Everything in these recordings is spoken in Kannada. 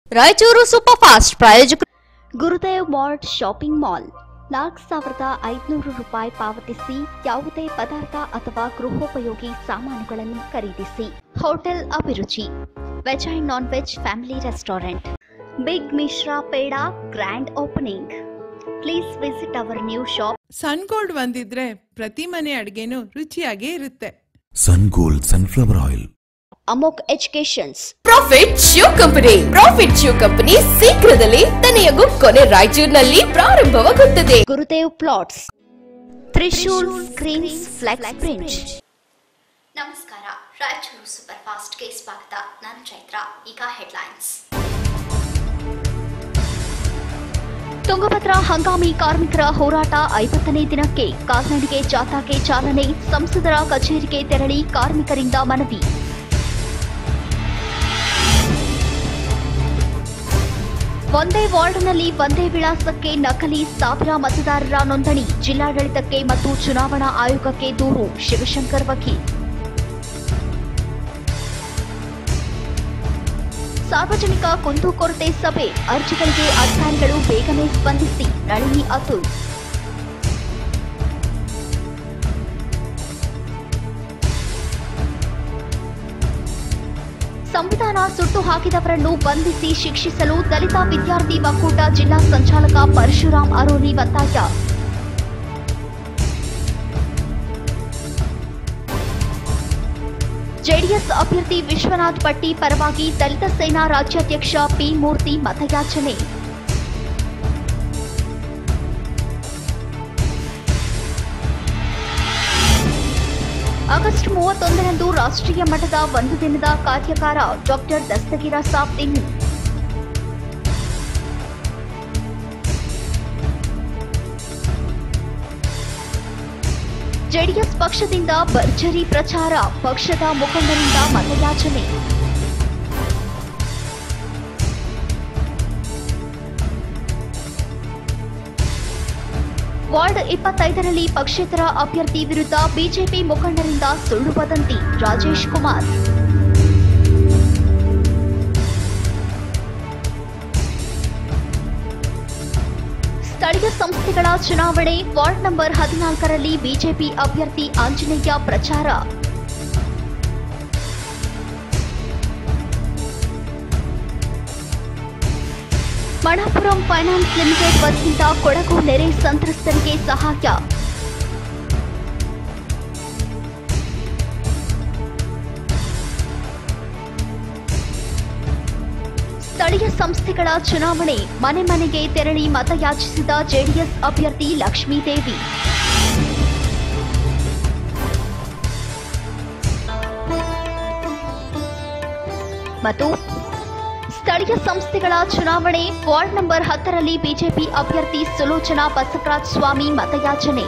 ರಾಯಚೂರು ಸೂಪರ್ ಫಾಸ್ಟ್ ಪ್ರಾಯೋಜಕ ಗುರುದೇವ್ ಮಾರ್ಟ್ ಶಾಪಿಂಗ್ ಮಾಲ್ ನಾಲ್ಕು ಸಾವಿರದ ಐದುನೂರು ರೂಪಾಯಿ ಪಾವತಿಸಿ ಯಾವುದೇ ಪದಾರ್ಥ ಅಥವಾ ಗೃಹೋಪಯೋಗಿ ಸಾಮಾನುಗಳನ್ನು ಖರೀದಿಸಿ hotel Abhiruchi veg and non veg family restaurant big Mishra peda grand opening please visit our new shop sun gold ಒಂದಿದ್ರೆ ಪ್ರತಿ ಮನೆ ಅಡ್ಗೆನೂ ರುಚಿಯಾಗೇ ಇರುತ್ತೆ ಸನ್ ಗೋಲ್ಡ್ ಸನ್ಫ್ಲವರ್ ಆಯಿಲ್ ಅಮೋಕ್ educations profit shoe company profit shoe company ಶೀಘ್ರದಲ್ಲೇ ತನೆಯ ಕೊನೆ ರಾಯಚೂರಿನಲ್ಲಿ ಪ್ರಾರಂಭವಾಗುತ್ತದೆ Gurudev plots Trishul screens flex print ನಮಸ್ಕಾರ ರಾಯಚೂರು ಸೂಪರ್ ಫಾಸ್ಟ್ಗೆ ಸ್ವಾಗತ ನಾನು ಚೈತ್ರ ಈಗ ಹೆಡ್ಲೈನ್ಸ್ ತುಂಗಭದ್ರಾ ಹಂಗಾಮಿ ಕಾರ್ಮಿಕರ ಹೋರಾಟ ಐವತ್ತನೇ ದಿನಕ್ಕೆ ಕಾಲ್ನಡಿಗೆ ಜಾಥಾಗೆ ಚಾಲನೆ ಸಂಸದರ ಕಚೇರಿಗೆ ತೆರಳಿ ಕಾರ್ಮಿಕರಿಂದ ಮನವಿ ಒಂದೇ ವಾರ್ಡ್ನಲ್ಲಿ ಒಂದೇ ವಿಳಾಸಕ್ಕೆ ನಕಲಿ ಸಾವಿರ ಮತದಾರರ ನೋಂದಣಿ ಜಿಲ್ಲಾಡಳಿತಕ್ಕೆ ಮತ್ತು ಚುನಾವಣಾ ಆಯೋಗಕ್ಕೆ ದೂರು ಶಿವಶಂಕರ್ ವಕೀಲ್ ಸಾರ್ವಜನಿಕ ಕುಂದುಕೊರತೆ ಸಭೆ ಅರ್ಜಿಗಳಿಗೆ ಅಧಿಕಾರಿಗಳು ಬೇಗನೆ ಸ್ಪಂದಿಸಿ ನಳಿನಿ ಅತುಲ್ ಸಂವಿಧಾನ ಸುಟ್ಟು ಹಾಕಿದವರನ್ನು ಬಂಧಿಸಿ ಶಿಕ್ಷಿಸಲು ದಲಿತ ವಿದ್ಯಾರ್ಥಿ ಒಕ್ಕೂಟ ಜಿಲ್ಲಾ ಸಂಚಾಲಕ ಪರಶುರಾಮ್ ಅರೋಲಿ ಒತ್ತಾಯ ಜೆಡಿಎಸ್ ಅಭ್ಯರ್ಥಿ ವಿಶ್ವನಾಥ್ ಪಟ್ಟಿ ಪರವಾಗಿ ದಲಿತ ಸೇನಾ ರಾಜ್ಯಾಧ್ಯಕ್ಷ ಪಿ ಮೂರ್ತಿ ಮತಯಾಚನೆ ಆಗಸ್ಟ್ ಮೂವತ್ತೊಂದರಂದು ರಾಷ್ಟ್ರೀಯ ಮಟ್ಟದ ಒಂದು ದಿನದ ಕಾರ್ಯಕಾರ ಡಾಕ್ಟರ್ ದಸ್ತಗಿರ ಸಾಬ್ ದಿನ್ನು ಜೆಡಿಎಸ್ ಪಕ್ಷದಿಂದ ಭರ್ಜರಿ ಪ್ರಚಾರ ಪಕ್ಷದ ಮುಖಂಡರಿಂದ ಮತಯಾಚನೆ ವಾರ್ಡ್ ಇಪ್ಪತ್ತೈದರಲ್ಲಿ ಪಕ್ಷೇತರ ಅಭ್ಯರ್ಥಿ ವಿರುದ್ಧ ಬಿಜೆಪಿ ಮುಖಂಡರಿಂದ ಸುಳ್ಳು ವದಂತಿ ರಾಜೇಶ್ ಕುಮಾರ್ ಸ್ಥಳೀಯ ಸಂಸ್ಥೆಗಳ ಚುನಾವಣೆ ವಾರ್ಡ್ ನಂಬರ್ ಹದಿನಾಲ್ಕರಲ್ಲಿ ಬಿಜೆಪಿ ಅಭ್ಯರ್ಥಿ ಆಂಜನೇಯ ಪ್ರಚಾರ ಮಣಾಪುರಂ ಫೈನಾನ್ಸ್ ಲಿಮಿಟೆಡ್ ವತಿಯಿಂದ ಕೊಡಗು ನೆರೆ ಸಂತ್ರಸ್ತರಿಗೆ ಸಹಾಯ ಸ್ಥಳೀಯ ಸಂಸ್ಥೆಗಳ ಚುನಾವಣೆ ಮನೆ ಮನೆಗೆ ತೆರಳಿ ಮತಯಾಚಿಸಿದ ಜೆಡಿಎಸ್ ಅಭ್ಯರ್ಥಿ ಲಕ್ಷ್ಮೀದೇವಿ ಮತ್ತು ಸ್ಥಳೀಯ ಸಂಸ್ಥೆಗಳ ಚುನಾವಣೆ ವಾರ್ಡ್ ನಂಬರ್ ಹತ್ತರಲ್ಲಿ ಬಿಜೆಪಿ ಅಭ್ಯರ್ಥಿ ಸುಲೋಚನಾ ಬಸವರಾಜ್ ಸ್ವಾಮಿ ಮತಯಾಚನೆ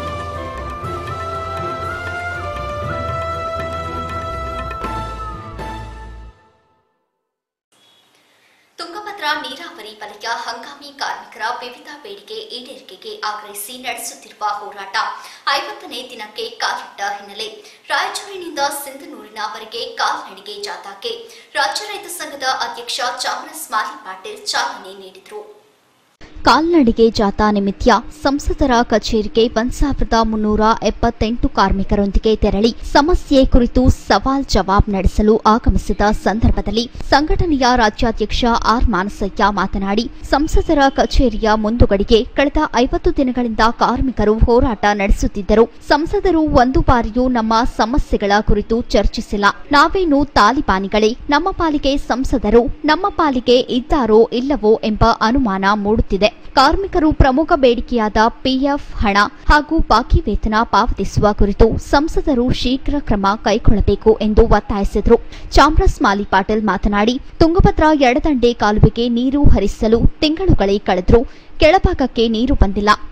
ತುಂಗಭದ್ರಾ ನೀರಾವರಿ ವಲಯ ಹಂಗಾಮಿ ಕಾರ್ಮಿಕರ ವಿವಿಧ ಬೇಡಿಕೆ ಈಡೇರಿಕೆಗೆ ಆಗ್ರಹಿಸಿ ನಡೆಸುತ್ತಿರುವ ಹೋರಾಟ ಐವತ್ತನೇ ದಿನಕ್ಕೆ ಕಾಲಿಟ್ಟ ಹಿನ್ನೆಲೆ ರಾಯಚೂರಿನಿಂದ ಸಿಂಧನೂರಿನವರೆಗೆ ಕಾಲ್ನಡಿಗೆ ಜಾಥಾಕ್ಕೆ ರಾಜ್ಯ ರೈತ ಸಂಘದ ಅಧ್ಯಕ್ಷ ಚಾಮರಸ್ ಮಾಲಿ ಪಾಟೀಲ್ ಚಾಲನೆ ನೀಡಿದರು ಕಾಲ್ನಡಿಗೆ ಜಾಥಾ ನಿಮಿತ್ತ ಸಂಸದರ ಕಚೇರಿಗೆ ಒಂದ್ ಸಾವಿರದ ಮುನ್ನೂರ ಎಪ್ಪತ್ತೆಂಟು ಕಾರ್ಮಿಕರೊಂದಿಗೆ ತೆರಳಿ ಸಮಸ್ಯೆ ಕುರಿತು ಸವಾಲ್ ಜವಾಬ್ ನಡೆಸಲು ಆಗಮಿಸಿದ ಸಂದರ್ಭದಲ್ಲಿ ಸಂಘಟನೆಯ ರಾಜ್ಯಾಧ್ಯಕ್ಷ ಆರ್ ಮಾನಸಯ್ಯ ಮಾತನಾಡಿ ಸಂಸದರ ಕಚೇರಿಯ ಮುಂದುಗಡೆಗೆ ಕಳೆದ ಐವತ್ತು ದಿನಗಳಿಂದ ಕಾರ್ಮಿಕರು ಹೋರಾಟ ನಡೆಸುತ್ತಿದ್ದರು ಸಂಸದರು ಒಂದು ಬಾರಿಯೂ ನಮ್ಮ ಸಮಸ್ಯೆಗಳ ಕುರಿತು ಚರ್ಚಿಸಿಲ್ಲ ನಾವೇನು ತಾಲಿಬಾನಿಗಳೇ ನಮ್ಮ ಪಾಲಿಗೆ ಸಂಸದರು ನಮ್ಮ ಪಾಲಿಗೆ ಇದ್ದಾರೋ ಇಲ್ಲವೋ ಎಂಬ ಅನುಮಾನ ಮೂಡುತ್ತಿದೆ ಕಾರ್ಮಿಕರು ಪ್ರಮುಖ ಬೇಡಿಕೆಯಾದ ಪಿಎಫ್ ಹಣ ಹಾಗೂ ಬಾಕಿ ವೇತನ ಪಾವತಿಸುವ ಕುರಿತು ಸಂಸದರು ಶೀಘ್ರ ಕ್ರಮ ಕೈಗೊಳ್ಳಬೇಕು ಎಂದು ಒತ್ತಾಯಿಸಿದರು ಚಾಮರಸ್ ಮಾಲಿ ಪಾಟೀಲ್ ಮಾತನಾಡಿ ತುಂಗಭದ್ರಾ ಎಡದಂಡೆ ಕಾಲುವೆಗೆ ನೀರು ಹರಿಸಲು ತಿಂಗಳುಗಳೇ ಕಳೆದರೂ ಕೆಳಭಾಗಕ್ಕೆ ನೀರು ಬಂದಿಲ್ಲ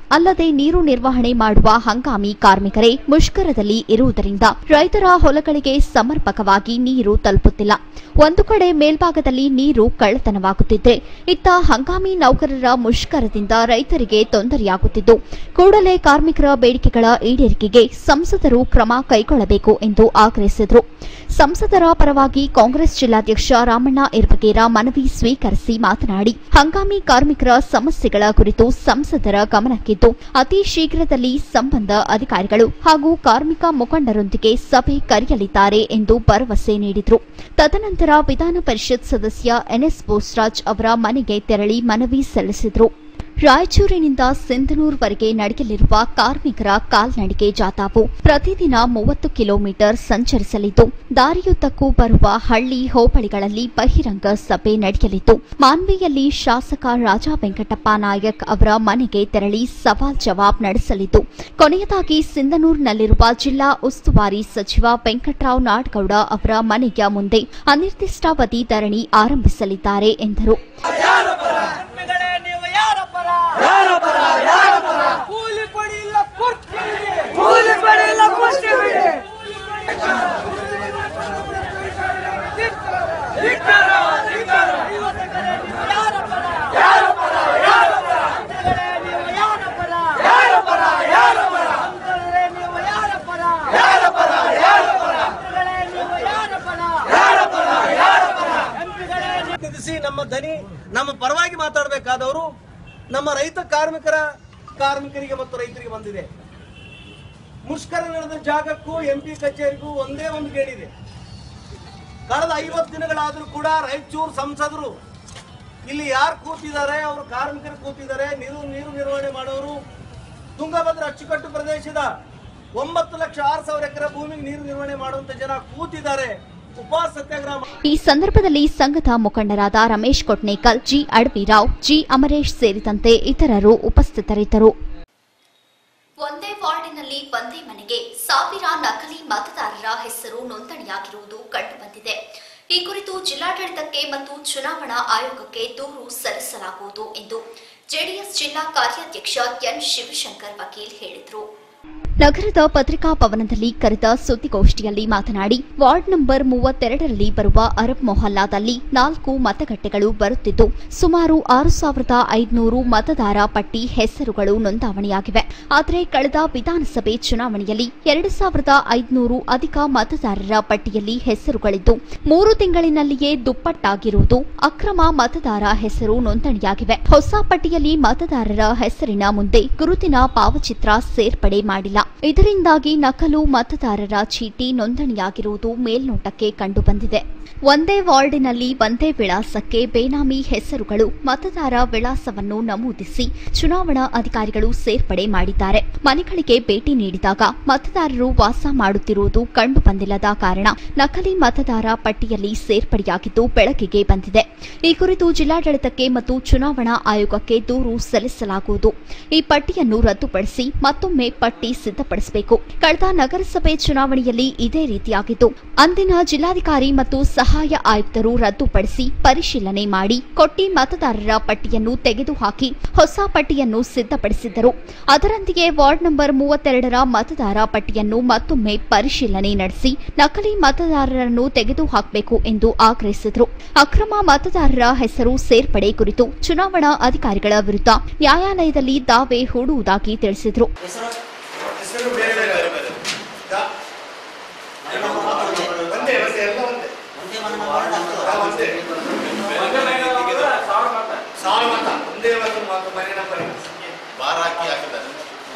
ಅಲ್ಲದೆ ನೀರು ನಿರ್ವಹಣೆ ಮಾಡುವ ಹಂಗಾಮಿ ಕಾರ್ಮಿಕರೇ ಮುಷ್ಕರದಲ್ಲಿ ಇರುವುದರಿಂದ ರೈತರ ಹೊಲಗಳಿಗೆ ಸಮರ್ಪಕವಾಗಿ ನೀರು ತಲುಪುತ್ತಿಲ್ಲ ಒಂದು ಕಡೆ ಮೇಲ್ಭಾಗದಲ್ಲಿ ನೀರು ಕಳ್ಳತನವಾಗುತ್ತಿದ್ರೆ ಇತ್ತ ಹಂಗಾಮಿ ನೌಕರರ ಮುಷ್ಕರದಿಂದ ರೈತರಿಗೆ ತೊಂದರೆಯಾಗುತ್ತಿದ್ದು ಕೂಡಲೇ ಕಾರ್ಮಿಕರ ಬೇಡಿಕೆಗಳ ಈಡೇರಿಕೆಗೆ ಸಂಸದರು ಕ್ರಮ ಕೈಗೊಳ್ಳಬೇಕು ಎಂದು ಆಗ್ರಹಿಸಿದರು ಸಂಸದರ ಪರವಾಗಿ ಕಾಂಗ್ರೆಸ್ ಜಿಲ್ಲಾಧ್ಯಕ್ಷ ರಾಮಣ್ಣ ಇರ್ಬಗೇರ ಮನವಿ ಸ್ವೀಕರಿಸಿ ಮಾತನಾಡಿ ಹಂಗಾಮಿ ಕಾರ್ಮಿಕರ ಸಮಸ್ಯೆಗಳ ಕುರಿತು ಸಂಸದರ ಗಮನಕ್ಕಿದ್ದು ಅತಿ ಶೀಘ್ರದಲ್ಲಿ ಸಂಬಂಧ ಅಧಿಕಾರಿಗಳು ಹಾಗೂ ಕಾರ್ಮಿಕ ಮುಖಂಡರೊಂದಿಗೆ ಸಭೆ ಕರೆಯಲಿದ್ದಾರೆ ಎಂದು ಭರವಸೆ ನೀಡಿದರು ತದನಂತರ ವಿಧಾನ ಪರಿಷತ್ ಸದಸ್ಯ ಎನ್ಎಸ್ ಬೋಸ್ರಾಜ್ ಅವರ ಮನೆಗೆ ತೆರಳಿ ಮನವಿ ಸಲ್ಲಿಸಿದರು ರಾಯಚೂರಿನಿಂದ ಸಿಂಧನೂರ್ವರೆಗೆ ನಡೆಯಲಿರುವ ಕಾರ್ಮಿಕರ ಕಾಲ್ನಡಿಗೆ ಜಾಥಾವು ಪ್ರತಿದಿನ ಮೂವತ್ತು ಕಿಲೋಮೀಟರ್ ಸಂಚರಿಸಲಿದ್ದು ದಾರಿಯುದ್ದಕ್ಕೂ ಬರುವ ಹಳ್ಳಿ ಹೋಬಳಿಗಳಲ್ಲಿ ಬಹಿರಂಗ ಸಭೆ ನಡೆಯಲಿದ್ದು ಮಾನ್ವಿಯಲ್ಲಿ ಶಾಸಕ ರಾಜಾ ವೆಂಕಟಪ್ಪ ನಾಯಕ್ ಅವರ ಮನೆಗೆ ತೆರಳಿ ಸವಾಲ್ ಜವಾಬ್ ನಡೆಸಲಿದ್ದು ಕೊನೆಯದಾಗಿ ಸಿಂಧನೂರಿನಲ್ಲಿರುವ ಜಿಲ್ಲಾ ಉಸ್ತುವಾರಿ ಸಚಿವ ವೆಂಕಟರಾವ್ ನಾಡ್ಗೌಡ ಅವರ ಮನೆಯ ಮುಂದೆ ಅನಿರ್ದಿಷ್ಟಾವಧಿ ಧರಣಿ ಆರಂಭಿಸಲಿದ್ದಾರೆ ಎಂದರು ಕರ್ಮಿಗಳೇ ನೀವು ಯಾರ ಪರ ಯಾರ ಪರ ಯಾರ ಪರ ಕೂಲಿ ಕೊಡಿ ಇಲ್ಲ ಕುರ್ಚಿ ಕೂಲಿ ಕೊಡಿ ಇಲ್ಲ ಕುರ್ಚಿ ಬಿಡಿ ಧಿಕ್ಕಾರ, ಧಿಕ್ಕಾರ. ಇವತ್ತು ಕರೆ ನೀವು ಯಾರ ಪರ? ಯಾರ ಪರ? ಯಾರ ಪರ? ಕರೆ ನೀವು ಯಾರ ಪರ? ಯಾರ ಪರ? ಯಾರ ಪರ? ಕರೆ ನೀವು ಯಾರ ಪರ? ಯಾರ ಪರ? ಯಾರ ಪರ? ಕರೆ ನೀವು ಯಾರ ಪರ? ಯಾರ ಪರ? ಯಾರ ಪರ? ಎಂಪಿಗಳೇ ನೀವು ನಿಲ್ಲಿಸಿ ನಮ್ಮ ದನಿ ನಮ್ಮ ಪರವಾಗಿ ಮಾತಾಡಬೇಕಾದವರು ನಮ್ಮ ರೈತ ಕಾರ್ಮಿಕರ ಕಾರ್ಮಿಕರಿಗೆ ಮತ್ತು ರೈತರಿಗೆ ಬಂದಿದೆ ಮುಷ್ಕರ ನಡೆದ ಜಾಗಕ್ಕೂ ಎಂಪಿ ಕಚೇರಿಗೂ ಒಂದೇ ಒಂದು ಗೇಡಿದೆ ಕಳೆದ ಐವತ್ತು ದಿನಗಳಾದರೂ ಕೂಡ ರಾಯಚೂರು ಸಂಸದರು ಇಲ್ಲಿ ಯಾರು ಕೂತಿದ್ದಾರೆ ಅವರು ಕಾರ್ಮಿಕರು ಕೂತಿದ್ದಾರೆ ನೀರು ನೀರು ನಿರ್ವಹಣೆ ಮಾಡೋರು ತುಂಗಭದ್ರಾ ಅಚ್ಚುಕಟ್ಟು ಪ್ರದೇಶದ ಒಂಬತ್ತು ಲಕ್ಷ ಆರು ಸಾವಿರ ಎಕರೆ ಭೂಮಿಗೆ ನೀರು ನಿರ್ವಹಣೆ ಮಾಡುವಂತ ಜನ ಕೂತಿದ್ದಾರೆ ಉಪವಾಸ ಸತ್ಯಾಗ್ರಹ ಮಾಡಿ- ಈ ಸಂದರ್ಭದಲ್ಲಿ ಸಂಘದ ಮುಖಂಡರಾದ ರಮೇಶ್ ಕೊಟ್ನೇಕಲ್ ಜಿ ಅಡವಿರಾವ್ ಜಿ ಅಮರೇಶ್ ಸೇರಿದಂತೆ ಇತರರು ಉಪಸ್ಥಿತರಿದ್ದರು ಒಂದೇ ವಾರ್ಡಿನಲ್ಲಿ ಒಂದೇ ಮನೆಗೆ ಸಾವಿರ ನಕಲಿ ಮತದಾರರ ಹೆಸರು ನೋಂದಣಿಯಾಗಿರುವುದು ಕಂಡುಬಂದಿದೆ ಈ ಕುರಿತು ಜಿಲ್ಲಾಡಳಿತಕ್ಕೆ ಮತ್ತು ಚುನಾವಣಾ ಆಯೋಗಕ್ಕೆ ದೂರು ಸಲ್ಲಿಸಲಾಗುವುದು ಎಂದು ಜೆಡಿಎಸ್ ಜಿಲ್ಲಾ ಕಾರ್ಯಾಧ್ಯಕ್ಷ ಎನ್ ಶಿವಶಂಕರ್ ವಕೀಲ್ ಹೇಳಿದರು ನಗರದ ಪತ್ರಿಕಾ ಭವನದಲ್ಲಿ ಕರೆದ ಸುದ್ದಿಗೋಷ್ಠಿಯಲ್ಲಿ ಮಾತನಾಡಿ ವಾರ್ಡ್ ನಂಬರ್ ಮೂವತ್ತೆರಡರಲ್ಲಿ ಬರುವ ಅರಬ್ ಮೊಹಲ್ಲಾದಲ್ಲಿ ನಾಲ್ಕು ಮತಗಟ್ಟೆಗಳು ಬರುತ್ತಿದ್ದು ಸುಮಾರು ಆರು ಸಾವಿರದ ಐದುನೂರು ಮತದಾರ ಪಟ್ಟಿ ಹೆಸರುಗಳು ನೋಂದಾವಣೆಯಾಗಿವೆ ಆದರೆ ಕಳೆದ ವಿಧಾನಸಭೆ ಚುನಾವಣೆಯಲ್ಲಿ ಎರಡು ಸಾವಿರದ ಐದುನೂರು ಅಧಿಕ ಮತದಾರರ ಪಟ್ಟಿಯಲ್ಲಿ ಹೆಸರುಗಳಿದ್ದು ಮೂರು ತಿಂಗಳಿನಲ್ಲಿಯೇ ದುಪ್ಪಟ್ಟಾಗಿರುವುದು ಅಕ್ರಮ ಮತದಾರ ಹೆಸರು ನೋಂದಣಿಯಾಗಿವೆ ಹೊಸ ಪಟ್ಟಿಯಲ್ಲಿ ಮತದಾರರ ಹೆಸರಿನ ಮುಂದೆ ಗುರುತಿನ ಭಾವಚಿತ್ರ ಸೇರ್ಪಡೆ ಮಾಡಿಲ್ಲ ಇದರಿಂದಾಗಿ ನಕಲು ಮತದಾರರ ಚೀಟಿ ನೋಂದಣಿಯಾಗಿರುವುದು ಮೇಲ್ನೋಟಕ್ಕೆ ಕಂಡುಬಂದಿದೆ ಒಂದೇ ವಾರ್ಡಿನಲ್ಲಿ ಒಂದೇ ವಿಳಾಸಕ್ಕೆ ಬೇನಾಮಿ ಹೆಸರುಗಳು ಮತದಾರ ವಿಳಾಸವನ್ನು ನಮೂದಿಸಿ ಚುನಾವಣಾ ಅಧಿಕಾರಿಗಳು ಸೇರ್ಪಡೆ ಮಾಡಿದ್ದಾರೆ ಮನೆಗಳಿಗೆ ಭೇಟಿ ನೀಡಿದಾಗ ಮತದಾರರು ವಾಸ ಮಾಡುತ್ತಿರುವುದು ಕಂಡುಬಂದಿಲ್ಲದ ಕಾರಣ ನಕಲಿ ಮತದಾರ ಪಟ್ಟಿಯಲ್ಲಿ ಸೇರ್ಪಡೆಯಾಗಿದ್ದು ಬೆಳಕಿಗೆ ಬಂದಿದೆ ಈ ಕುರಿತು ಜಿಲ್ಲಾಡಳಿತಕ್ಕೆ ಮತ್ತು ಚುನಾವಣಾ ಆಯೋಗಕ್ಕೆ ದೂರು ಸಲ್ಲಿಸಲಾಗುವುದು ಈ ಪಟ್ಟಿಯನ್ನು ರದ್ದುಪಡಿಸಿ ಮತ್ತೊಮ್ಮೆ ಪಟ್ಟಿ ಸಿದ್ಧಪಡಿಸಬೇಕು ಕಳೆದ ನಗರಸಭೆ ಚುನಾವಣೆಯಲ್ಲಿ ಇದೇ ರೀತಿಯಾಗಿದ್ದು ಅಂದಿನ ಜಿಲ್ಲಾಧಿಕಾರಿ ಮತ್ತು ಸಹಾಯ ಆಯುಕ್ತರು ರದ್ದುಪಡಿಸಿ ಪರಿಶೀಲನೆ ಮಾಡಿ ಕೊಟ್ಟಿ ಮತದಾರರ ಪಟ್ಟಿಯನ್ನು ತೆಗೆದುಹಾಕಿ ಹೊಸ ಪಟ್ಟಿಯನ್ನು ಸಿದ್ಧಪಡಿಸಿದ್ದರು ಅದರಂತೆಯೇ ವಾರ್ಡ್ ನಂಬರ್ ಮೂವತ್ತೆರಡರ ಮತದಾರ ಪಟ್ಟಿಯನ್ನು ಮತ್ತೊಮ್ಮೆ ಪರಿಶೀಲನೆ ನಡೆಸಿ ನಕಲಿ ಮತದಾರರನ್ನು ತೆಗೆದುಹಾಕಬೇಕು ಎಂದು ಆಗ್ರಹಿಸಿದರು ಅಕ್ರಮ ಮತದಾರರ ಹೆಸರು ಸೇರ್ಪಡೆ ಕುರಿತು ಚುನಾವಣಾ ಅಧಿಕಾರಿಗಳ ವಿರುದ್ಧ ನ್ಯಾಯಾಲಯದಲ್ಲಿ ದಾವೆ ಹೂಡುವುದಾಗಿ ತಿಳಿಸಿದರು ಹೆಸರು ಬೇರೆ ಬೇರೆ ಬೇರೆ ದಾ- ಒಂದೇ ಒಂದೇ ಎಲ್ಲ ಒಂದೇ ಹಾ, ಒಂದೇ ಸಾವಿರ ಮತ ಒಂದೇ ಒಂದು ಮತ ಮನೆ ನಂಬರ್ ಬಾರ ಹಾಕಿ ಹಾಕಿದ್ದಾರೆ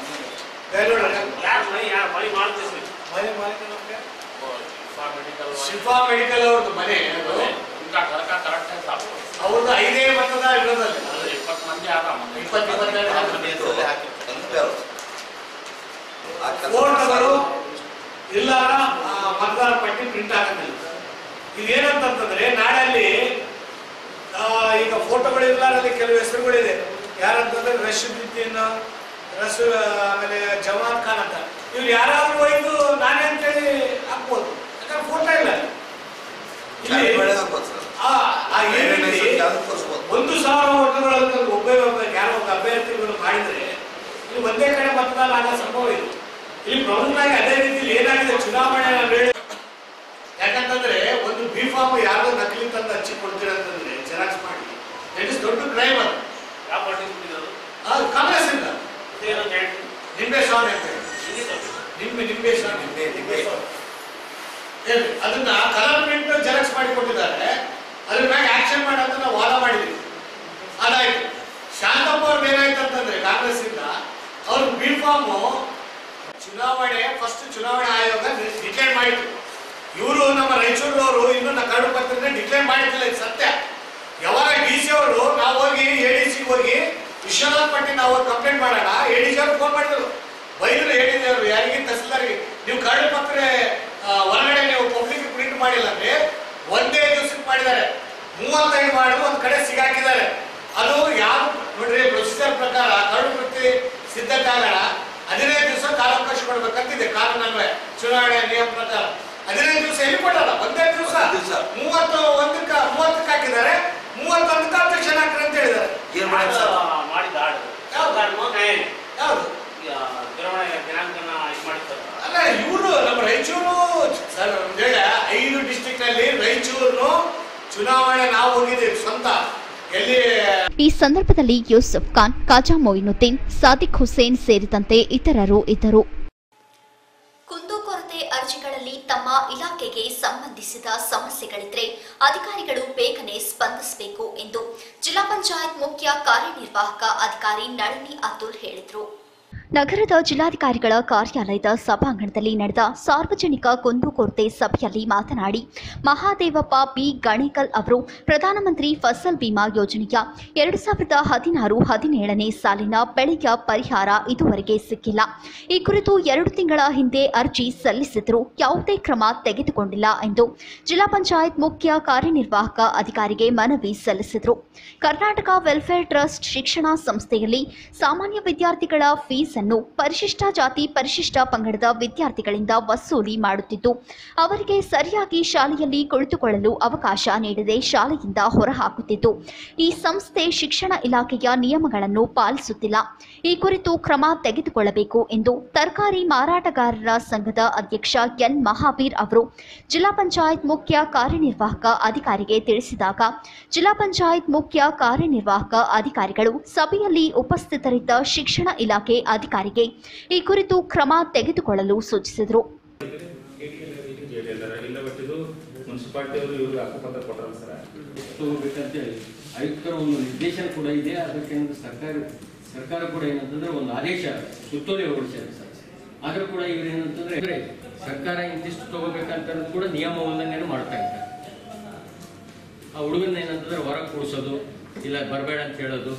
ಮನೆ ಮಾಲೀಕ ನಮ್ಗೆ? ಶಿಲ್ಪಾ ಮೆಡಿಕಲ್ ಅವ್ರದ್ದು ಮನೆ ಅದು ಅವ್ರದ್ದು ಐದೇ ಮತದ ಇರೋದಲ್ಲಿ ಇಪ್ಪತ್ತು ಇಪ್ಪತ್ತೆರಡು ಫೋನ್ ನಂಬರು ಇಲ್ಲ ಆ, ಮತದಾರ ಪಟ್ಟಿ ಪ್ರಿಂಟ್ ಆಗೋದಿಲ್ಲ ಇದೇನಂತಂತಂದ್ರೆ ನಾಡಲ್ಲಿ ಆ, ಈಗ ಫೋಟೋಗಳು ಇರ್ಲಾರಲ್ಲಿ ಕೆಲವು ಹೆಸರುಗಳಿದೆ ಯಾರಂತಂದ್ರೆ ರಶೀದುದ್ದೀನ್ ರಸ್ ಆಮೇಲೆ ಜವಾನ್ ಖಾನ್ ಅಂತ ಇವ್ರು ಯಾರಾದ್ರೂ ಒಯ್ದು ನಾನೇ ಅಂತೇಳಿ ಹಾಕ್ಬೋದು ಯಾಕಂದ್ರೆ ಫೋಟೋ ಇಲ್ಲ ಇಲ್ಲಿ ಆ ಆ ಏನಿದೆ ಒಂದು ಸಾವಿರ ಓಟುಗಳಲ್ಲಿ ಒಬ್ಬ ಒಬ್ಬ ಯಾರೋ ಒಬ್ಬ ಅಭ್ಯರ್ಥಿಗಳು ಮಾಡಿದ್ರೆ ಇಲ್ಲಿ ಒಂದೇ ಕಡೆ ಮತದಾನ ಆಗೋ ಸಂಭವ ಇದೆ ಇಲ್ಲಿ ಪ್ರಮುಖವಾಗಿ ಅದೇ ರೀತಿಯಲ್ಲಿ ಏನಾಗಿದೆ ಚುನಾವಣೆ ನಾನು ಹೇಳಿ ಯಾಕಂತಂದ್ರೆ ಒಂದು ಬಿ ಫಾರ್ಮ್ ಯಾರ್ದೋ ನಕಲಿ ತಂದು ಹಚ್ಚಿ ಕೊಡ್ತೀರಂತಂದ್ರೆ ಜೆರಾಕ್ಸ್ ಮಾಡಿ ದಟ್ ಇಸ್ ದೊಡ್ಡ ಕ್ರೈಮ್ ಅದು ಯಾವ ಪಾರ್ಟಿ ಕೊಟ್ಟಿರೋದು ಅದು ಕಾಂಗ್ರೆಸ್ ಇಂದ ಏನೋ ಜಾಯಿಂಟ್ ನಿಂಬೆ ಶಾನ್ ಅಂತ ನಿಂಬೆ ನಿಂಬೆ ಶಾನ್ ನಿಂಬೆ ನಿಂಬೆ ಹೇಳಿ ಅದನ್ನ ಕಲರ್ ಪ್ರಿಂಟ್ ಜೆರಾಕ್ಸ್ ಮಾಡಿ ಕೊಟ್ಟಿದ್ದಾರೆ ಅದ್ರ ಮ್ಯಾಗ ಆಕ್ಷನ್ ಮಾಡಂತ ನಾವು ವಾದ ಮಾಡಿದ್ವಿ ಅದಾಯ್ತು ಶಾಂತಪ್ಪ ಅವ್ರದ್ದು ಏನಾಯ್ತು ಅಂತಂದ್ರೆ ಕಾಂಗ್ರೆಸ್ ಇಂದ ಅವ್ರ ಬಿ ಫಾರ್ಮ್ ಚುನಾವಣೆ ಫಸ್ಟ್ ಚುನಾವಣೆ ಆಯೋಗ ಡಿಕ್ಲೇರ್ ಮಾಡಿತ್ತು ಇವರು ನಮ್ಮ ರಾಯಚೂರವರು ಇನ್ನೂ ನಾ ಕರಡು ಪತ್ರನ ಡಿಕ್ಲೇರ್ ಮಾಡಿದ್ದಿಲ್ಲ ಇದು ಸತ್ಯ ಯಾವಾಗ ಡಿ ಸಿ ಅವರು ನಾವು ಹೋಗಿ ಎ ಡಿ ಸಿ ಹೋಗಿ ವಿಶ್ವನಾಥ್ ಪಟ್ಟಿ ನಾವು ಕಂಪ್ಲೇಂಟ್ ಮಾಡೋಣ ಎ ಡಿ ಸಿ ಅವ್ರು ಫೋನ್ ಮಾಡಿದ್ರು ಬೈದ್ರು ಹೇಳಿದ್ರು ಅವರು ಯಾರಿಗೆ ತಹಸೀಲ್ದಾರ್ಗೆ ನೀವು ಕರಡು ಪತ್ರ ಆ, ಹೊರಗಡೆ ನೀವು ಪಬ್ಲಿಕ್ ಪ್ರಿಂಟ್ ಮಾಡಿಲ್ಲ ಅಂದ್ರೆ ಒಂದೇ ದಿವಸಕ್ಕೆ ಮಾಡಿದ್ದಾರೆ ಮೂವತ್ತೈದು ಮಾಡಿದ್ರು ಒಂದ್ ಕಡೆ ಸಿಗಾಕಿದ್ದಾರೆ ಅದು ಯಾವ ನೋಡ್ರಿ ಪ್ರೊಸೀಜರ್ ಪ್ರಕಾರ ಕರಡು ಪ್ರತಿ ಸಿದ್ಧತೆ ಆಗೋಣ ಹದಿನೈದು ದಿವಸ ಕಾಲಾವಕಾಶ ಕೊಡ್ಬೇಕಂತಿದೆ ಕಾನೂನನ್ವಯ ಚುನಾವಣೆ ನಿಯಮ ಪ್ರಕಾರ ಹದಿನೈದು ದಿವಸ ಎಲ್ಲಿ ಕೊಟ್ಟಲ್ಲ ಒಂದೇ ದಿವಸ ಮೂವತ್ತು ಒಂದಕ್ಕ ಮೂವತ್ತಕ್ಕೆ ಹಾಕಿದ್ದಾರೆ ಮೂವತ್ತೊಂದಕ್ಕೆ ಅಬ್ಜೆಕ್ಷನ್ ಹಾಕ್ರಿ ಅಂತ ಹೇಳಿದ್ದಾರೆ ಏನ್ ಮಾಡಿದ ಹಾಡು ಯಾವ್ದು? ಯಾವ್ದು ಯಾವುದು ಚುನಾವಣೆ ದಿನಾಂಕನ ಇದು ಮಾಡಿರ್ತಾರೆ ಅಲ್ಲ ಇವರು ನಮ್ಮ ರಾಯಚೂರು ಸರ್ ಒಂದ್ ಹೇಳ ಐದು ಡಿಸ್ಟಿಕ್ ನಲ್ಲಿ ರಾಯಚೂರು ಚುನಾವಣೆ ನಾವು ಹೋಗಿದ್ದೀವಿ ಸ್ವಂತ ಎಲ್ಲಿ ಈ ಸಂದರ್ಭದಲ್ಲಿ ಯೂಸುಫ್ ಖಾನ್ ಖಾಜಾ ಮೊಯಿನುದ್ದೀನ್ ಸಾದಿಕ್ ಹುಸೇನ್ ಸೇರಿದಂತೆ ಇತರರು ಇದ್ದರು ಕುಂದುಕೊರತೆ ಅರ್ಜಿಗಳಲ್ಲಿ ತಮ್ಮ ಇಲಾಖೆಗೆ ಸಂಬಂಧಿಸಿದ ಸಮಸ್ಯೆಗಳಿದ್ರೆ ಅಧಿಕಾರಿಗಳು ಬೇಗನೆ ಸ್ಪಂದಿಸಬೇಕು ಎಂದು ಜಿಲ್ಲಾ ಪಂಚಾಯತ್ ಮುಖ್ಯ ಕಾರ್ಯನಿರ್ವಾಹಕ ಅಧಿಕಾರಿ ನಳಿನಿ ಅತುಲ್ ಹೇಳಿದರು ನಗರದ ಜಿಲ್ಲಾಧಿಕಾರಿಗಳ ಕಾರ್ಯಾಲಯದ ಸಭಾಂಗಣದಲ್ಲಿ ನಡೆದ ಸಾರ್ವಜನಿಕ ಕುಂದುಕೊರತೆ ಸಭೆಯಲ್ಲಿ ಮಾತನಾಡಿ ಮಹಾದೇವಪ್ಪ ಬಿ ಗಣೇಕಲ್ ಅವರು ಪ್ರಧಾನಮಂತ್ರಿ ಫಸಲ್ ಬಿಮಾ ಯೋಜನೆಯ ಎರಡು ಸಾವಿರದ ಹದಿನಾರು ಹದಿನೇಳನೇ ಸಾಲಿನ ಬೆಳೆಯ ಪರಿಹಾರ ಇದುವರೆಗೆ ಸಿಕ್ಕಿಲ್ಲ ಈ ಕುರಿತು ಎರಡು ತಿಂಗಳ ಹಿಂದೆ ಅರ್ಜಿ ಸಲ್ಲಿಸಿದರೂ ಯಾವುದೇ ಕ್ರಮ ತೆಗೆದುಕೊಂಡಿಲ್ಲ ಎಂದು ಜಿಲ್ಲಾ ಪಂಚಾಯತ್ ಮುಖ್ಯ ಕಾರ್ಯನಿರ್ವಾಹಕ ಅಧಿಕಾರಿಗೆ ಮನವಿ ಸಲ್ಲಿಸಿದರು ಕರ್ನಾಟಕ ವೆಲ್ಫೇರ್ ಟ್ರಸ್ಟ್ ಶಿಕ್ಷಣ ಸಂಸ್ಥೆಯಲ್ಲಿ ಸಾಮಾನ್ಯ ವಿದ್ಯಾರ್ಥಿಗಳ ಫೀಸ್ ಅನ್ನು ಪರಿಶಿಷ್ಟ ಜಾತಿ ಪರಿಶಿಷ್ಟ ಪಂಗಡದ ವಿದ್ಯಾರ್ಥಿಗಳಿಂದ ವಸೂಲಿ ಮಾಡುತ್ತಿದ್ದು ಅವರಿಗೆ ಸರಿಯಾಗಿ ಶಾಲೆಯಲ್ಲಿ ಕುಳಿತುಕೊಳ್ಳಲು ಅವಕಾಶ ನೀಡದೆ ಶಾಲೆಯಿಂದ ಹೊರಹಾಕುತ್ತಿದ್ದು ಈ ಸಂಸ್ಥೆ ಶಿಕ್ಷಣ ಇಲಾಖೆಯ ನಿಯಮಗಳನ್ನು ಪಾಲಿಸುತ್ತಿಲ್ಲ ಈ ಕುರಿತು ಕ್ರಮ ತೆಗೆದುಕೊಳ್ಳಬೇಕು ಎಂದು ತರಕಾರಿ ಮಾರಾಟಗಾರರ ಸಂಘದ ಅಧ್ಯಕ್ಷ ಎನ್ ಮಹಾವೀರ್ ಅವರು ಜಿಲ್ಲಾ ಪಂಚಾಯತ್ ಮುಖ್ಯ ಕಾರ್ಯನಿರ್ವಾಹಕ ಅಧಿಕಾರಿಗೆ ತಿಳಿಸಿದಾಗ ಜಿಲ್ಲಾ ಪಂಚಾಯತ್ ಮುಖ್ಯ ಕಾರ್ಯನಿರ್ವಾಹಕ ಅಧಿಕಾರಿಗಳು ಸಭೆಯಲ್ಲಿ ಉಪಸ್ಥಿತರಿದ್ದ ಶಿಕ್ಷಣ ಇಲಾಖೆ ಅಧಿಕಾರಿಗೆ ಈ ಕುರಿತು ಕ್ರಮ ತೆಗೆದುಕೊಳ್ಳಲು ಸೂಚಿಸಿದರು ಇಲ್ಲ ಬಟ್ ಇದು ಮುನ್ಸಿಪಾಲ್ಟಿ ಅವರು ಇವ್ರಿಗೆ ಹಕ್ಕುಪತ್ರ ಕೊಟ್ಟರಲ್ಲ ಸರ್ ಎಷ್ಟು ಹೋಗ್ಬೇಕಂತೇಳಿ ಆಯುಕ್ತರ ಒಂದು ನಿರ್ದೇಶನ ಕೂಡ ಇದೆ ಅದಕ್ಕೆ ಏನಂದ್ರೆ ಸರ್ಕಾರ ಸರ್ಕಾರ ಕೂಡ ಏನಂತಂದ್ರೆ ಒಂದು ಆದೇಶ ಸುತ್ತೋಲೆ ಹೊರಡಿಸಿದೆ ಸರ್ ಆದ್ರೂ ಕೂಡ ಇವ್ರು ಏನಂತಂದ್ರೆ ಅಂದ್ರೆ ಸರ್ಕಾರ ಇಂತಿಷ್ಟು ತಗೋಬೇಕಂತ ಕೂಡ ನಿಯಮ ಉಲ್ಲಂಘನೆ ಮಾಡ್ತಾ ಇದ್ದಾರೆ ಆ ಹುಡುಗನ ಏನಂತಂದ್ರೆ ಹೊರಗೆ ಕೂಡಿಸೋದು ಇಲ್ಲ ಬರಬೇಡ ಅಂತ ಹೇಳೋದು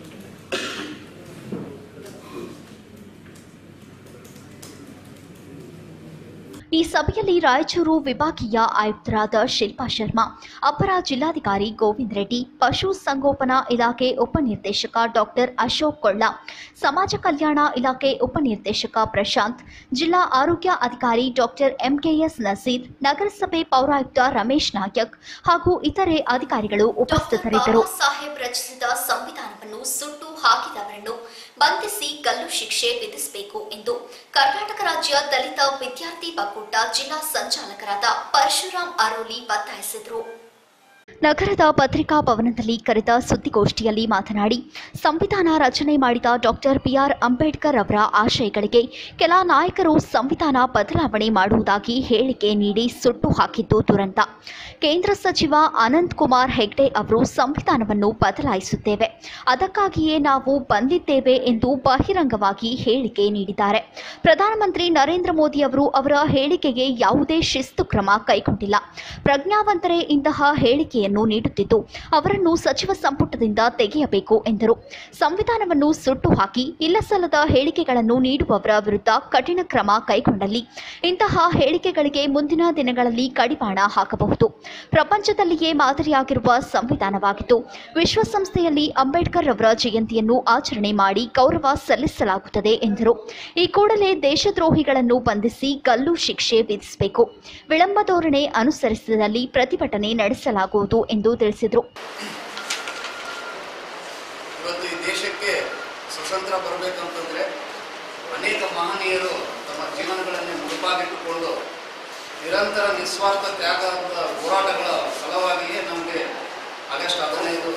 ಈ ಸಭೆಯಲ್ಲಿ ರಾಯಚೂರು ವಿಭಾಗೀಯ ಆಯುಕ್ತರಾದ ಶಿಲ್ಪಾ ಶರ್ಮಾ ಅಪರ ಜಿಲ್ಲಾಧಿಕಾರಿ ಗೋವಿಂದ್ ರೆಡ್ಡಿ ಪಶು ಸಂಗೋಪನಾ ಇಲಾಖೆ ಉಪನಿರ್ದೇಶಕ ಡಾಕ್ಟರ್ ಅಶೋಕ್ ಕೊಳ್ಳ ಸಮಾಜ ಕಲ್ಯಾಣ ಇಲಾಖೆ ಉಪನಿರ್ದೇಶಕ ಪ್ರಶಾಂತ್ ಜಿಲ್ಲಾ ಆರೋಗ್ಯ ಅಧಿಕಾರಿ ಡಾಕ್ಟರ್ ಎಂಕೆಎಸ್ ನಸೀರ್ ನಗರಸಭೆ ಪೌರಾಯುಕ್ತ ರಮೇಶ್ ನಾಯಕ್ ಹಾಗೂ ಇತರೆ ಅಧಿಕಾರಿಗಳು ಉಪಸ್ಥಿತರಿದ್ದರು ಬಾಬಾ ಸಾಹೇಬ್ ರಚಿಸಿದ ಸಂವಿಧಾನವನ್ನು ಸುಟ್ಟು ಹಾಕಿದವರನ್ನು ಬಂಧಿಸಿ ಗಲ್ಲು ಶಿಕ್ಷೆ ವಿಧಿಸಬೇಕು ಎಂದು ಕರ್ನಾಟಕ ರಾಜ್ಯ ದಲಿತ ವಿದ್ಯಾರ್ಥಿ ಒಕ್ಕೂಟ ಜಿಲ್ಲಾ ಸಂಚಾಲಕರಾದ ಪರಶುರಾಮ್ ಅರೋಲಿ ಒತ್ತಾಯಿಸಿದರು ನಗರದ ಪತ್ರಿಕಾ ಭವನದಲ್ಲಿ ಕರೆದ ಸುದ್ದಿಗೋಷ್ಠಿಯಲ್ಲಿ ಮಾತನಾಡಿ ಸಂವಿಧಾನ ರಚನೆ ಮಾಡಿದ ಡಾಕ್ಟರ್ ಬಿಆರ್ ಅಂಬೇಡ್ಕರ್ ಅವರ ಆಶಯಗಳಿಗೆ ಕೆಲ ನಾಯಕರು ಸಂವಿಧಾನ ಬದಲಾವಣೆ ಮಾಡುವುದಾಗಿ ಹೇಳಿಕೆ ನೀಡಿ ಸುಟ್ಟು ಹಾಕಿದ್ದು ದುರಂತ ಕೇಂದ್ರ ಸಚಿವ ಅನಂತ್ ಕುಮಾರ್ ಹೆಗ್ಡೆ ಅವರು ಸಂವಿಧಾನವನ್ನು ಬದಲಾಯಿಸುತ್ತೇವೆ ಅದಕ್ಕಾಗಿಯೇ ನಾವು ಬಂದಿದ್ದೇವೆ ಎಂದು ಬಹಿರಂಗವಾಗಿ ಹೇಳಿಕೆ ನೀಡಿದ್ದಾರೆ ಪ್ರಧಾನಮಂತ್ರಿ ನರೇಂದ್ರ ಮೋದಿ ಅವರು ಅವರ ಹೇಳಿಕೆಗೆ ಯಾವುದೇ ಶಿಸ್ತು ಕ್ರಮ ಕೈಗೊಂಡಿಲ್ಲ ಪ್ರಜ್ಞಾವಂತರೇ ಇಂತಹ ಹೇಳಿಕೆಯನ್ನು ನೀಡುತ್ತಿದ್ದು ಅವರನ್ನು ಸಚಿವ ಸಂಪುಟದಿಂದ ತೆಗೆಯಬೇಕು ಎಂದರು ಸಂವಿಧಾನವನ್ನು ಸುಟ್ಟು ಹಾಕಿ ಇಲ್ಲಸಲ್ಲದ ಹೇಳಿಕೆಗಳನ್ನು ನೀಡುವವರ ವಿರುದ್ಧ ಕಠಿಣ ಕ್ರಮ ಕೈಗೊಂಡಲ್ಲಿ ಇಂತಹ ಹೇಳಿಕೆಗಳಿಗೆ ಮುಂದಿನ ದಿನಗಳಲ್ಲಿ ಕಡಿವಾಣ ಹಾಕಬಹುದು ಪ್ರಪಂಚದಲ್ಲಿಯೇ ಮಾದರಿಯಾಗಿರುವ ಸಂವಿಧಾನವಾಗಿದ್ದು ವಿಶ್ವಸಂಸ್ಥೆಯಲ್ಲಿ ಅಂಬೇಡ್ಕರ್ ಅವರ ಜಯಂತಿಯನ್ನು ಆಚರಣೆ ಮಾಡಿ ಗೌರವ ಸಲ್ಲಿಸಲಾಗುತ್ತದೆ ಎಂದರು ಈ ಕೂಡಲೇ ದೇಶದ್ರೋಹಿಗಳನ್ನು ಬಂಧಿಸಿ ಗಲ್ಲು ಶಿಕ್ಷೆ ವಿಧಿಸಬೇಕು ವಿಳಂಬ ಧೋರಣೆ ಅನುಸರಿಸಿದಲ್ಲಿ ಪ್ರತಿಭಟನೆ ನಡೆಸಲಾಗುವುದು ಎಂದು ತಿಳಿಸಿದರು ಇವತ್ತು ಈ ದೇಶಕ್ಕೆ ಸ್ವತಂತ್ರ ಬರಬೇಕಂತಂದ್ರೆ ಅನೇಕ ಮಹನೀಯರು ತಮ್ಮ ಜೀವನಗಳನ್ನೇ ಮುಡುಪಾಗಿಟ್ಟುಕೊಂಡು ನಿರಂತರ ನಿಸ್ವಾರ್ಥ ತ್ಯಾಗದ ಹೋರಾಟಗಳ ಫಲವಾಗಿಯೇ ನಮಗೆ ಆಗಸ್ಟ್ ಹದಿನೈದು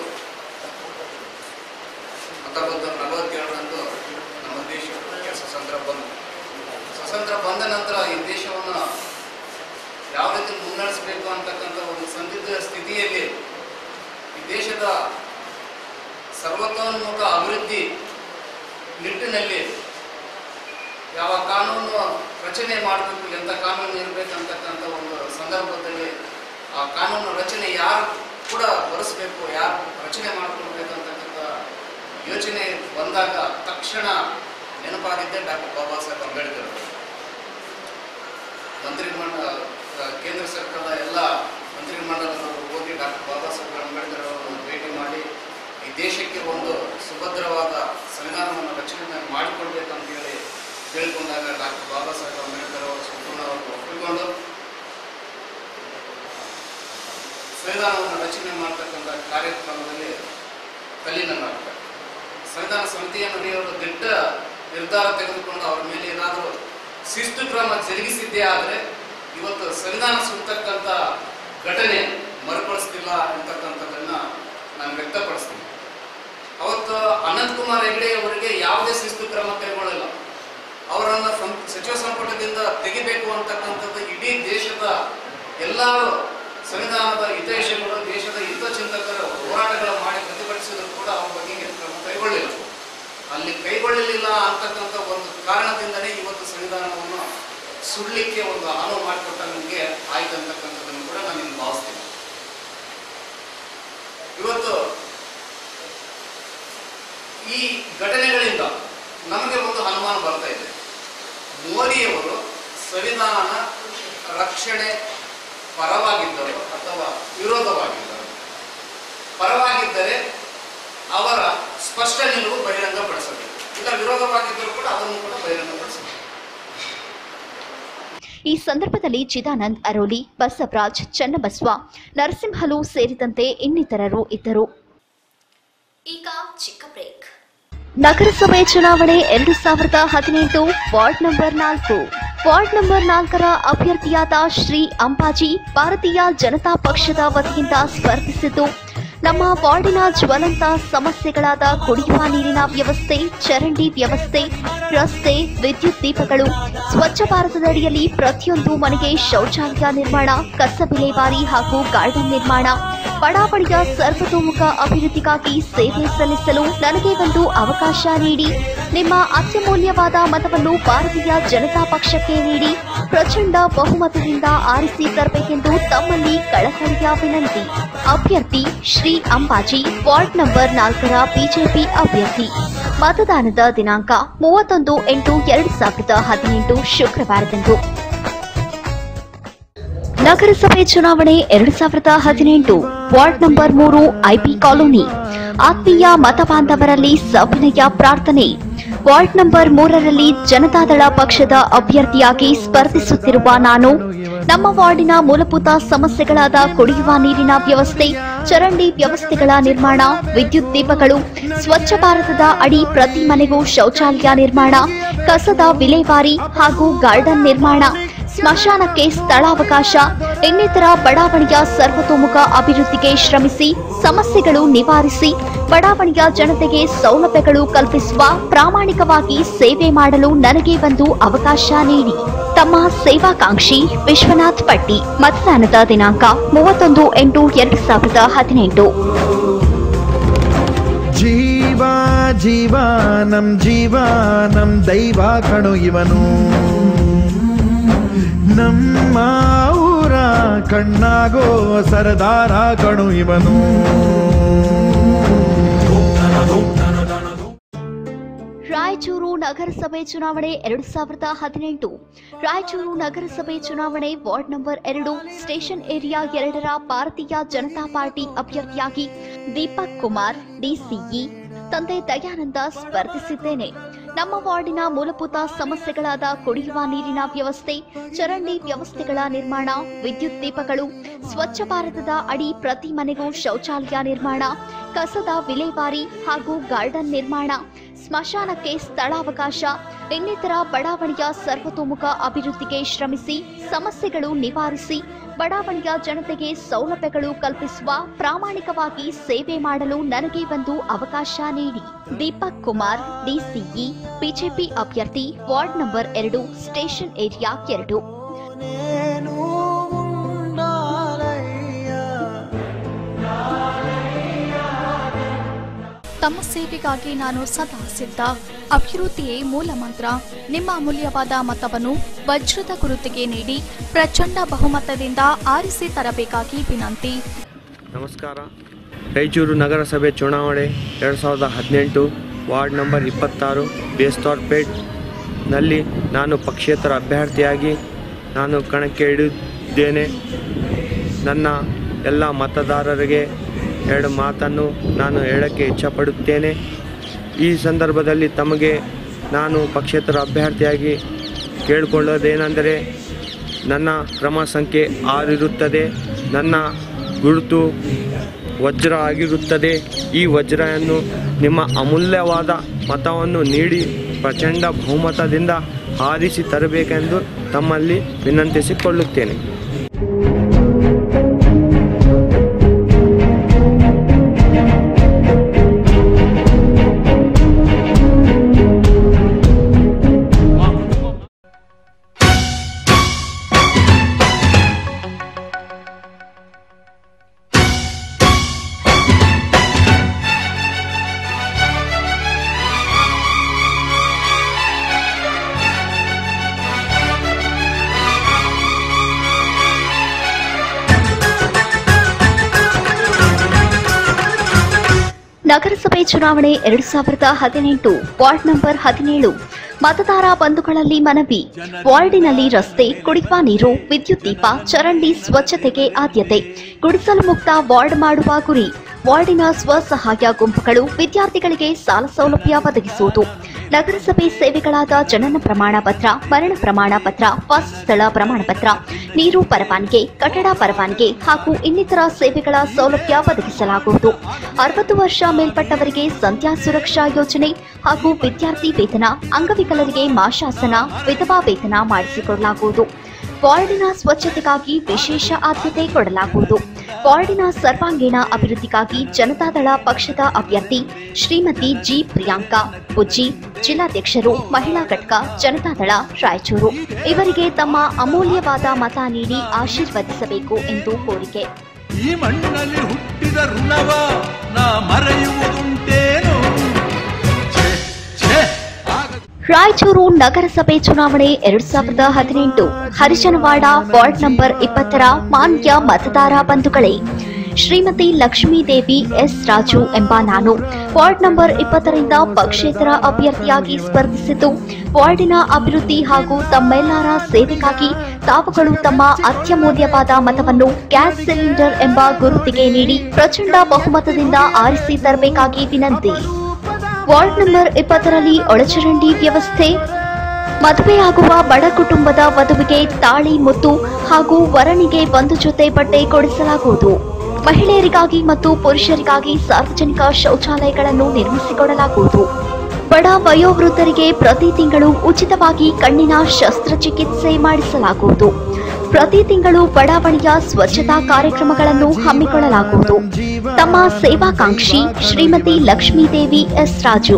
ಹತ್ತೊಂಬತ್ತು ನೂರ ನಲವತ್ತೇಳರಂದು ನಮ್ಮ ದೇಶಕ್ಕೆ ಸ್ವತಂತ್ರ ಬಂತು ಸ್ವತಂತ್ರ ಬಂದ ನಂತರ ಈ ದೇಶವನ್ನು ಯಾವ ರೀತಿ ಮುನ್ನಡೆಸಬೇಕು ಅಂತಕ್ಕಂಥ ಒಂದು ಸಂದಿಗ್ಧ ಸ್ಥಿತಿಯಲ್ಲಿ ಈ ದೇಶದ ಸರ್ವತೋನ್ಮುಖ ಅಭಿವೃದ್ಧಿ ನಿಟ್ಟಿನಲ್ಲಿ ಯಾವ ಕಾನೂನು ರಚನೆ ಮಾಡಬೇಕು ಎಂಥ ಕಾನೂನು ಇರಬೇಕಂತಕ್ಕಂಥ ಒಂದು ಸಂದರ್ಭದಲ್ಲಿ ಆ ಕಾನೂನು ರಚನೆ ಯಾರು ಕೂಡ ಬರೆಸಬೇಕು ಯಾರು ರಚನೆ ಮಾಡ್ಕೊಳ್ಬೇಕಂತಕ್ಕಂಥ ಯೋಚನೆ ಬಂದಾಗ ತಕ್ಷಣ ನೆನಪಾಗಿದ್ದೆ ಡಾಕ್ಟರ್ ಬಾಬಾ ಸಾಹೇಬ್ ಅಂಬೇಡ್ಕರ್ ಅವರು. ಮಂತ್ರಿಮಂಡಲ ಆ, ಕೇಂದ್ರ ಸರ್ಕಾರದ ಎಲ್ಲ ಮಂತ್ರಿಮಂಡಲದವರು ಹೋಗಿ ಡಾಕ್ಟರ್ ಬಾಬಾ ಸಾಹೇಬ್ ಅಂಬೇಡ್ಕರ್ ಅವರನ್ನು ಭೇಟಿ ಮಾಡಿ ಈ ದೇಶಕ್ಕೆ ಒಂದು ಸುಭದ್ರವಾದ ಸಂವಿಧಾನವನ್ನು ರಚನೆ ಮಾಡಿಕೊಡ್ಬೇಕಂತ ಹೇಳಿ ಕೇಳಿಕೊಂಡಾಗ ಡಾಕ್ಟರ್ ಬಾಬಾ ಸಾಹೇಬ್ ಅಂಬೇಡ್ಕರ್ ಅವರು ಸಂಪೂರ್ಣವಾಗಿ ಒಪ್ಪಿಕೊಂಡು ಸಂವಿಧಾನವನ್ನು ರಚನೆ ಮಾಡ್ತಕ್ಕಂಥ ಕಾರ್ಯಕ್ರಮದಲ್ಲಿ ತಲ್ಲೀನರಾಗ್ತಾರೆ ಸಂವಿಧಾನ ಸಮಿತಿಯನ್ನು ನಡೆಯೋರು ದಿಟ್ಟ ನಿರ್ಧಾರ ತೆಗೆದುಕೊಂಡು ಅವ್ರ ಮೇಲೆ ಏನಾದರೂ ಶಿಸ್ತು ಕ್ರಮ ಜರುಗಿಸಿದ್ದೇ ಆದರೆ ಇವತ್ತು ಸಂವಿಧಾನ ಸುತ್ತಕ್ಕಂಥ ಘಟನೆ ಮರುಕಳಿಸ್ತಿಲ್ಲ ಅಂತಕ್ಕಂಥದ್ದನ್ನ ನಾನು ವ್ಯಕ್ತಪಡಿಸ್ತೀನಿ ಅವತ್ತು ಅನಂತ್ ಕುಮಾರ್ ಹೆಗಡೆ ಅವರಿಗೆ ಯಾವುದೇ ಶಿಸ್ತು ಕ್ರಮ ಕೈಗೊಳ್ಳಲಿಲ್ಲ ಅವರನ್ನ ಸಂ- ಸಚಿವ ಸಂಪುಟದಿಂದ ತೆಗಿಬೇಕು ಅಂತಕ್ಕಂಥದ್ದು ಇಡೀ ದೇಶದ ಎಲ್ಲರೂ ಸಂವಿಧಾನದ ಹಿತೈಷಿಗಳು ದೇಶದ ಹಿತಚಿಂತಕರು ಹೋರಾಟಗಳ ಮಾಡಿ ಪ್ರತಿಭಟಿಸಿದ್ರು ಕೂಡ ಅವ್ರ ಬಗ್ಗೆ ಏನು ಕ್ರಮ ಕೈಗೊಳ್ಳಿಲ್ಲ ಅಲ್ಲಿ ಕೈಗೊಳ್ಳಲಿಲ್ಲ ಅಂತಕ್ಕಂಥ ಒಂದು ಕಾರಣದಿಂದನೇ ಇವತ್ತು ಸಂವಿಧಾನವನ್ನು ಸುಡ್ಲಿಕ್ಕೆ ಒಂದು ಅನುವು ಮಾಡಿಕೊಟ್ಟ ನಮಗೆ ಆಯ್ತು ಅಂತಕ್ಕಂಥದ್ದನ್ನು ಕೂಡ ನಾನು ಇಲ್ಲಿ ಭಾವಿಸ್ತೀನಿ ಇವತ್ತು ಈ ಘಟನೆಗಳಿಂದ ನಮಗೆ ಒಂದು ಅನುಮಾನ ಬರ್ತಾ ಇದೆ ಮೋದಿಯವರು ಸಂವಿಧಾನ ರಕ್ಷಣೆ ಪರವಾಗಿದ್ದರು ಅಥವಾ ವಿರೋಧವಾಗಿದ್ದರು ಪರವಾಗಿದ್ದರೆ ಅವರ ಸ್ಪಷ್ಟ ನಿಲುವು ಬಹಿರಂಗಪಡಿಸಬೇಕು ಇಲ್ಲ ವಿರೋಧವಾಗಿದ್ದರೂ ಕೂಡ ಅದನ್ನು ಕೂಡ ಬಹಿರಂಗಪಡಿಸಬೇಕು ಈ ಸಂದರ್ಭದಲ್ಲಿ ಚಿದಾನಂದ್ ಅರೋಲಿ ಬಸವರಾಜ್ ಚನ್ನಬಸವ ನರಸಿಂಹಲು ಸೇರಿದಂತೆ ಇನ್ನಿತರರು ಇದ್ದರು ಈಗ ಚಿಕ್ಕ ಬ್ರೇಕ್ ನಗರಸಭೆ ಚುನಾವಣೆ ಎರಡು ಸಾವಿರದ ಹದಿನೆಂಟು ವಾರ್ಡ್ ನಂಬರ್ ನಾಲ್ಕು ವಾರ್ಡ್ ನಂಬರ್ ನಾಲ್ಕರ ಅಭ್ಯರ್ಥಿಯಾದ ಶ್ರೀ ಅಂಬಾಜಿ ಭಾರತೀಯ ಜನತಾ ಪಕ್ಷದ ವತಿಯಿಂದ ಸ್ಪರ್ಧಿಸಿದ್ದು ನಮ್ಮ ವಾರ್ಡಿನ ಜ್ವಲಂತ ಸಮಸ್ಯೆಗಳಾದ ಕುಡಿಯುವ ನೀರಿನ ವ್ಯವಸ್ಥೆ ಚರಂಡಿ ವ್ಯವಸ್ಥೆ ರಸ್ತೆ ವಿದ್ಯುತ್ ದೀಪಗಳು ಸ್ವಚ್ಛ ಭಾರತದಡಿಯಲ್ಲಿ ಪ್ರತಿಯೊಂದು ಮನೆಗೆ ಶೌಚಾಲಯ ನಿರ್ಮಾಣ ಕಸ ವಿಲೇವಾರಿ ಹಾಗೂ ಗಾರ್ಡನ್ ನಿರ್ಮಾಣ ಬಡಾವಣೆಯ ಸರ್ವತೋಮುಖ ಅಭಿವೃದ್ಧಿಗಾಗಿ ಸೇವೆ ಸಲ್ಲಿಸಲು ನನಗೆ ಒಂದು ಅವಕಾಶ ನೀಡಿ ನಿಮ್ಮ ಅತ್ಯಮೂಲ್ಯವಾದ ಮತವನ್ನು ಭಾರತೀಯ ಜನತಾ ಪಕ್ಷಕ್ಕೆ ನೀಡಿ ಪ್ರಚಂಡ ಬಹುಮತದಿಂದ ಆರಿಸಿ ತರಬೇಕೆಂದು ತಮ್ಮಲ್ಲಿ ಕಳಕಳಿಯ ವಿನಂತಿ ಅಭ್ಯರ್ಥಿ ಶ್ರೀ ಅಂಬಾಜಿ ವಾರ್ಡ್ ನಂಬರ್ ನಾಲ್ಕರ ಬಿಜೆಪಿ ಅಭ್ಯರ್ಥಿ ಮತದಾನದ ದಿನಾಂಕ ಮೂವತ್ತೊಂದು ಎಂಟು ಎರಡು ಸಾವಿರದ ಹದಿನೆಂಟು ಶುಕ್ರವಾರದಂದು ನಗರಸಭೆ ಚುನಾವಣೆ ಎರಡು ಸಾವಿರದ ಹದಿನೆಂಟು ವಾರ್ಡ್ ನಂಬರ್ ಮೂರು ಐಪಿ ಕಾಲೋನಿ ಆತ್ಮೀಯ ಮತ ಬಾಂಧವರಲ್ಲಿ ಸವಿನಯ ಪ್ರಾರ್ಥನೆ ವಾರ್ಡ್ ನಂಬರ್ ಮೂರರಲ್ಲಿ ಜನತಾದಳ ಪಕ್ಷದ ಅಭ್ಯರ್ಥಿಯಾಗಿ ಸ್ಪರ್ಧಿಸುತ್ತಿರುವ ನಾನು ನಮ್ಮ ವಾರ್ಡಿನ ಮೂಲಭೂತ ಸಮಸ್ಯೆಗಳಾದ ಕುಡಿಯುವ ನೀರಿನ ವ್ಯವಸ್ಥೆ ಚರಂಡಿ ವ್ಯವಸ್ಥೆಗಳ ನಿರ್ಮಾಣ ವಿದ್ಯುತ್ ದೀಪಗಳು ಸ್ವಚ್ಛ ಭಾರತದ ಅಡಿ ಪ್ರತಿ ಮನೆಗೂ ಶೌಚಾಲಯ ನಿರ್ಮಾಣ ಕಸದ ವಿಲೇವಾರಿ ಹಾಗೂ ಗಾರ್ಡನ್ ನಿರ್ಮಾಣ ಸ್ಮಶಾನಕ್ಕೆ ಸ್ಥಳಾವಕಾಶ ಇನ್ನಿತರ ಬಡಾವಣೆಯ ಸರ್ವತೋಮುಖ ಅಭಿವೃದ್ಧಿಗೆ ಶ್ರಮಿಸಿ ಸಮಸ್ಯೆಗಳು ನಿವಾರಿಸಿ ಬಡಾವಣೆಯ ಜನತೆಗೆ ಸೌಲಭ್ಯಗಳು ಕಲ್ಪಿಸುವ ಪ್ರಾಮಾಣಿಕವಾಗಿ ಸೇವೆ ಮಾಡಲು ನನಗೆ ಒಂದು ಅವಕಾಶ ನೀಡಿ ತಮ್ಮ ಸೇವಾಕಾಂಕ್ಷಿ ವಿಶ್ವನಾಥ್ ಪಟ್ಟಿ ಮತದಾನದ ದಿನಾಂಕ ಮೂವತ್ತೊಂದು ಎಂಟು ಎರಡು ಸಾವಿರದ ಹದಿನೆಂಟು ಜೀವ ಜೀವ ನಮ್ ಜೀವ ನಮ್ ದೈವ ಕಣು ಇವನು ನಮ್ಮ ಊರ ಕಣ್ಣಾಗೋ ಸರದಾರ ಕಣು ಇವನು ರಾಯಚೂರು ನಗರಸಭೆ ಚುನಾವಣೆ ಎರಡು ಸಾವಿರದ ಹದಿನೆಂಟು ರಾಯಚೂರು ನಗರಸಭೆ ಚುನಾವಣೆ ವಾರ್ಡ್ ನಂಬರ್ ಎರಡು ಸ್ಟೇಷನ್ ಏರಿಯಾ ಎರಡರ ಭಾರತೀಯ ಜನತಾ ಪಾರ್ಟಿ ಅಭ್ಯರ್ಥಿಯಾಗಿ ದೀಪಕ್ ಕುಮಾರ್ ಡಿಸಿಇ ತಂದೆ ದಯಾನಂದ ಸ್ಪರ್ಧಿಸಿದ್ದೇನೆ ನಮ್ಮ ವಾರ್ಡಿನ ಮೂಲಭೂತ ಸಮಸ್ಯೆಗಳಾದ ಕುಡಿಯುವ ನೀರಿನ ವ್ಯವಸ್ಥೆ ಚರಂಡಿ ವ್ಯವಸ್ಥೆಗಳ ನಿರ್ಮಾಣ ವಿದ್ಯುತ್ ದೀಪಗಳು ಸ್ವಚ್ಛ ಭಾರತದ ಅಡಿ ಪ್ರತಿ ಮನೆಗೂ ಶೌಚಾಲಯ ನಿರ್ಮಾಣ ಕಸದ ವಿಲೇವಾರಿ ಹಾಗೂ ಗಾರ್ಡನ್ ನಿರ್ಮಾಣ ಸ್ಮಶಾನಕ್ಕೆ ಸ್ಥಳಾವಕಾಶ ಇನ್ನಿತರ ಬಡಾವಣೆಯ ಸರ್ವತೋಮುಖ ಅಭಿವೃದ್ಧಿಗೆ ಶ್ರಮಿಸಿ ಸಮಸ್ಯೆಗಳು ನಿವಾರಿಸಿ ಬಡಾವಣೆಯ ಜನತೆಗೆ ಸೌಲಭ್ಯಗಳು ಕಲ್ಪಿಸುವ ಪ್ರಾಮಾಣಿಕವಾಗಿ ಸೇವೆ ಮಾಡಲು ನನಗೆ ಒಂದು ಅವಕಾಶ ನೀಡಿ ದೀಪಕ್ ಕುಮಾರ್ ಡಿಸಿಇ ಬಿಜೆಪಿ ಅಭ್ಯರ್ಥಿ ವಾರ್ಡ್ ನಂಬರ್ ಎರಡು ಸ್ಟೇಷನ್ ಏರಿಯಾ ಎರಡು ತಮ್ಮ ಸೇವೆಗಾಗಿ ನಾನು ಸದಾ ಸಿದ್ಧ ಅಭಿವೃದ್ಧಿಯೇ ಮೂಲ ಮಂತ್ರ ನಿಮ್ಮ ಅಮೂಲ್ಯವಾದ ಮತವನ್ನು ವಜ್ರದ ಗುರುತಿಗೆ ನೀಡಿ ಪ್ರಚಂಡ ಬಹುಮತದಿಂದ ಆರಿಸಿ ತರಬೇಕಾಗಿ ವಿನಂತಿ ನಮಸ್ಕಾರ ರಾಯಚೂರು ನಗರಸಭೆ ಚುನಾವಣೆ ಎರಡು ಸಾವಿರದ ಹದಿನೆಂಟು ವಾರ್ಡ್ ನಂಬರ್ ಇಪ್ಪತ್ತಾರು ಬೇಸ್ತೋರ್ಪೇಟ್ನಲ್ಲಿ ನಾನು ಪಕ್ಷೇತರ ಅಭ್ಯರ್ಥಿಯಾಗಿ ನಾನು ಕಣಕ್ಕೆ ಇಳಿದ್ದೇನೆ ನನ್ನ ಎಲ್ಲ ಮತದಾರರಿಗೆ ಎರಡು ಮಾತನ್ನು ನಾನು ಹೇಳಕ್ಕೆ ಇಚ್ಛಪಡುತ್ತೇನೆ ಈ ಸಂದರ್ಭದಲ್ಲಿ ತಮಗೆ ನಾನು ಪಕ್ಷೇತರ ಅಭ್ಯರ್ಥಿಯಾಗಿ ಕೇಳಿಕೊಳ್ಳೋದೇನೆಂದರೆ ನನ್ನ ಕ್ರಮ ಸಂಖ್ಯೆ ಆರಿರುತ್ತದೆ ನನ್ನ ಗುರುತು ವಜ್ರ ಆಗಿರುತ್ತದೆ ಈ ವಜ್ರವನ್ನು ನಿಮ್ಮ ಅಮೂಲ್ಯವಾದ ಮತವನ್ನು ನೀಡಿ ಪ್ರಚಂಡ ಬಹುಮತದಿಂದ ಆರಿಸಿ ತರಬೇಕೆಂದು ತಮ್ಮಲ್ಲಿ ವಿನಂತಿಸಿಕೊಳ್ಳುತ್ತೇನೆ ನಗರಸಭೆ ಚುನಾವಣೆ ಎರಡು ಸಾವಿರದ ಹದಿನೆಂಟು ವಾರ್ಡ್ ನಂಬರ್ ಹದಿನೇಳು ಮತದಾರ ಬಂಧುಗಳಲ್ಲಿ ಮನವಿ ವಾರ್ಡಿನಲ್ಲಿ ರಸ್ತೆ ಕುಡಿಯುವ ನೀರು ವಿದ್ಯುತ್ ದೀಪ ಚರಂಡಿ ಸ್ವಚ್ಛತೆಗೆ ಆದ್ಯತೆ ಗುಡಿಸಲು ಮುಕ್ತ ವಾರ್ಡ್ ಮಾಡುವ ಗುರಿ ವಾರ್ಡಿನ ಸ್ವಸಹಾಯ ಗುಂಪುಗಳು ವಿದ್ಯಾರ್ಥಿಗಳಿಗೆ ಸಾಲ ಸೌಲಭ್ಯ ಒದಗಿಸುವುದು ನಗರಸಭೆ ಸೇವೆಗಳಾದ ಜನನ ಪ್ರಮಾಣ ಪತ್ರ ಮರಣ ಪ್ರಮಾಣ ಪತ್ರ ವಾಸಸ್ಥಳ ಪ್ರಮಾಣ ಪತ್ರ ನೀರು ಪರವಾನಗಿ ಕಟ್ಟಡ ಪರವಾನಗಿ ಹಾಗೂ ಇನ್ನಿತರ ಸೇವೆಗಳ ಸೌಲಭ್ಯ ಒದಗಿಸಲಾಗುವುದು ಅರವತ್ತು ವರ್ಷ ಮೇಲ್ಪಟ್ಟವರಿಗೆ ಸಂಧ್ಯಾ ಸುರಕ್ಷಾ ಯೋಜನೆ ಹಾಗೂ ವಿದ್ಯಾರ್ಥಿ ವೇತನ ಅಂಗವಿಕಲರಿಗೆ ಮಾಶಾಸನ ವಿಧವಾ ವೇತನ ಮಾಡಿಸಿಕೊಡಲಾಗುವುದು ವಾರ್ಡಿನ ಸ್ವಚ್ಛತೆಗಾಗಿ ವಿಶೇಷ ಆದ್ಯತೆ ಕೊಡಲಾಗುವುದು ವಾರ್ಡಿನ ಸರ್ವಾಂಗೀಣ ಅಭಿವೃದ್ಧಿಗಾಗಿ ಜನತಾದಳ ಪಕ್ಷದ ಅಭ್ಯರ್ಥಿ ಶ್ರೀಮತಿ ಜಿ ಪ್ರಿಯಾಂಕಾ ಬುಜ್ಜಿ ಜಿಲ್ಲಾಧ್ಯಕ್ಷರು ಮಹಿಳಾ ಘಟಕ ಜನತಾದಳ ರಾಯಚೂರು ಇವರಿಗೆ ತಮ್ಮ ಅಮೂಲ್ಯವಾದ ಮತ ನೀಡಿ ಆಶೀರ್ವದಿಸಬೇಕು ಎಂದು ಕೋರಿಕೆ ಈ ಮಣ್ಣಲ್ಲಿ ಹುಟ್ಟಿದ ಋಣವ ನಾ ಮರೆಯುವುದುಂಟೇನು ಛೆ, ಛೆ, ಆಗ ರಾಯಚೂರು ನಗರಸಭೆ ಚುನಾವಣೆ ಎರಡ್ ಸಾವಿರದ ಹದಿನೆಂಟು ಹರಿಜನವಾಡ ವಾರ್ಡ್ ನಂಬರ್ ಇಪ್ಪತ್ತರ ಮಾನ್ಯ ಮತದಾರ ಬಂಧುಗಳೇ ಶ್ರೀಮತಿ ಲಕ್ಷ್ಮೀದೇವಿ ಎಸ್ ರಾಜು ಎಂಬ ನಾನು ವಾರ್ಡ್ ನಂಬರ್ ಇಪ್ಪತ್ತರಿಂದ ಪಕ್ಷೇತರ ಅಭ್ಯರ್ಥಿಯಾಗಿ ಸ್ಪರ್ಧಿಸಿದ್ದು ವಾರ್ಡಿನ ಅಭಿವೃದ್ಧಿ ಹಾಗೂ ತಮ್ಮೆಲ್ಲರ ಸೇವೆಗಾಗಿ ತಾವುಗಳು ತಮ್ಮ ಅತ್ಯಮೂಲ್ಯವಾದ ಮತವನ್ನು ಗ್ಯಾಸ್ ಸಿಲಿಂಡರ್ ಎಂಬ ಗುರುತಿಗೆ ನೀಡಿ ಪ್ರಚಂಡ ಬಹುಮತದಿಂದ ಆರಿಸಿ ತರಬೇಕಾಗಿ ವಿನಂತಿ ವಾರ್ಡ್ ನಂಬರ್ ಇಪ್ಪತ್ತರಲ್ಲಿ ಒಳಚರಂಡಿ ವ್ಯವಸ್ಥೆ ಮದುವೆಯಾಗುವ ಬಡ ಕುಟುಂಬದ ವಧುವಿಗೆ ತಾಳಿ ಮುತ್ತು ಹಾಗೂ ವರನಿಗೆ ಒಂದು ಜೊತೆ ಬಟ್ಟೆ ಕೊಡಿಸಲಾಗುವುದು ಮಹಿಳೆಯರಿಗಾಗಿ ಮತ್ತು ಪುರುಷರಿಗಾಗಿ ಸಾರ್ವಜನಿಕ ಶೌಚಾಲಯಗಳನ್ನು ನಿರ್ಮಿಸಿಕೊಡಲಾಗುವುದು ಬಡ ವಯೋವೃದ್ಧರಿಗೆ ಪ್ರತಿ ತಿಂಗಳು ಉಚಿತವಾಗಿ ಕಣ್ಣಿನ ಶಸ್ತ್ರಚಿಕಿತ್ಸೆ ಮಾಡಿಸಲಾಗುವುದು ಪ್ರತಿ ತಿಂಗಳು ಬಡಾವಣೆಯ ಸ್ವಚ್ಛತಾ ಕಾರ್ಯಕ್ರಮಗಳನ್ನು ಹಮ್ಮಿಕೊಳ್ಳಲಾಗುವುದು ತಮ್ಮ ಸೇವಾಕಾಂಕ್ಷಿ ಶ್ರೀಮತಿ ಲಕ್ಷ್ಮೀದೇವಿ ಎಸ್ ರಾಜು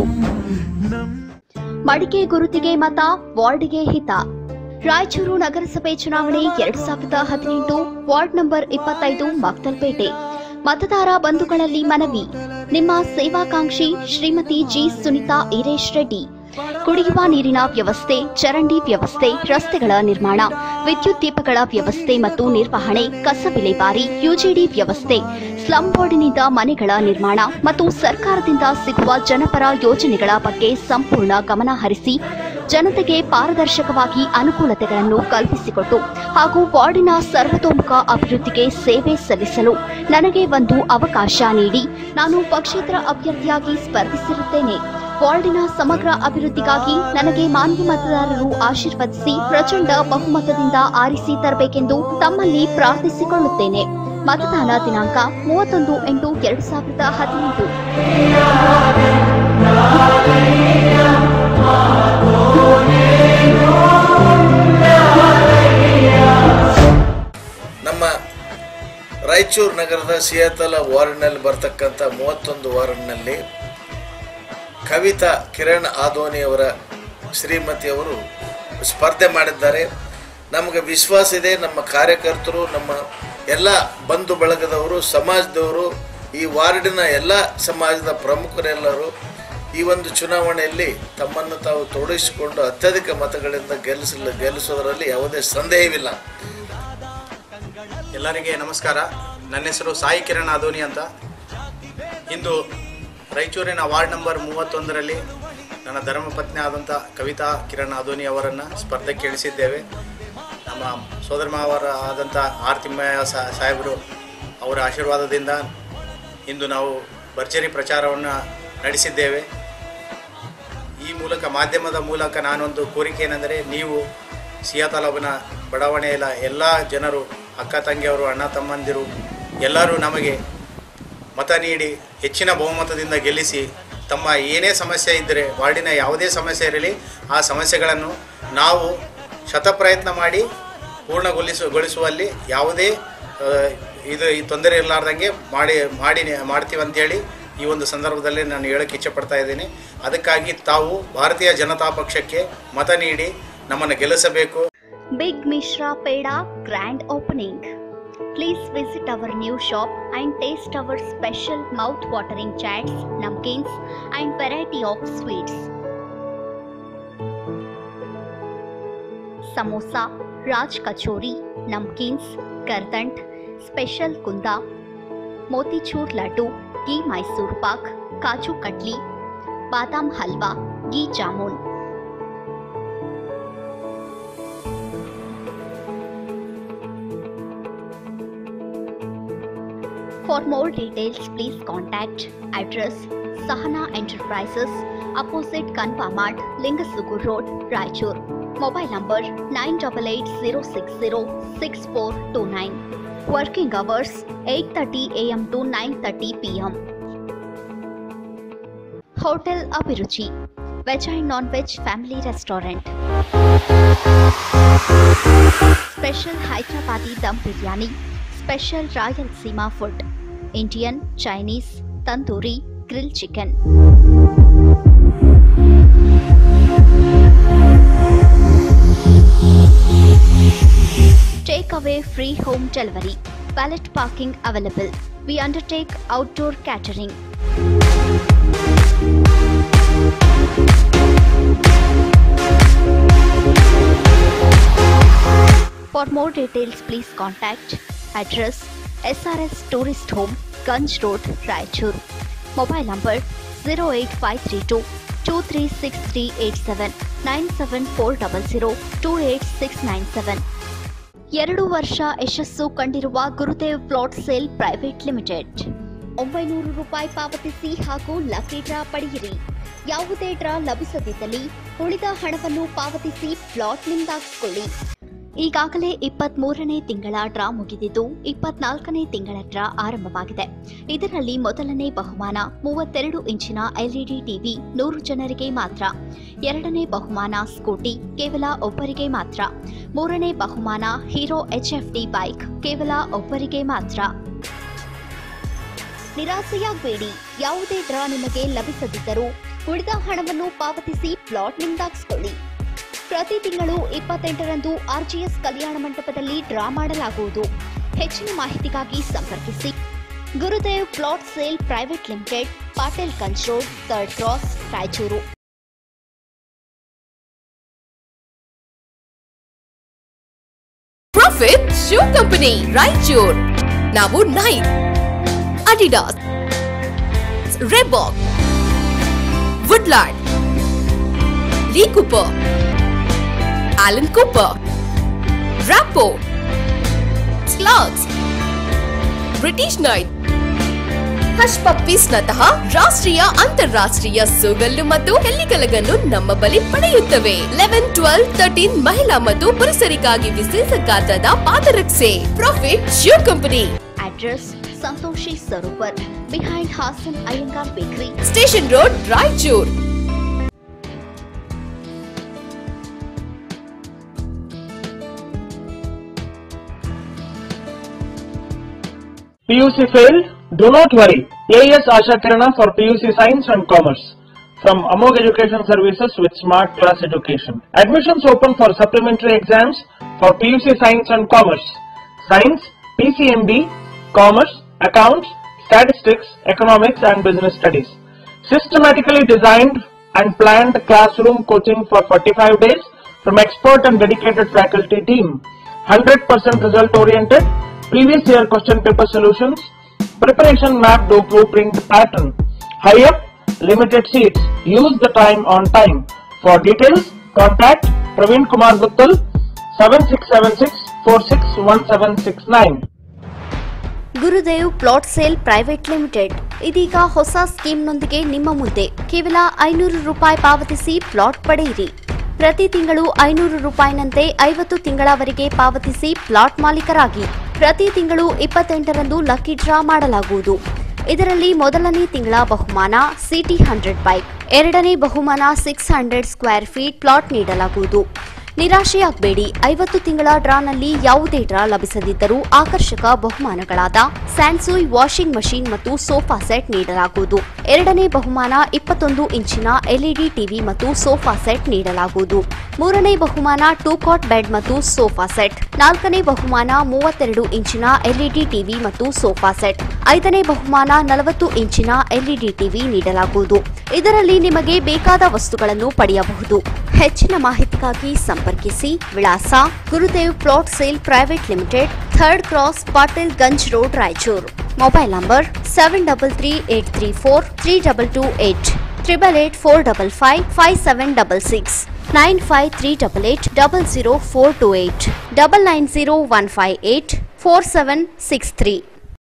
ಮಡಿಕೆ ಗುರುತಿಗೆ ಮತ ವಾರ್ಡ್ಗೆ ಹಿತ ರಾಯಚೂರು ನಗರಸಭೆ ಚುನಾವಣೆ ಎರಡ್ ಸಾವಿರದ ಹದಿನೆಂಟು ವಾರ್ಡ್ ನಂಬರ್ ಇಪ್ಪತ್ತೈದು ಮಕ್ತಲ್ಪೇಟೆ ಮತದಾರ ಬಂಧುಗಳಲ್ಲಿ ಮನವಿ ನಿಮ್ಮ ಸೇವಾಕಾಂಕ್ಷಿ ಶ್ರೀಮತಿ ಜಿ ಸುನಿತಾ ಈರೇಶ್ ರೆಡ್ಡಿ ಕುಡಿಯುವ ನೀರಿನ ವ್ಯವಸ್ಥೆ ಚರಂಡಿ ವ್ಯವಸ್ಥೆ ರಸ್ತೆಗಳ ನಿರ್ಮಾಣ ವಿದ್ಯುತ್ ದೀಪಗಳ ವ್ಯವಸ್ಥೆ ಮತ್ತು ನಿರ್ವಹಣೆ ಕಸ ವಿಲೇವಾರಿ ಯುಜಿಡಿ ವ್ಯವಸ್ಥೆ ಸ್ಲಂ ಬೋರ್ಡಿನಿಂದ ಮನೆಗಳ ನಿರ್ಮಾಣ ಮತ್ತು ಸರ್ಕಾರದಿಂದ ಸಿಗುವ ಜನಪರ ಯೋಜನೆಗಳ ಬಗ್ಗೆ ಸಂಪೂರ್ಣ ಗಮನ ಹರಿಸಿ ಜನತೆಗೆ ಪಾರದರ್ಶಕವಾಗಿ ಅನುಕೂಲತೆಗಳನ್ನು ಕಲ್ಪಿಸಿಕೊಟ್ಟು ಹಾಗೂ ವಾರ್ಡಿನ ಸರ್ವತೋಮುಖ ಅಭಿವೃದ್ಧಿಗೆ ಸೇವೆ ಸಲ್ಲಿಸಲು ನನಗೆ ಒಂದು ಅವಕಾಶ ನೀಡಿ ನಾನು ಪಕ್ಷೇತರ ಅಭ್ಯರ್ಥಿಯಾಗಿ ಸ್ಪರ್ಧಿಸಿರುತ್ತೇನೆ ವಾರ್ಡಿನ ಸಮಗ್ರ ಅಭಿವೃದ್ಧಿಗಾಗಿ ನನಗೆ ಮಾನ್ಯ ಮತದಾರರು ಆಶೀರ್ವದಿಸಿ ಪ್ರಚಂಡ ಬಹುಮತದಿಂದ ಆರಿಸಿ ತರಬೇಕೆಂದು ತಮ್ಮಲ್ಲಿ ಪ್ರಾರ್ಥಿಸಿಕೊಳ್ಳುತ್ತೇನೆ ಮತದಾನ ದಿನಾಂಕ ಮೂವತ್ತೊಂದು ಎಂಟು ಎರಡು ಸಾವಿರದ ಹದಿನೆಂಟು ರಾಯಚೂರು ನಗರದ ಸಿಯಾತಲ ವಾರ್ಡ್ನಲ್ಲಿ ಬರ್ತಕ್ಕಂಥ ಮೂವತ್ತೊಂದು ವಾರ್ಡ್ನಲ್ಲಿ ಕವಿತಾ ಕಿರಣ್ ಆದೋನಿಯವರ ಶ್ರೀಮತಿಯವರು ಸ್ಪರ್ಧೆ ಮಾಡಿದ್ದಾರೆ ನಮಗೆ ವಿಶ್ವಾಸ ಇದೆ ನಮ್ಮ ಕಾರ್ಯಕರ್ತರು ನಮ್ಮ ಎಲ್ಲ ಬಂಧು ಬಳಗದವರು ಸಮಾಜದವರು ಈ ವಾರ್ಡಿನ ಎಲ್ಲ ಸಮಾಜದ ಪ್ರಮುಖರೆಲ್ಲರೂ ಈ ಒಂದು ಚುನಾವಣೆಯಲ್ಲಿ ತಮ್ಮನ್ನು ತಾವು ತೊಡಗಿಸಿಕೊಂಡು ಅತ್ಯಧಿಕ ಮತಗಳಿಂದ ಗೆಲ್ಲಿಸಲು ಗೆಲ್ಲಿಸೋದರಲ್ಲಿ ಯಾವುದೇ ಸಂದೇಹವಿಲ್ಲ ಎಲ್ಲರಿಗೆ ನಮಸ್ಕಾರ ನನ್ನ ಹೆಸರು ಸಾಯಿ ಕಿರಣ್ ಆದೋನಿ ಅಂತ ಇಂದು ರಾಯಚೂರಿನ ವಾರ್ಡ್ ನಂಬರ್ ಮೂವತ್ತೊಂದರಲ್ಲಿ ನನ್ನ ಧರ್ಮಪತ್ನಿ ಆದಂಥ ಕವಿತಾ ಕಿರಣ್ ಆದೋನಿ ಅವರನ್ನು ಸ್ಪರ್ಧೆಗೆ ಇಳಿಸಿದ್ದೇವೆ ನಮ್ಮ ಸೋದರ ಮಾವರ ಆದಂಥ ಆರ್ ತಿಮ್ಮಯ್ಯ ಸಾ- ಸಾಹೇಬರು ಅವರ ಆಶೀರ್ವಾದದಿಂದ ಇಂದು ನಾವು ಭರ್ಜರಿ ಪ್ರಚಾರವನ್ನು ನಡೆಸಿದ್ದೇವೆ ಈ ಮೂಲಕ ಮಾಧ್ಯಮದ ಮೂಲಕ ನಾನೊಂದು ಕೋರಿಕೆ ಏನೆಂದರೆ ನೀವು ಸಿಯಾ ತಾಲೂಕಿನ ಬಡಾವಣೆಯ ಎಲ್ಲ ಜನರು ಅಕ್ಕ ತಂಗಿಯವರು ಅಣ್ಣ ತಮ್ಮಂದಿರು ಎಲ್ಲರೂ ನಮಗೆ ಮತ ನೀಡಿ ಹೆಚ್ಚಿನ ಬಹುಮತದಿಂದ ಗೆಲ್ಲಿಸಿ ತಮ್ಮ ಏನೇ ಸಮಸ್ಯೆ ಇದ್ದರೆ ವಾರ್ಡಿನ ಯಾವುದೇ ಸಮಸ್ಯೆ ಇರಲಿ ಆ ಸಮಸ್ಯೆಗಳನ್ನು ನಾವು ಶತಪ್ರಯತ್ನ ಮಾಡಿ ಪೂರ್ಣಗೊಳಿಸು ಗೊಳಿಸುವಲ್ಲಿ ಯಾವುದೇ ಆ, ಇದು ಈ ತೊಂದರೆ ಇರಲಾರ್ದಂಗೆ ಮಾಡಿ ಮಾಡಿ ಮಾಡ್ತೀವಿ ಅಂತೇಳಿ ಈ ಒಂದು ಸಂದರ್ಭದಲ್ಲಿ ನಾನು ಹೇಳಕ್ಕೆ ಇಚ್ಛೆಪಡ್ತಾ ಇದ್ದೀನಿ ಅದಕ್ಕಾಗಿ ತಾವು ಭಾರತೀಯ ಜನತಾ ಪಕ್ಷಕ್ಕೆ ಮತ ನೀಡಿ ನಮ್ಮನ್ನು ಗೆಲ್ಲಿಸಬೇಕು Big Mishra Peda grand opening. Please visit our new shop and taste our special mouth-watering chats, namkeens and variety of sweets. Samosa, Raj Kachori, namkeens, Kardant, special kunda, motichur laddu, ghee Mysore pak, kaju katli, badam halwa, ghee jamun. For more details, please contact address Sahana Enterprises, opposite Kanpa Mart, Lingasugu Road, Raichur. Mobile number 9860606429. Working hours 8:30 a.m. to 9:30 p.m. Hotel Abhiruchi, Veg and Non-Veg Family Restaurant. Special Hyderabadi Dum Biryani, Special Royal Seema Food, Indian, Chinese, Tandoori, Grilled Chicken. Takeaway free home delivery. Valet parking available. We undertake outdoor catering. For more details, please contact address SRS Tourist Home, Ganj Road, Raichur. Mobile number 08532 236387 97400 28697. ಎರಡು ವರ್ಷ ಯಶಸ್ಸು ಕಂಡಿರುವ Gurudev plot sale private limited ಒಂಬೈನೂರು ರೂಪಾಯಿ ಪಾವತಿಸಿ ಹಾಗೂ ಲಕ್ಕಿ ಡ್ರಾ ಪಡೆಯಿರಿ ಯಾವುದೇ ಡ್ರಾ ಲಭಿಸದಿದ್ದಲ್ಲಿ ಉಳಿದ ಹಣವನ್ನು ಪಾವತಿಸಿ ಪ್ಲಾಟ್ ನಿಂದಾಗಿಸಿಕೊಳ್ಳಿ ಈಗಾಗಲೇ ಇಪ್ಪತ್ತ್ ಮೂರನೇ ತಿಂಗಳ ಡ್ರಾ ಮುಗಿದಿದ್ದು ಇಪ್ಪತ್ನಾಲ್ಕನೇ ತಿಂಗಳ ಡ್ರಾ ಆರಂಭವಾಗಿದೆ ಇದರಲ್ಲಿ ಮೊದಲನೇ ಬಹುಮಾನ ಮೂವತ್ತೆರಡು ಇಂಚಿನ ಎಲ್ಇಡಿ ಟಿವಿ ನೂರು ಜನರಿಗೆ ಮಾತ್ರ ಎರಡನೇ ಬಹುಮಾನ ಸ್ಕೂಟಿ ಕೇವಲ ಒಬ್ಬರಿಗೆ ಮಾತ್ರ ಮೂರನೇ ಬಹುಮಾನ ಹೀರೋ ಎಚ್ಎಫ್ಡಿ ಬೈಕ್ ಕೇವಲ ಒಬ್ಬರಿಗೆ ಮಾತ್ರ ನಿರಾಸೆಯಾಗಬೇಡಿ ಯಾವುದೇ ಡ್ರಾ ನಿಮಗೆ ಲಭಿಸದಿದ್ದರೂ ಉಳಿದ ಹಣವನ್ನು ಪಾವತಿಸಿ ಪ್ಲಾಟ್ ನಿಂದಾಗಿಸಿಕೊಳ್ಳಿ ಪ್ರತಿ ತಿಂಗಳು ಇಪ್ಪತ್ತೆಂಟರಂದು ಆರ್ಜಿಎಸ್ ಕಲ್ಯಾಣ ಮಂಟಪದಲ್ಲಿ ಡ್ರಾ ಮಾಡಲಾಗುವುದು ಹೆಚ್ಚಿನ ಮಾಹಿತಿಗಾಗಿ ಸಂಪರ್ಕಿಸಿ Gurudev plot sale private limited Patil Ganj road third cross Raichur profit shoe company Raichur ನಾವು Nike Adidas Reebok Woodland Lee Cooper Allen Cooper ರ್ಯಾಪೋ ಸ್ಲಾಗ್ಸ್ ಬ್ರಿಟಿಷ್ ನೈಟ್ ಹಶ್ ಪಪ್ಪೀಸ್ನಂತಹ ರಾಷ್ಟ್ರೀಯ ಅಂತಾರಾಷ್ಟ್ರೀಯ ಸೋಗಲ್ಲು ಮತ್ತು ಹೆಲ್ಲಿಕಲಗನ್ನು ನಮ್ಮ ಬಳಿ ಪಡೆಯುತ್ತವೆ ಲೆವೆನ್ ಟ್ವೆಲ್ ತರ್ಟೀನ್ ಮಹಿಳಾ ಮತ್ತು ಪುರುಷರಿಗಾಗಿ ವಿಶೇಷ ಗಾತ್ರದ ಪಾದರಕ್ಷೆ profit shoe company address Santoshi Sarovar behind Hassan Iyengar bakery station road Raichur PUC failed? Do not worry. AES Asha Kirana for PUC Science and Commerce from Amog Education Services with Smart Class Education. Admissions open for supplementary exams for PUC Science and Commerce. Science, PCMB, Commerce, Accounts, Statistics, Economics and Business Studies. Systematically designed and planned classroom coaching for 45 days from expert and dedicated faculty team. 100% result oriented, previous year question paper solutions, preparation map to blueprint pattern. High up, limited seats. Use the time on time. For details, contact Praveen Kumar Guttal 7676 461769. Gurudev plot sale private limited ಇದೀಗ ಹೊಸ ಸ್ಕೀಮ್ನೊಂದಿಗೆ ನಿಮ್ಮ ಮುಂದೆ ಕೇವಲ ಐನೂರು ರೂಪಾಯಿ ಪಾವತಿಸಿ ಪ್ಲಾಟ್ ಪಡೆಯಿರಿ ಪ್ರತಿ ತಿಂಗಳು ಐನೂರು ರೂಪಾಯಿನಂತೆ ಐವತ್ತು ತಿಂಗಳವರೆಗೆ ಪಾವತಿಸಿ ಪ್ಲಾಟ್ ಮಾಲೀಕರಾಗಿ ಪ್ರತಿ ತಿಂಗಳು ಇಪ್ಪತ್ತೆಂಟರಂದು ಲಕ್ಕಿ ಡ್ರಾ ಮಾಡಲಾಗುವುದು ಇದರಲ್ಲಿ ಮೊದಲನೇ ತಿಂಗಳ ಬಹುಮಾನ ಸಿಟಿ ಹಂಡ್ರೆಡ್ ಬೈಕ್ ಎರಡನೇ ಬಹುಮಾನ six hundred square feet plot ನೀಡಲಾಗುವುದು ನಿರಾಶೆಯಾಗಬೇಡಿ ಐವತ್ತು ತಿಂಗಳ ಡ್ರಾನಲ್ಲಿ ಯಾವುದೇ ಡ್ರಾ ಲಭಿಸದಿದ್ದರೂ ಆಕರ್ಷಕ ಬಹುಮಾನಗಳಾದ ಸ್ಯಾನ್ಸುಯ್ ವಾಷಿಂಗ್ ಮಷೀನ್ ಮತ್ತು ಸೋಫಾ ಸೆಟ್ ನೀಡಲಾಗುವುದು ಎರಡನೇ ಬಹುಮಾನ ಇಪ್ಪತ್ತೊಂದು ಇಂಚಿನ ಎಲ್ಇಡಿ ಟಿವಿ ಮತ್ತು ಸೋಫಾ ಸೆಟ್ ನೀಡಲಾಗುವುದು ಮೂರನೇ ಬಹುಮಾನ ಟೂ ಕಾಟ್ ಬೆಡ್ ಮತ್ತು ಸೋಫಾ ಸೆಟ್ ನಾಲ್ಕನೇ ಬಹುಮಾನ ಮೂವತ್ತೆರಡು ಇಂಚಿನ ಎಲ್ಇಡಿ ಟಿವಿ ಮತ್ತು ಸೋಫಾ ಸೆಟ್ ಐದನೇ ಬಹುಮಾನ ನಲವತ್ತು ಇಂಚಿನ ಎಲ್ಇಡಿ ಟಿವಿ ನೀಡಲಾಗುವುದು ಇದರಲ್ಲಿ ನಿಮಗೆ ಬೇಕಾದ ವಸ್ತುಗಳನ್ನು ಪಡೆಯಬಹುದು ಹೆಚ್ಚಿನ ಮಾಹಿತಿಗಾಗಿ ಸಂಪರ್ಕಿಸಿ ವಿಳಾಸ Gurudev plot sale private limited third cross Patil Ganj road Raichur mobile number seven double three eight three four three double two eight triple eight four double five five seven double six nine five three double eight double zero four two eight double nine zero one five eight four seven six three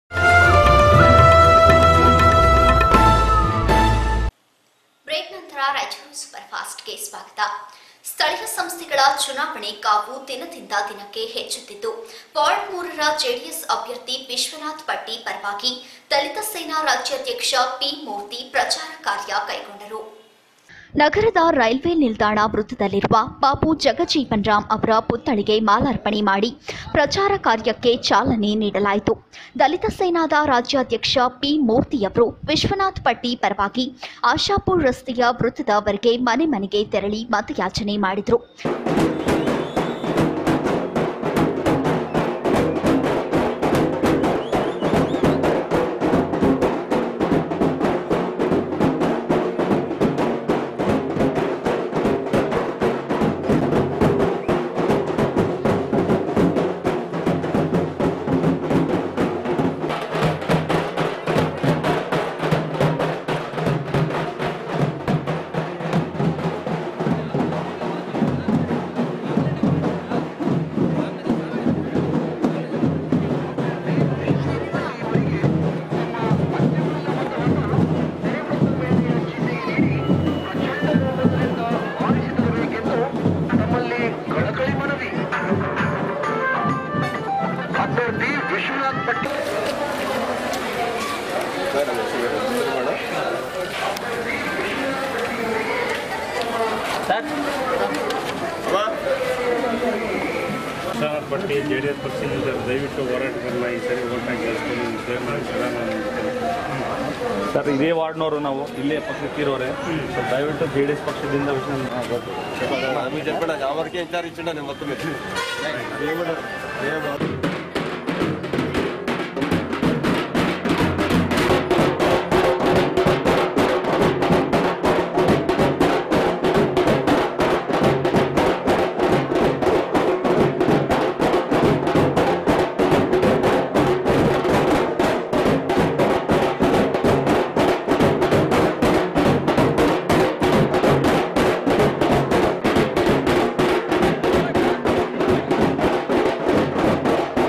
break ನಂತರ ರಾಯಚೂರು ಸೂಪರ್ ಫಾಸ್ಟ್ಗೆ ಸ್ವಾಗತ ಸ್ಥಳೀಯ ಸಂಸ್ಥೆಗಳ ಚುನಾವಣೆ ಕಾವು ದಿನದಿಂದ ದಿನಕ್ಕೆ ಹೆಚ್ಚುತ್ತಿದ್ದು ವಾರ್ಡ್ ಮೂರರ ಜೆಡಿಎಸ್ ಅಭ್ಯರ್ಥಿ ವಿಶ್ವನಾಥ್ ಪಟ್ಟಿ ಪರವಾಗಿ ದಲಿತ ಸೇನಾ ರಾಜ್ಯಾಧ್ಯಕ್ಷ ಪಿ ಮೂರ್ತಿ ಪ್ರಚಾರ ಕಾರ್ಯ ಕೈಗೊಂಡರು ನಗರದ ರೈಲ್ವೆ ನಿಲ್ದಾಣ ವೃತ್ತದಲ್ಲಿರುವ ಬಾಬು ಜಗಜೀವನ್ ರಾಮ್ ಅವರ ಪುತ್ಥಳಿಗೆ ಮಾಲಾರ್ಪಣೆ ಮಾಡಿ ಪ್ರಚಾರ ಕಾರ್ಯಕ್ಕೆ ಚಾಲನೆ ನೀಡಲಾಯಿತು ದಲಿತ ಸೇನಾದ ರಾಜ್ಯಾಧ್ಯಕ್ಷ ಪಿ ಮೂರ್ತಿಯವರು ವಿಶ್ವನಾಥ್ ಪಟ್ಟಿ ಪರವಾಗಿ ಆಶಾಪುರ್ ರಸ್ತೆಯ ವೃತ್ತದವರೆಗೆ ಮನೆ ಮನೆಗೆ ತೆರಳಿ ಮತಯಾಚನೆ ಮಾಡಿದರು ವಿಶ್ವನಾಥ್ ಪಟ್ಟಿ ಜೆ ಡಿ ಎಸ್ ಪಕ್ಷದಿಂದ ದಯವಿಟ್ಟು ಹೋರಾಟಗಾರನ ಈ ಸರಿ ಓಟ್ ಹಾಕಿ ಗೆಲ್ಸ್ಕೊಂಡು ನಿಮ್ಮ ಸೇವೆ ಮಾಡಿ ಸದಾ ನಾನು ಸರ್ ಇದೇ ವಾರ್ಡ್ನವರು ನಾವು ಇಲ್ಲೇ ಪಕ್ಷಕ್ಕೆ ಇರೋರೆ ಸೊ ದಯವಿಟ್ಟು ಜೆ ಡಿ ಎಸ್ ಪಕ್ಷದಿಂದ आम्ही చెప్పడా ఎవరికి ఇచ్చారు ఇచ్చిండని మొత్తం దేవుడు దేవుడు ¡Vamos!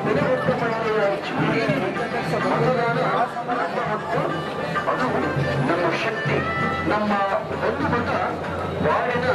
ನಮ್ಮ ಶಕ್ತಿ ನಮ್ಮ ಒಂದು ಮತ ವಾರ್ಡಿನ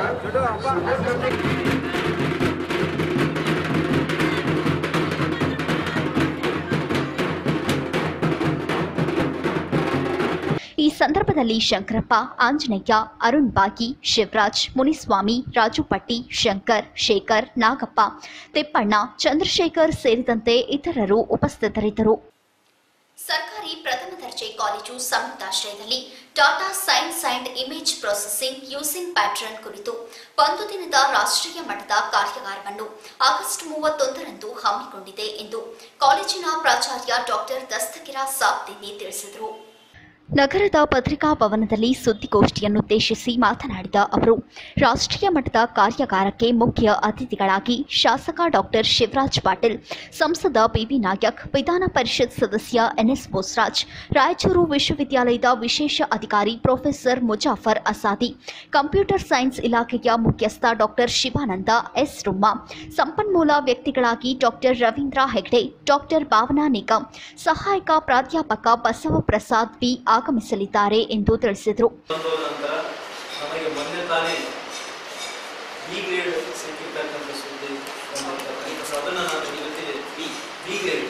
ಈ ಸಂದರ್ಭದಲ್ಲಿ ಶಂಕರಪ್ಪ ಆಂಜನೇಯ ಅರುಣ್ ಬಾಗಿ ಶಿವರಾಜ್ ಮುನಿಸ್ವಾಮಿ ರಾಜು ಪಟ್ಟಿ ಶಂಕರ್ ಶೇಖರ್ ನಾಗಪ್ಪ ತಿಪ್ಪಣ್ಣ ಚಂದ್ರಶೇಖರ್ ಸೇರಿದಂತೆ ಇತರರು ಉಪಸ್ಥಿತರಿದ್ದರು ಸರ್ಕಾರಿ ಪ್ರಥಮ ದರ್ಜೆ ಕಾಲೇಜು ಸಂಯುಕ್ತಾಶ್ರಯದಲ್ಲಿ data science and image processing using pattern ಕುರಿತು ಒಂದು ದಿನದ ರಾಷ್ಟ್ರೀಯ ಮಟ್ಟದ ಕಾರ್ಯಾಗಾರವನ್ನು ಆಗಸ್ಟ್ ಮೂವತ್ತೊಂದರಂದು ಹಮ್ಮಿಕೊಂಡಿದೆ ಎಂದು ಕಾಲೇಜಿನ ಪ್ರಾಚಾರ್ಯ ಡಾಕ್ಟರ್ ದಸ್ತಗಿರಾ ಸಾಬ್ದಿನಿ ತಿಳಿಸಿದರು ನಗರದ ಪತ್ರಿಕಾ ಭವನದಲ್ಲಿ ಸುದ್ದಿಗೋಷ್ಠಿಯನ್ನುದ್ದೇಶಿಸಿ ಮಾತನಾಡಿದ ಅವರು ರಾಷ್ಟ್ರೀಯ ಮಟ್ಟದ ಕಾರ್ಯಾಗಾರಕ್ಕೆ ಮುಖ್ಯ ಅತಿಥಿಗಳಾಗಿ ಶಾಸಕ ಡಾಕ್ಟರ್ ಶಿವರಾಜ್ ಪಾಟೀಲ್ ಸಂಸದ ಬಿವಿ ನಾಯಕ್ ವಿಧಾನ ಪರಿಷತ್ ಸದಸ್ಯ ಎನ್ಎಸ್ ಬೋಸ್ರಾಜ್ ರಾಯಚೂರು ವಿಶ್ವವಿದ್ಯಾಲಯದ ವಿಶೇಷ ಅಧಿಕಾರಿ professor Muzaffar Asadi computer science ಇಲಾಖೆಯ ಮುಖ್ಯಸ್ಥ ಡಾಕ್ಟರ್ ಶಿವಾನಂದ ಎಸ್ ರುಮ್ಮ ಸಂಪನ್ಮೂಲ ವ್ಯಕ್ತಿಗಳಾಗಿ ಡಾಕ್ಟರ್ ರವೀಂದ್ರ ಹೆಗ್ಡೆ ಡಾಕ್ಟರ್ ಭಾವನಾ ನಿಗಮ್ ಸಹಾಯಕ ಪ್ರಾಧ್ಯಾಪಕ ಬಸವಪ್ರಸಾದ್ ಬಿ ಆಗಮಿಸಲಿದ್ದಾರೆ ಎಂದು ತಿಳಿಸಿದರು ಬಂದೋದ ನಂತರ ನಮಗೆ ಮೊನ್ನೆ ತಾನೇ ಬಿ ಗ್ರೇಡ್ ಸಿಕ್ಕಿರ್ತಕ್ಕಂಥ ಸುದ್ದಿ ಬಂದಿರ್ತಕ್ಕಂಥ ಸೊ ಅದನ್ನು ನಾನು ಇವತ್ತಿಗೆ B B grade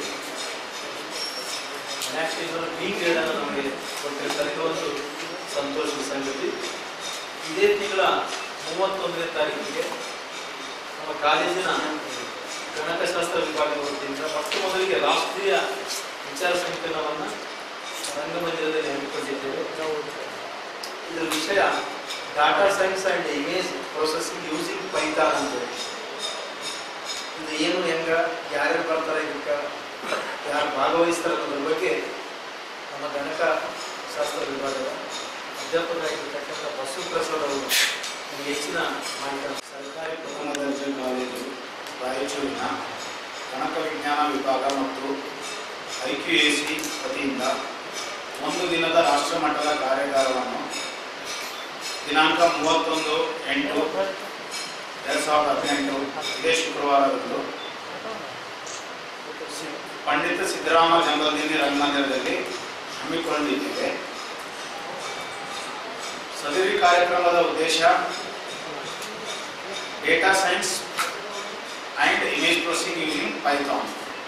national B ಗ್ರೇಡನ್ನು ನಮಗೆ ಕೊಟ್ಟಿರ್ತಾರೆ ಇದು ಒಂದು ಸಂತೋಷದ ಸಂಗತಿ ಇದೇ ತಿಂಗಳ ಮೂವತ್ತೊಂದನೇ ತಾರೀಕಿಗೆ ನಮ್ಮ ಕಾಲೇಜಿನ ಗಣಕಶಾಸ್ತ್ರ ವಿಭಾಗದ ವತಿಯಿಂದ ಮೊಟ್ಟ ಮೊದಲಿಗೆ ರಾಷ್ಟ್ರೀಯ ವಿಚಾರ ಸಂಕಿರಣವನ್ನು ರಂಗಮಂದಿರದಲ್ಲಿ ಹಮ್ಮಿಕೊಂಡಿದ್ದೇವೆ ಇದರ ವಿಷಯ data science and image processing using python ಅಂತ ಹೇಳಿ. ಇದು ಏನು ಹೆಂಗ ಯಾರ್ಯಾರು ಬರ್ತಾರೆ ಇದಕ್ಕೆ ಯಾರು ಭಾಗವಹಿಸ್ತಾರೆ ಅನ್ನೋದ್ರ ಬಗ್ಗೆ ನಮ್ಮ ಗಣಕ ಶಾಸ್ತ್ರ ವಿಭಾಗದ ಅಧ್ಯಾಪಕರಾಗಿರ್ತಕ್ಕಂಥ ಬಸವ ಪ್ರಸಾದ್ ಅವರು ನಮಗೆ ಹೆಚ್ಚಿನ ಮಾಹಿತಿ ಸರ್ಕಾರಿ ಪ್ರಥಮ ದರ್ಜೆ ಕಾಲೇಜು ರಾಯಚೂರಿನ ಗಣಕ ವಿಜ್ಞಾನ ವಿಭಾಗ ಮತ್ತು ಐ ಕ್ಯೂ ಎ ಸಿ ವತಿಯಿಂದ ಒಂದು ದಿನದ ರಾಷ್ಟ್ರ ಮಟ್ಟದ ಕಾರ್ಯಾಗಾರವನ್ನು ದಿನಾಂಕ ಮೂವತ್ತೊಂದು ಎಂಟು ಎರಡು ಸಾವಿರದ ಹದಿನೆಂಟು ಇದೇ ಶುಕ್ರವಾರದಂದು ಸಿ- ಪಂಡಿತ ಸಿದ್ದರಾಮ ಜಂಗಲ್ದಿನಿ ರಂಗಮಂದಿರದಲ್ಲಿ ಹಮ್ಮಿಕೊಂಡಿದ್ದೇವೆ ಸದರಿ ಕಾರ್ಯಕ್ರಮದ ಉದ್ದೇಶ data science and image processing using python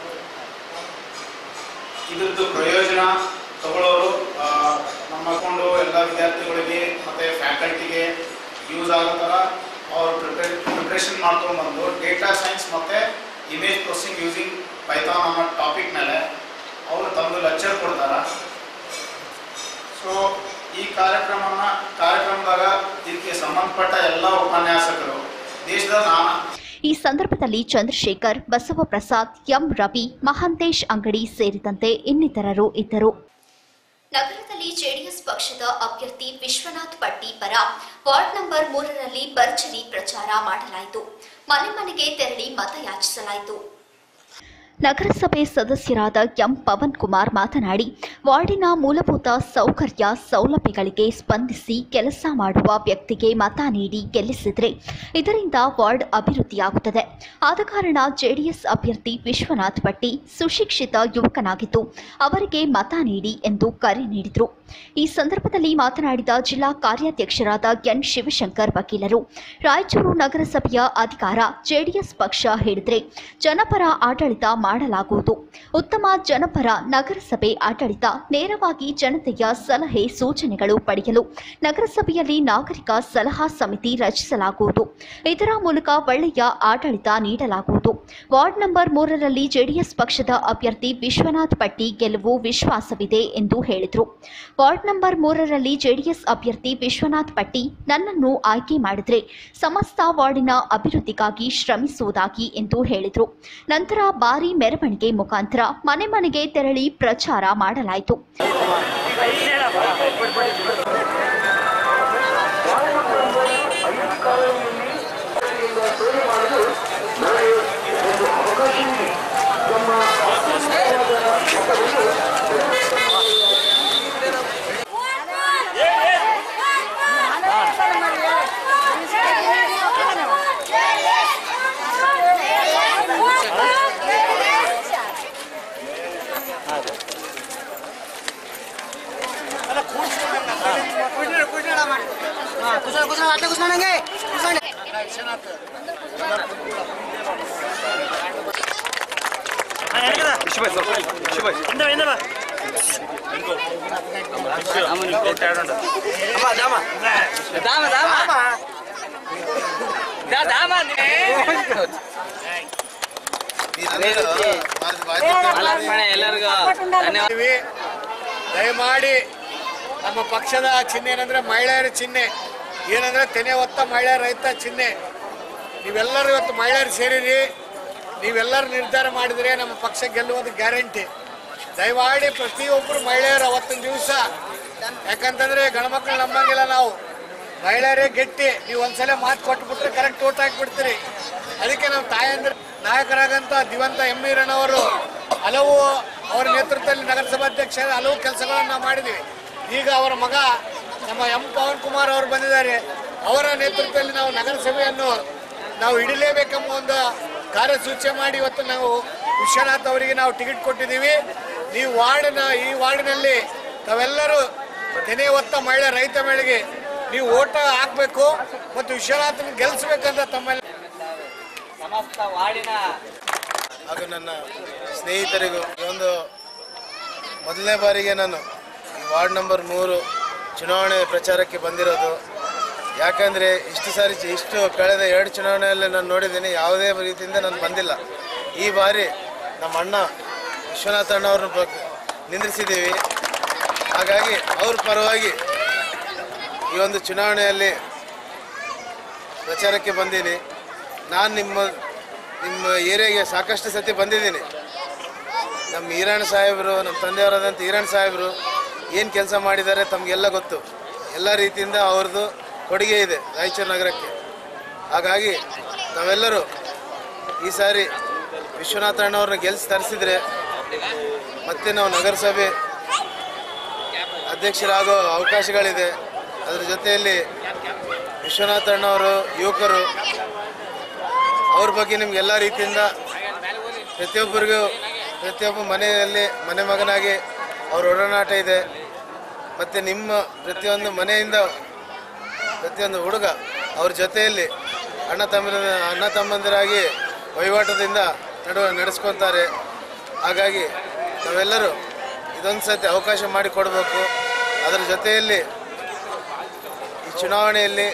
ಇದ್ರದ್ದು ಪ್ರಯೋಜನ ತಗೊಳ್ಳೋರು ಆ, ನಮ್ಮ ಕೊಂಡು ಎಲ್ಲ ವಿದ್ಯಾರ್ಥಿಗಳಿಗೆ ಮತ್ತು ಫ್ಯಾಕಲ್ಟಿಗೆ ಯೂಸ್ ಆಗೋ ಥರ ಅವ್ರು ಪ್ರಿಪೇ ಪ್ರಿಪ್ರೇಷನ್ ಮಾಡ್ಕೊಂಡು ಬಂದು ಡೇಟಾ ಸೈನ್ಸ್ ಮತ್ತು ಇಮೇಜ್ ಪ್ರೊಸೆಸಿಂಗ್ ಯೂಸಿಂಗ್ ಪೈಥಾನ್ ಅನ್ನೋ ಟಾಪಿಕ್ ಮೇಲೆ ಅವರು ತಮ್ಮದು ಲೆಕ್ಚರ್ ಕೊಡ್ತಾರೆ ಸೊ ಈ ಕಾರ್ಯಕ್ರಮನ ಕಾರ್ಯಕ್ರಮದಾಗ ಇದಕ್ಕೆ ಸಂಬಂಧಪಟ್ಟ ಎಲ್ಲ ಉಪನ್ಯಾಸಕರು ದೇಶದ ನಾನಾ ಈ ಸಂದರ್ಭದಲ್ಲಿ ಚಂದ್ರಶೇಖರ್ ಬಸವಪ್ರಸಾದ್ ಎಂ ರವಿ ಮಹಾಂತೇಶ್ ಅಂಗಡಿ ಸೇರಿದಂತೆ ಇನ್ನಿತರರು ಇದ್ದರು ನಗರದಲ್ಲಿ ಜೆಡಿಎಸ್ ಪಕ್ಷದ ಅಭ್ಯರ್ಥಿ ವಿಶ್ವನಾಥ್ ಪಟ್ಟಿ ಪರ ವಾರ್ಡ್ ನಂಬರ್ ಮೂರರಲ್ಲಿ ಭರ್ಜರಿ ಪ್ರಚಾರ ಮಾಡಲಾಯಿತು ಮನೆ ಮನೆಗೆ ತೆರಳಿ ಮತಯಾಚಿಸಲಾಯಿತು ನಗರಸಭೆ ಸದಸ್ಯರಾದ ಎಂ ಪವನ್ ಕುಮಾರ್ ಮಾತನಾಡಿ ವಾರ್ಡಿನ ಮೂಲಭೂತ ಸೌಕರ್ಯ ಸೌಲಭ್ಯಗಳಿಗೆ ಸ್ಪಂದಿಸಿ ಕೆಲಸ ಮಾಡುವ ವ್ಯಕ್ತಿಗೆ ಮತ ನೀಡಿ ಗೆಲ್ಲಿಸಿದರೆ ಇದರಿಂದ ವಾರ್ಡ್ ಅಭಿವೃದ್ಧಿಯಾಗುತ್ತದೆ ಆದ ಕಾರಣ ಜೆಡಿಎಸ್ ಅಭ್ಯರ್ಥಿ ವಿಶ್ವನಾಥ್ ಭಟ್ಟಿ ಸುಶಿಕ್ಷಿತ ಯುವಕನಾಗಿದ್ದು ಅವರಿಗೆ ಮತ ನೀಡಿ ಎಂದು ಕರೆ ನೀಡಿದರು ಈ ಸಂದರ್ಭದಲ್ಲಿ ಮಾತನಾಡಿದ ಜಿಲ್ಲಾ ಕಾರ್ಯಾಧ್ಯಕ್ಷರಾದ ಎನ್ ಶಿವಶಂಕರ್ ವಕೀಲರು ರಾಯಚೂರು ನಗರಸಭೆಯ ಅಧಿಕಾರ ಜೆಡಿಎಸ್ ಪಕ್ಷ ಹಿಡಿದ್ರೆ ಜನಪರ ಆಡಳಿತ ಮಾಡಲಾಗುವುದು ಉತ್ತಮ ಜನಪರ ನಗರಸಭೆ ಆಡಳಿತ ನೇರವಾಗಿ ಜನತೆಯ ಸಲಹೆ ಸೂಚನೆಗಳು ಪಡೆಯಲು ನಗರಸಭೆಯಲ್ಲಿ ನಾಗರಿಕ ಸಲಹಾ ಸಮಿತಿ ರಚಿಸಲಾಗುವುದು ಇದರ ಮೂಲಕ ಒಳ್ಳೆಯ ಆಡಳಿತ ನೀಡಲಾಗುವುದು ವಾರ್ಡ್ ನಂಬರ್ ಮೂರರಲ್ಲಿ ಜೆಡಿಎಸ್ ಪಕ್ಷದ ಅಭ್ಯರ್ಥಿ ವಿಶ್ವನಾಥ್ ಪಟ್ಟಿ ಗೆಲುವು ವಿಶ್ವಾಸವಿದೆ ಎಂದು ಹೇಳಿದರು ವಾರ್ಡ್ ನಂಬರ್ ಮೂರರಲ್ಲಿ ಜೆಡಿಎಸ್ ಅಭ್ಯರ್ಥಿ ವಿಶ್ವನಾಥ್ ಪಟ್ಟಿ ನನ್ನನ್ನು ಆಯ್ಕೆ ಮಾಡಿದರೆ ಸಮಸ್ತ ವಾರ್ಡಿನ ಅಭಿವೃದ್ಧಿಗಾಗಿ ಶ್ರಮಿಸುವುದಾಗಿ ಎಂದು ಹೇಳಿದರು ನಂತರ ಭಾರಿ ಮೆರವಣಿಗೆ ಮುಖಾಂತರ ಮನೆ ಮನೆಗೆ ತೆರಳಿ ಪ್ರಚಾರ ಮಾಡಲಾಯಿತು Yeah. ವಿಶ್ವನಾಥ್ ಎಲ್ಲರಿಗೂ ದಯಮಾಡಿ ನಮ್ಮ ಪಕ್ಷದ ಚಿಹ್ನೆ ಏನಂದ್ರೆ ಮಹಿಳೆಯರ ಚಿಹ್ನೆ ಏನಂದ್ರೆ ತೆನೆ ಹೊತ್ತ ಮಹಿಳೆಯರ ರೈತ ಚಿಹ್ನೆ ನೀವೆಲ್ಲರೂ ಇವತ್ತು ಮಹಿಳೆಯರು ಸೇರಿರಿ ನೀವೆಲ್ಲರೂ ನಿರ್ಧಾರ ಮಾಡಿದ್ರೆ ನಮ್ಮ ಪಕ್ಷ ಗೆಲ್ಲುವುದು ಗ್ಯಾರಂಟಿ ದಯಮಾಡಿ ಪ್ರತಿಯೊಬ್ಬರು ಮಹಿಳೆಯರು ಅವತ್ತಿನ ದಿವಸ ಯಾಕಂತಂದ್ರೆ ಗಂಡ್ಮಕ್ಳು ನಂಬಂಗಿಲ್ಲ ನಾವು ಮಹಿಳೆಯರೇ ಗಟ್ಟಿ ನೀವು ಒಂದ್ಸಲ ಮಾತು ಕೊಟ್ಬಿಟ್ರೆ ಕರೆಕ್ಟ್ ಓಟ್ ಹಾಕ್ಬಿಡ್ತೀರಿ ಅದಕ್ಕೆ ನಮ್ಮ ತಾಯಂದ್ರ ನಾಯಕರಾಗಂತ ದಿವಂತ ಎಂ ಈರಣ್ಣವರು ಹಲವು ಅವರ ನೇತೃತ್ವದಲ್ಲಿ ನಗರಸಭಾಧ್ಯಕ್ಷ ಹಲವು ಕೆಲಸಗಳನ್ನು ನಾವು ಮಾಡಿದ್ದೀವಿ ಈಗ ಅವರ ಮಗ ನಮ್ಮ ಎಂ ಪವನ್ ಕುಮಾರ್ ಅವರು ಬಂದಿದ್ದಾರೆ ಅವರ ನೇತೃತ್ವದಲ್ಲಿ ನಾವು ನಗರಸಭೆಯನ್ನು ನಾವು ಹಿಡಿಲೇಬೇಕೆಂಬ ಒಂದು ಕಾರ್ಯಸೂಚಿ ಮಾಡಿ ಇವತ್ತು ನಾವು ವಿಶ್ವನಾಥ್ ಅವರಿಗೆ ನಾವು ಟಿಕೆಟ್ ಕೊಟ್ಟಿದ್ದೀವಿ ನೀವು ವಾರ್ಡಿನ ಈ ವಾರ್ಡಿನಲ್ಲಿ ತಾವೆಲ್ಲರೂ ತೆನೆ ಹೊತ್ತ ಮಹಿಳೆ ರೈತ ಮೇಳೆಗೆ ನೀವು ಓಟ ಹಾಕಬೇಕು ಮತ್ತು ವಿಶ್ವನಾಥನ ಗೆಲ್ಲಿಸ್ಬೇಕಂತ ತಮ್ಮಲ್ಲಿ ಸಮಸ್ತ ವಾರ್ಡಿನ ಹಾಗೂ ನನ್ನ ಸ್ನೇಹಿತರಿಗೂ ಈ ಒಂದು ಮೊದಲನೇ ಬಾರಿಗೆ ನಾನು ಈ ವಾರ್ಡ್ ನಂಬರ್ ಮೂರು ಚುನಾವಣೆ ಪ್ರಚಾರಕ್ಕೆ ಬಂದಿರೋದು ಯಾಕಂದರೆ ಇಷ್ಟು ಸಾರಿ ಚಿ- ಇಷ್ಟು ಕಳೆದ ಎರಡು ಚುನಾವಣೆಯಲ್ಲಿ ನಾನು ನೋಡಿದ್ದೀನಿ ಯಾವುದೇ ರೀತಿಯಿಂದ ನಾನು ಬಂದಿಲ್ಲ ಈ ಬಾರಿ ನಮ್ಮ ಅಣ್ಣ ವಿಶ್ವನಾಥ ಅಣ್ಣವ್ರನ್ನ ಬ- ನಿಂದ್ರಿಸಿದ್ದೀವಿ ಹಾಗಾಗಿ ಅವ್ರ ಪರವಾಗಿ ಈ ಒಂದು ಚುನಾವಣೆಯಲ್ಲಿ ಪ್ರಚಾರಕ್ಕೆ ಬಂದೀನಿ ನಾನು ನಿಮ್ಮ ನಿಮ್ಮ ಏರಿಯಾಗೆ ಸಾಕಷ್ಟು ಸತಿ ಬಂದಿದ್ದೀನಿ ನಮ್ಮ ಈರಣ್ಣ ಸಾಹೇಬರು ನಮ್ಮ ತಂದೆಯವರಾದಂಥ ಈರಣ್ಣ ಸಾಹೇಬರು ಏನು ಕೆಲಸ ಮಾಡಿದ್ದಾರೆ ತಮಗೆಲ್ಲ ಗೊತ್ತು ಎಲ್ಲ ರೀತಿಯಿಂದ ಅವ್ರದ್ದು ಕೊಡುಗೆ ಇದೆ ರಾಯಚೂರು ನಗರಕ್ಕೆ ಹಾಗಾಗಿ ನಾವೆಲ್ಲರೂ ಈ ಸಾರಿ ವಿಶ್ವನಾಥ ಅಣ್ಣವ್ರನ್ನ ಗೆಲ್ಸಿ ತರಿಸಿದ್ರೆ ಮತ್ತೆ ನಾವು ನಗರಸಭೆ ಅಧ್ಯಕ್ಷರಾಗೋ ಅವಕಾಶಗಳಿದೆ ಅದರ ಜೊತೆಯಲ್ಲಿ ವಿಶ್ವನಾಥ ಅಣ್ಣವರು ಯುವಕರು ಅವ್ರ ಬಗ್ಗೆ ನಿಮ್ಗೆ ಎಲ್ಲ ರೀತಿಯಿಂದ ಪ್ರತಿಯೊಬ್ಬರಿಗೂ ಪ್ರತಿಯೊಬ್ಬ ಮನೆಯಲ್ಲಿ ಮನೆ ಮಗನಾಗಿ ಅವ್ರ ಒಡನಾಟ ಇದೆ ಮತ್ತು ನಿಮ್ಮ ಪ್ರತಿಯೊಂದು ಮನೆಯಿಂದ ಪ್ರತಿಯೊಂದು ಹುಡುಗ ಅವ್ರ ಜೊತೆಯಲ್ಲಿ ಅಣ್ಣ ತಮ್ಮ ಅಣ್ಣ ತಮ್ಮಂದಿರಾಗಿ ವಹಿವಾಟದಿಂದ ನಡುವ ನಡೆಸ್ಕೊತಾರೆ ಹಾಗಾಗಿ ನಾವೆಲ್ಲರೂ ಇದೊಂದು ಸತಿ ಅವಕಾಶ ಮಾಡಿಕೊಡ್ಬೇಕು ಅದರ ಜೊತೆಯಲ್ಲಿ ಈ ಚುನಾವಣೆಯಲ್ಲಿ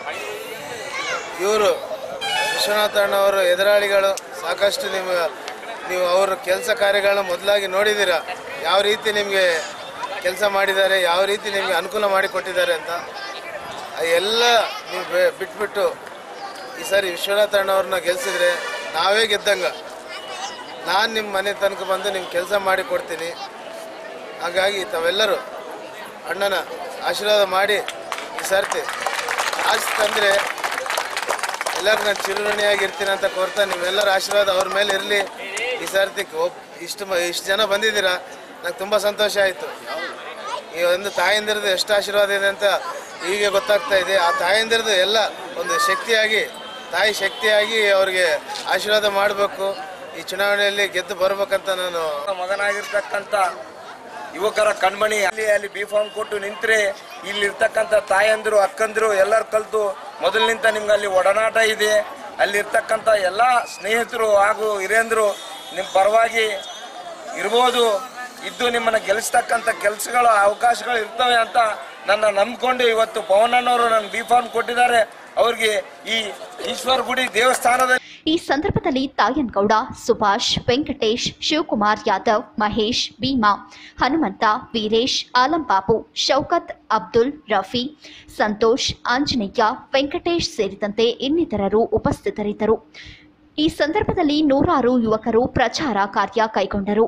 ಇವರು ವಿಶ್ವನಾಥ ಅಣ್ಣವರು ಎದುರಾಳಿಗಳು ಸಾಕಷ್ಟು ನಿಮ್ಮ ನೀವು ಅವರ ಕೆಲಸ ಕಾರ್ಯಗಳನ್ನ ಮೊದಲಾಗಿ ನೋಡಿದ್ದೀರಾ ಯಾವ ರೀತಿ ನಿಮಗೆ ಕೆಲಸ ಮಾಡಿದ್ದಾರೆ ಯಾವ ರೀತಿ ನಿಮಗೆ ಅನುಕೂಲ ಮಾಡಿಕೊಟ್ಟಿದ್ದಾರೆ ಅಂತ ಆ ಎಲ್ಲ ನೀವು ಬೆ- ಬಿಟ್ಬಿಟ್ಟು ಈ ಸಾರಿ ವಿಶ್ವನಾಥ ಅಣ್ಣವ್ರನ್ನ ಗೆಲ್ಸಿದ್ರೆ ನಾವೇ ಗೆದ್ದಂಗ ನಾನು ನಿಮ್ಮ ಮನೆ ತನಕ ಬಂದು ನಿಮ್ಮ ಕೆಲಸ ಮಾಡಿ ಕೊಡ್ತೀನಿ ಹಾಗಾಗಿ ತಾವೆಲ್ಲರೂ ಅಣ್ಣನ ಆಶೀರ್ವಾದ ಮಾಡಿ ಈ ಸರ್ತಿ ಆಶ್ ತಂದರೆ ಎಲ್ಲರೂ ನಾನು ಚಿರುಋಣಿಯಾಗಿರ್ತೀನಿ ಅಂತ ಕೋರ್ತಾ ನೀವೆಲ್ಲರ ಆಶೀರ್ವಾದ ಅವ್ರ ಮೇಲೆ ಇರಲಿ ಈ ಸರ್ತಿ ಒಬ್ ಇಷ್ಟು ಮ ಇಷ್ಟು ಜನ ಬಂದಿದ್ದೀರಾ ನಂಗೆ ತುಂಬ ಸಂತೋಷ ಆಯಿತು ಈ ಒಂದು ತಾಯಂದಿರದು ಎಷ್ಟು ಆಶೀರ್ವಾದ ಇದೆ ಅಂತ ಈಗ ಗೊತ್ತಾಗ್ತಾ ಇದೆ ಆ ತಾಯಂದಿರದು ಎಲ್ಲ ಒಂದು ಶಕ್ತಿಯಾಗಿ ತಾಯಿ ಶಕ್ತಿಯಾಗಿ ಅವ್ರಿಗೆ ಆಶೀರ್ವಾದ ಮಾಡಬೇಕು ಈ ಚುನಾವಣೆಯಲ್ಲಿ ಗೆದ್ದು ಬರ್ಬೇಕಂತ ನಾನು ಮಗನಾಗಿರ್ತಕ್ಕಂಥ ಯುವಕರ ಕಣ್ಮಣಿ ಅಲ್ಲಿ ಅಲ್ಲಿ ಬಿ ಫಾರ್ಮ್ ಕೊಟ್ಟು ನಿಂತ್ರೆ ಇಲ್ಲಿರ್ತಕ್ಕಂಥ ತಾಯಂದಿರು ಅಕ್ಕಂದಿರು ಎಲ್ಲರೂ ಕಲ್ತು ಮೊದಲಿನಿಂದ ನಿಮ್ಗೆ ಅಲ್ಲಿ ಒಡನಾಟ ಇದೆ ಅಲ್ಲಿರ್ತಕ್ಕಂಥ ಎಲ್ಲ ಸ್ನೇಹಿತರು ಹಾಗೂ ಹಿರಿಯಂದರು ನಿಮ್ಮ ಪರವಾಗಿ ಇರ್ಬೋದು ಇದ್ದು ನಿಮ್ಮನ್ನು ಗೆಲ್ಲಿಸ್ತಕ್ಕಂಥ ಕೆಲಸಗಳ ಅವಕಾಶಗಳು ಇರ್ತವೆ ಅಂತ ನನ್ನ ನಂಬ್ಕೊಂಡು ಇವತ್ತು ಪವನಣ್ಣವರು ನನ್ನ ಬಿ ಫಾರ್ಮ್ ಕೊಟ್ಟಿದ್ದಾರೆ ಅವ್ರಿಗೆ ಈ ಈಶ್ವರ ಗುಡಿ ದೇವಸ್ಥಾನದಲ್ಲಿ ಈ ಸಂದರ್ಭದಲ್ಲಿ ತಾಯನ್ಗೌಡ ಸುಭಾಷ್ ವೆಂಕಟೇಶ್ ಶಿವಕುಮಾರ್ ಯಾದವ್ ಮಹೇಶ್ ಭೀಮಾ ಹನುಮಂತ ವೀರೇಶ್ ಆಲಂಬಾಬು ಶೌಕತ್ ಅಬ್ದುಲ್ ರಫಿ ಸಂತೋಷ್ ಆಂಜನೇಯ ವೆಂಕಟೇಶ್ ಸೇರಿದಂತೆ ಇನ್ನಿತರರು ಉಪಸ್ಥಿತರಿದ್ದರು ಈ ಸಂದರ್ಭದಲ್ಲಿ ನೂರಾರು ಯುವಕರು ಪ್ರಚಾರ ಕಾರ್ಯ ಕೈಗೊಂಡರು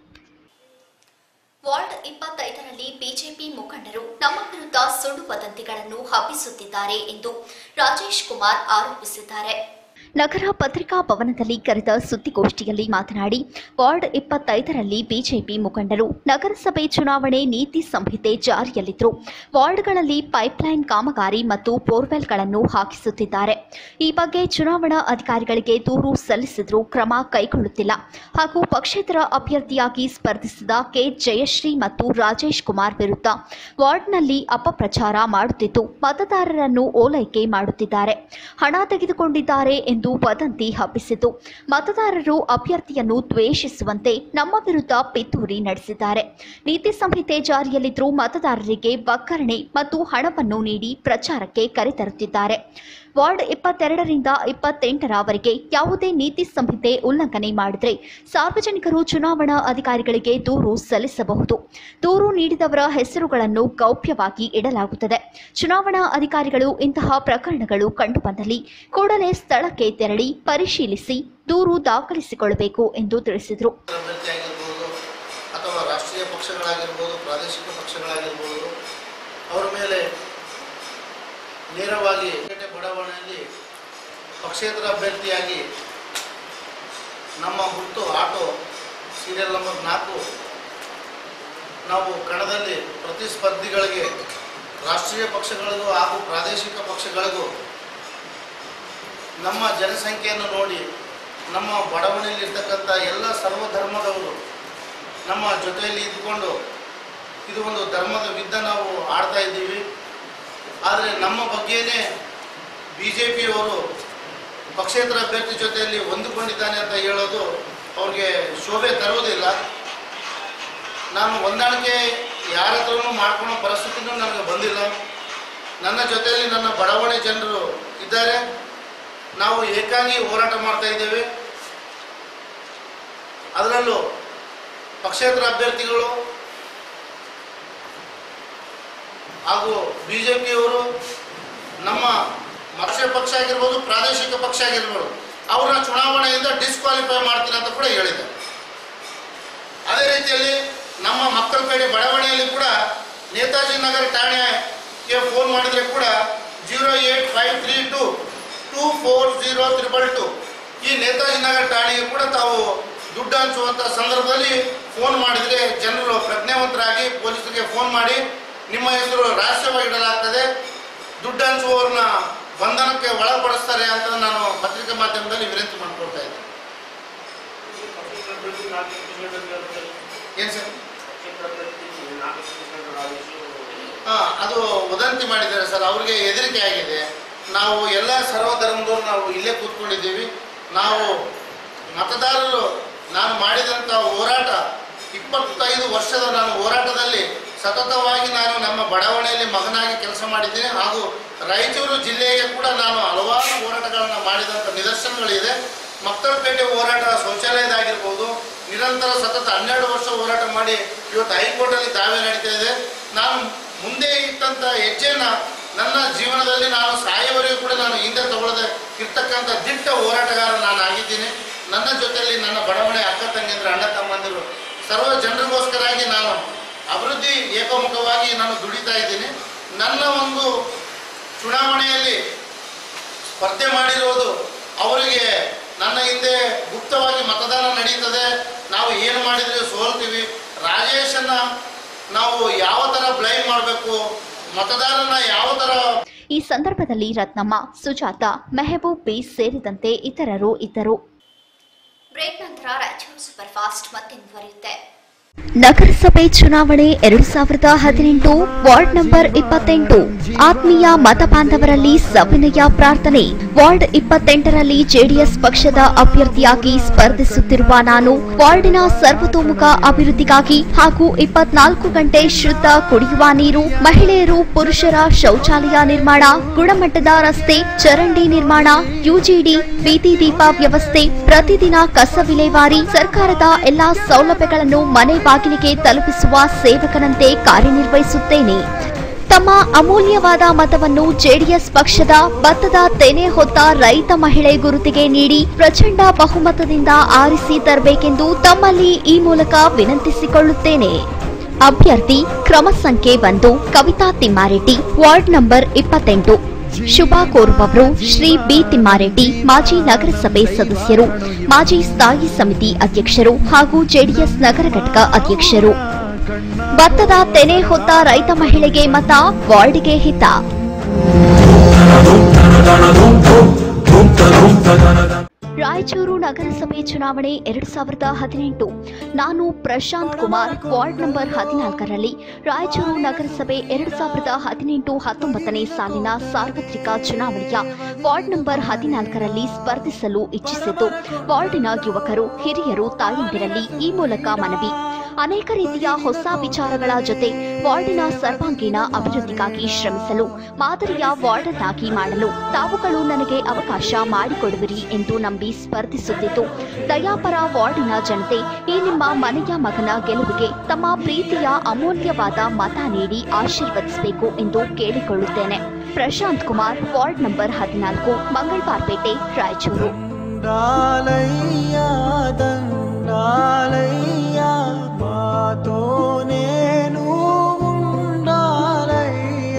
ವಾರ್ಡ್ ಇಪ್ಪತ್ತೈದರಲ್ಲಿ ಬಿಜೆಪಿ ಮುಖಂಡರು ನಮ್ಮ ವಿರುದ್ಧ ಸುಳ್ಳು ವದಂತಿಗಳನ್ನು ಹಬ್ಬಿಸುತ್ತಿದ್ದಾರೆ ಎಂದು ರಾಜೇಶ್ ಕುಮಾರ್ ಆರೋಪಿಸಿದ್ದಾರೆ ನಗರ ಪತ್ರಿಕಾ ಭವನದಲ್ಲಿ ಕರೆದ ಸುದ್ದಿಗೋಷ್ಠಿಯಲ್ಲಿ ಮಾತನಾಡಿ ವಾರ್ಡ್ ಇಪ್ಪತ್ತೈದರಲ್ಲಿ ಬಿಜೆಪಿ ಮುಖಂಡರು ನಗರಸಭೆ ಚುನಾವಣೆ ನೀತಿ ಸಂಹಿತೆ ಜಾರಿಯಲ್ಲಿದ್ದು ವಾರ್ಡ್ಗಳಲ್ಲಿ ಪೈಪ್ಲೈನ್ ಕಾಮಗಾರಿ ಮತ್ತು ಬೋರ್ವೆಲ್ಗಳನ್ನು ಹಾಕಿಸುತ್ತಿದ್ದಾರೆ ಈ ಬಗ್ಗೆ ಚುನಾವಣಾ ಅಧಿಕಾರಿಗಳಿಗೆ ದೂರು ಸಲ್ಲಿಸಿದ್ರೂ ಕ್ರಮ ಕೈಗೊಳ್ಳುತ್ತಿಲ್ಲ ಹಾಗೂ ಪಕ್ಷೇತರ ಅಭ್ಯರ್ಥಿಯಾಗಿ ಸ್ಪರ್ಧಿಸಿದ ಕೆ ಜಯಶ್ರೀ ಮತ್ತು ರಾಜೇಶ್ ಕುಮಾರ್ ವಿರುದ್ಧ ವಾರ್ಡ್ನಲ್ಲಿ ಅಪಪ್ರಚಾರ ಮಾಡುತ್ತಿದ್ದು ಮತದಾರರನ್ನು ಓಲೈಕೆ ಮಾಡುತ್ತಿದ್ದಾರೆ ಹಣ ತೆಗೆದುಕೊಂಡಿದ್ದಾರೆ ಎಂದು ವದಂತಿ ಹಬ್ಬಿಸಿತು ಮತದಾರರು ಅಭ್ಯರ್ಥಿಯನ್ನು ದ್ವೇಷಿಸುವಂತೆ ನಮ್ಮ ವಿರುದ್ಧ ಪಿತೂರಿ ನಡೆಸಿದ್ದಾರೆ ನೀತಿ ಸಂಹಿತೆ ಜಾರಿಯಲ್ಲಿದ್ದರೂ ಮತದಾರರಿಗೆ ಒಗ್ಗರಣೆ ಮತ್ತು ಹಣವನ್ನು ನೀಡಿ ಪ್ರಚಾರಕ್ಕೆ ಕರೆತರುತ್ತಿದ್ದಾರೆ ವಾರ್ಡ್ ಇಪ್ಪತ್ತೆರಡರಿಂದ ಇಪ್ಪತ್ತೆಂಟರವರೆಗೆ ಯಾವುದೇ ನೀತಿ ಸಂಹಿತೆ ಉಲ್ಲಂಘನೆ ಮಾಡಿದರೆ ಸಾರ್ವಜನಿಕರು ಚುನಾವಣಾ ಅಧಿಕಾರಿಗಳಿಗೆ ದೂರು ಸಲ್ಲಿಸಬಹುದು ದೂರು ನೀಡಿದವರ ಹೆಸರುಗಳನ್ನು ಗೌಪ್ಯವಾಗಿ ಇಡಲಾಗುತ್ತದೆ ಚುನಾವಣಾ ಅಧಿಕಾರಿಗಳು ಇಂತಹ ಪ್ರಕರಣಗಳು ಕಂಡುಬಂದಲ್ಲಿ ಕೂಡಲೇ ಸ್ಥಳಕ್ಕೆ ತೆರಳಿ ಪರಿಶೀಲಿಸಿ ದೂರು ದಾಖಲಿಸಿಕೊಳ್ಳಬೇಕು ಎಂದು ತಿಳಿಸಿದರು ಅಭ್ಯರ್ಥಿ ಆಗಿರ್ಬೋದು ಅಥವಾ ರಾಷ್ಟ್ರೀಯ ಪಕ್ಷಗಳಾಗಿರ್ಬೋದು ಪ್ರಾದೇಶಿಕ ಪಕ್ಷಗಳಾಗಿರ್ಬೋದು ಅವರ ಮೇಲೆ ನೇರವಾಗಿ ಪೇಟೆ ಬಡಾವಣೆಯಲ್ಲಿ ಪಕ್ಷೇತರ ಅಭ್ಯರ್ಥಿಯಾಗಿ ನಮ್ಮ ಹುಟ್ಟು ಆಟೋ ಸೀರಿಯಲ್ ನಂಬರ್ ನಾಲ್ಕು ನಾವು ಕಣದಲ್ಲಿ ಪ್ರತಿಸ್ಪರ್ಧಿಗಳಿಗೆ ರಾಷ್ಟ್ರೀಯ ಪಕ್ಷಗಳಿಗೂ ಹಾಗೂ ಪ್ರಾದೇಶಿಕ ಪಕ್ಷಗಳಿಗೂ ನಮ್ಮ ಜನಸಂಖ್ಯೆಯನ್ನು ನೋಡಿ ನಮ್ಮ ಬಡಾವಣೆಯಲ್ಲಿರ್ತಕ್ಕಂಥ ಎಲ್ಲ ಸರ್ವಧರ್ಮದವರು ನಮ್ಮ ಜೊತೆಯಲ್ಲಿ ಇದ್ಕೊಂಡು ಇದು ಒಂದು ಧರ್ಮದ ವಿದ್ದ ನಾವು ಆಡ್ತಾ ಇದ್ದೀವಿ ಆದರೆ ನಮ್ಮ ಬಗ್ಗೆನೇ ಬಿ ಜೆ ಪಿಯವರು ಪಕ್ಷೇತರ ಅಭ್ಯರ್ಥಿ ಜೊತೆಯಲ್ಲಿ ಹೊಂದಿಕೊಂಡಿದ್ದಾನೆ ಅಂತ ಹೇಳೋದು ಅವ್ರಿಗೆ ಶೋಭೆ ತರುವುದಿಲ್ಲ ನಾನು ಹೊಂದಾಣಿಕೆ ಯಾರ ಹತ್ರನೂ ಮಾಡ್ಕೊಳ್ಳೋ ಪರಿಸ್ಥಿತಿನೂ ನನಗೆ ಬಂದಿಲ್ಲ ನನ್ನ ಜೊತೆಯಲ್ಲಿ ನನ್ನ ಬಡಾವಣೆ ಜನರು ಇದ್ದಾರೆ ನಾವು ಏಕಾಂಗಿ ಹೋರಾಟ ಮಾಡ್ತಾ ಇದ್ದೇವೆ ಅದರಲ್ಲೂ ಪಕ್ಷೇತರ ಅಭ್ಯರ್ಥಿಗಳು ಹಾಗೂ ಬಿ ಜೆ ಪಿಯವರು ನಮ್ಮ ರಾಷ್ಟ್ರೀಯ ಪಕ್ಷ ಆಗಿರ್ಬೋದು ಪ್ರಾದೇಶಿಕ ಪಕ್ಷ ಆಗಿರ್ಬೋದು ಅವ್ರನ್ನ ಚುನಾವಣೆಯಿಂದ ಡಿಸ್ಕ್ವಾಲಿಫೈ ಮಾಡ್ತೀನಿ ಅಂತ ಕೂಡ ಹೇಳಿದ್ದಾರೆ ಅದೇ ರೀತಿಯಲ್ಲಿ ನಮ್ಮ ಮಕ್ಕಳಪೇಟೆ ಬಡಾವಣೆಯಲ್ಲಿ ಕೂಡ ನೇತಾಜಿ ನಗರ ಠಾಣೆಗೆ ಫೋನ್ ಮಾಡಿದರೆ ಕೂಡ zero eight five three two two four zero triple two ಈ ನೇತಾಜಿ ನಗರ ಠಾಣೆಗೆ ಕೂಡ ತಾವು ದುಡ್ಡು ಹಂಚುವಂಥ ಸಂದರ್ಭದಲ್ಲಿ ಫೋನ್ ಮಾಡಿದರೆ ಜನರು ಪ್ರಜ್ಞಾವಂತರಾಗಿ ಪೊಲೀಸರಿಗೆ ಫೋನ್ ಮಾಡಿ ನಿಮ್ಮ ಹೆಸರು ರಹಸ್ಯವಾಗಿ ಇಡಲಾಗ್ತದೆ ದುಡ್ಡು ಹಂಚುವವ್ರನ್ನ ಬಂಧನಕ್ಕೆ ಒಳಪಡಿಸ್ತಾರೆ ಅಂತ ನಾನು ಪತ್ರಿಕಾ ಮಾಧ್ಯಮದಲ್ಲಿ ವಿನಂತಿ ಮಾಡಿಕೊಡ್ತಾ ಇದ್ದೇನೆ ಏನು ಸರ್ ಹಾಂ ಅದು ವದಂತಿ ಮಾಡಿದ್ದಾರೆ ಸರ್ ಅವ್ರಿಗೆ ಹೆದರಿಕೆ ಆಗಿದೆ ನಾವು ಎಲ್ಲ ಸರ್ವಧರ್ಮದವರು ನಾವು ಇಲ್ಲೇ ಕೂತ್ಕೊಂಡಿದ್ದೀವಿ ನಾವು ಮತದಾರರು ನಾನು ಮಾಡಿದಂಥ ಹೋರಾಟ ಇಪ್ಪತ್ತೈದು ವರ್ಷದ ನಾನು ಹೋರಾಟದಲ್ಲಿ ಸತತವಾಗಿ ನಾನು ನಮ್ಮ ಬಡಾವಣೆಯಲ್ಲಿ ಮಗನಾಗಿ ಕೆಲಸ ಮಾಡಿದ್ದೀನಿ ಹಾಗೂ ರಾಯಚೂರು ಜಿಲ್ಲೆಗೆ ಕೂಡ ನಾನು ಹಲವಾರು ಹೋರಾಟಗಳನ್ನು ಮಾಡಿದಂಥ ನಿದರ್ಶನಗಳಿದೆ ಮಕ್ಕಳಪೇಟೆ ಹೋರಾಟ ಶೌಚಾಲಯದಾಗಿರ್ಬೋದು ನಿರಂತರ ಸತತ ಹನ್ನೆರಡು ವರ್ಷ ಹೋರಾಟ ಮಾಡಿ ಇವತ್ತು ಹೈಕೋರ್ಟಲ್ಲಿ ದಾವೆ ನಡೀತಾ ಇದೆ ನಾನು ಮುಂದೆ ಇಟ್ಟಂಥ ಹೆಜ್ಜೆನ ನನ್ನ ಜೀವನದಲ್ಲಿ ನಾನು ಸಾಯವರೆಗೂ ಕೂಡ ನಾನು ಹಿಂದೆ ತಗೊಳ್ಳದೆ ಇರ್ತಕ್ಕಂಥ ದಿಟ್ಟ ಹೋರಾಟಗಾರ ನಾನು ಆಗಿದ್ದೀನಿ ನನ್ನ ಜೊತೆಯಲ್ಲಿ ನನ್ನ ಬಡವಣೆ ಅಕ್ಕ ತಂಗಿಯಂದ್ರೆ ಅಣ್ಣ ತಮ್ಮಂದಿರು ಸರ್ವ ಜನರಿಗೋಸ್ಕರಾಗಿ ನಾನು ಅಭಿವೃದ್ಧಿ ಏಕೋಮುಖವಾಗಿ ನಾನು ದುಡಿತಾ ಇದ್ದೀನಿ ನನ್ನ ಒಂದು ಚುನಾವಣೆಯಲ್ಲಿ ಸ್ಪರ್ಧೆ ಮಾಡಿರೋದು ಅವರಿಗೆ ನನ್ನ ಹಿಂದೆ ಗುಪ್ತವಾಗಿ ಮತದಾನ ನಡೀತದೆ ನಾವು ಏನು ಮಾಡಿದ್ರೆ ಸೋಲ್ತೀವಿ ರಾಜೇಶನ್ನ ನಾವು ಯಾವ ಥರ ಬ್ಲೈಮ್ ಮಾಡಬೇಕು ಮತದಾರನ ಯಾವ ಥರ ಈ ಸಂದರ್ಭದಲ್ಲಿ ರತ್ನಮ್ಮ ಸುಜಾತ ಮೆಹಬೂಬ್ ಬಿ ಸೇರಿದಂತೆ ಇತರರು ಇದ್ದರು ಬ್ರೇಕ್ ನಂತರ ರಾಯಚೂರು ಸೂಪರ್ ಫಾಸ್ಟ್ ಮತ್ತೆ ಮುಂದುವರಿಯುತ್ತೆ ನಗರಸಭೆ ಚುನಾವಣೆ ಎರಡು ಸಾವಿರದ ಹದಿನೆಂಟು ವಾರ್ಡ್ ನಂಬರ್ ಇಪ್ಪತ್ತೆಂಟು ಆತ್ಮೀಯ ಮತ ಬಾಂಧವರಲ್ಲಿ ಸವಿನಯ ಪ್ರಾರ್ಥನೆ ವಾರ್ಡ್ ಇಪ್ಪತ್ತೆಂಟರಲ್ಲಿ ಜೆಡಿಎಸ್ ಪಕ್ಷದ ಅಭ್ಯರ್ಥಿಯಾಗಿ ಸ್ಪರ್ಧಿಸುತ್ತಿರುವ ನಾನು ವಾರ್ಡಿನ ಸರ್ವತೋಮುಖ ಅಭಿವೃದ್ಧಿಗಾಗಿ ಹಾಗೂ ಇಪ್ಪತ್ನಾಲ್ಕು ಗಂಟೆ ಶುದ್ಧ ಕುಡಿಯುವ ನೀರು ಮಹಿಳೆಯರು ಪುರುಷರ ಶೌಚಾಲಯ ನಿರ್ಮಾಣ ಗುಣಮಟ್ಟದ ರಸ್ತೆ ಚರಂಡಿ ನಿರ್ಮಾಣ ಯುಜಿಡಿ ಬೀದಿ ದೀಪ ವ್ಯವಸ್ಥೆ ಪ್ರತಿದಿನ ಕಸ ವಿಲೇವಾರಿ ಸರ್ಕಾರದ ಎಲ್ಲಾ ಸೌಲಭ್ಯಗಳನ್ನು ಮನೆ ಬಾಗಿಲಿಗೆ ತಲುಪಿಸುವ ಸೇವಕನಂತೆ ಕಾರ್ಯನಿರ್ವಹಿಸುತ್ತೇನೆ ತಮ್ಮ ಅಮೂಲ್ಯವಾದ ಮತವನ್ನು ಜೆಡಿಎಸ್ ಪಕ್ಷದ ಭತ್ತದ ತೆನೆ ಹೊತ್ತ ರೈತ ಮಹಿಳೆ ಗುರುತಿಗೆ ನೀಡಿ ಪ್ರಚಂಡ ಬಹುಮತದಿಂದ ಆರಿಸಿ ತರಬೇಕೆಂದು ತಮ್ಮಲ್ಲಿ ಈ ಮೂಲಕ ವಿನಂತಿಸಿಕೊಳ್ಳುತ್ತೇನೆ ಅಭ್ಯರ್ಥಿ ಕ್ರಮ ಸಂಖ್ಯೆ ಒಂದು ಕವಿತಾ ತಿಮ್ಮಾರೆಡ್ಡಿ ವಾರ್ಡ್ ನಂಬರ್ ಇಪ್ಪತ್ತೆಂಟು ಶುಭ ಕೋರುವವರು ಶ್ರೀ ಬಿ ತಿಮ್ಮಾರೆಡ್ಡಿ ಮಾಜಿ ನಗರಸಭೆ ಸದಸ್ಯರು ಮಾಜಿ ಸ್ಥಾಯಿ ಸಮಿತಿ ಅಧ್ಯಕ್ಷರು ಹಾಗೂ ಜೆಡಿಎಸ್ ನಗರ ಘಟಕ ಅಧ್ಯಕ್ಷರು ಭತ್ತದ ತೆನೆ ಹೊತ್ತ ರೈತ ಮಹಿಳೆಗೆ ಮತ ವಾರ್ಡ್ಗೆ ಹಿತ ರಾಯಚೂರು ನಗರಸಭೆ ಚುನಾವಣೆ ಎರಡು ಸಾವಿರದ ಹದಿನೆಂಟು ನಾನು ಪ್ರಶಾಂತ್ ಕುಮಾರ್ ವಾರ್ಡ್ ನಂಬರ್ ಹದಿನಾಲ್ಕರಲ್ಲಿ ರಾಯಚೂರು ನಗರಸಭೆ ಎರಡು ಸಾವಿರದ ಹದಿನೆಂಟು ಹತ್ತೊಂಬತ್ತನೇ ಸಾಲಿನ ಸಾರ್ವತ್ರಿಕ ಚುನಾವಣೆಯ ವಾರ್ಡ್ ನಂಬರ್ ಹದಿನಾಲ್ಕರಲ್ಲಿ ಸ್ಪರ್ಧಿಸಲು ಇಚ್ಛಿಸಿದ್ದು ವಾರ್ಡಿನ ಯುವಕರು ಹಿರಿಯರು ತಾಯಂದಿರಲ್ಲಿ ಈ ಮೂಲಕ ಮನವಿ ಅನೇಕ ರೀತಿಯ ಹೊಸ ವಿಚಾರಗಳ ಜೊತೆ ವಾರ್ಡಿನ ಸರ್ವಾಂಗೀಣ ಅಭಿವೃದ್ಧಿಗಾಗಿ ಶ್ರಮಿಸಲು ಮಾದರಿಯ ವಾರ್ಡ್ ಅನ್ನಾಗಿ ಮಾಡಲು ತಾವುಗಳು ನನಗೆ ಅವಕಾಶ ಮಾಡಿಕೊಡುವಿರಿ ಎಂದು ನಂಬಿ ಸ್ಪರ್ಧಿಸುತ್ತಿದ್ದು ದಯಾಪರ ವಾರ್ಡಿನ ಜನತೆ ಈ ನಿಮ್ಮ ಮನೆಯ ಮಗನ ಗೆಲುವಿಗೆ ತಮ್ಮ ಪ್ರೀತಿಯ ಅಮೂಲ್ಯವಾದ ಮತ ನೀಡಿ ಆಶೀರ್ವದಿಸಬೇಕು ಎಂದು ಕೇಳಿಕೊಳ್ಳುತ್ತೇನೆ ಪ್ರಶಾಂತ್ ಕುಮಾರ್ ವಾರ್ಡ್ ನಂಬರ್ ಹದಿನಾಲ್ಕು ಮಂಗಳವಾರಪೇಟೆ ರಾಯಚೂರು దండాలయ్య దండాలయ్య మాతో నేను ఉండాలయ్య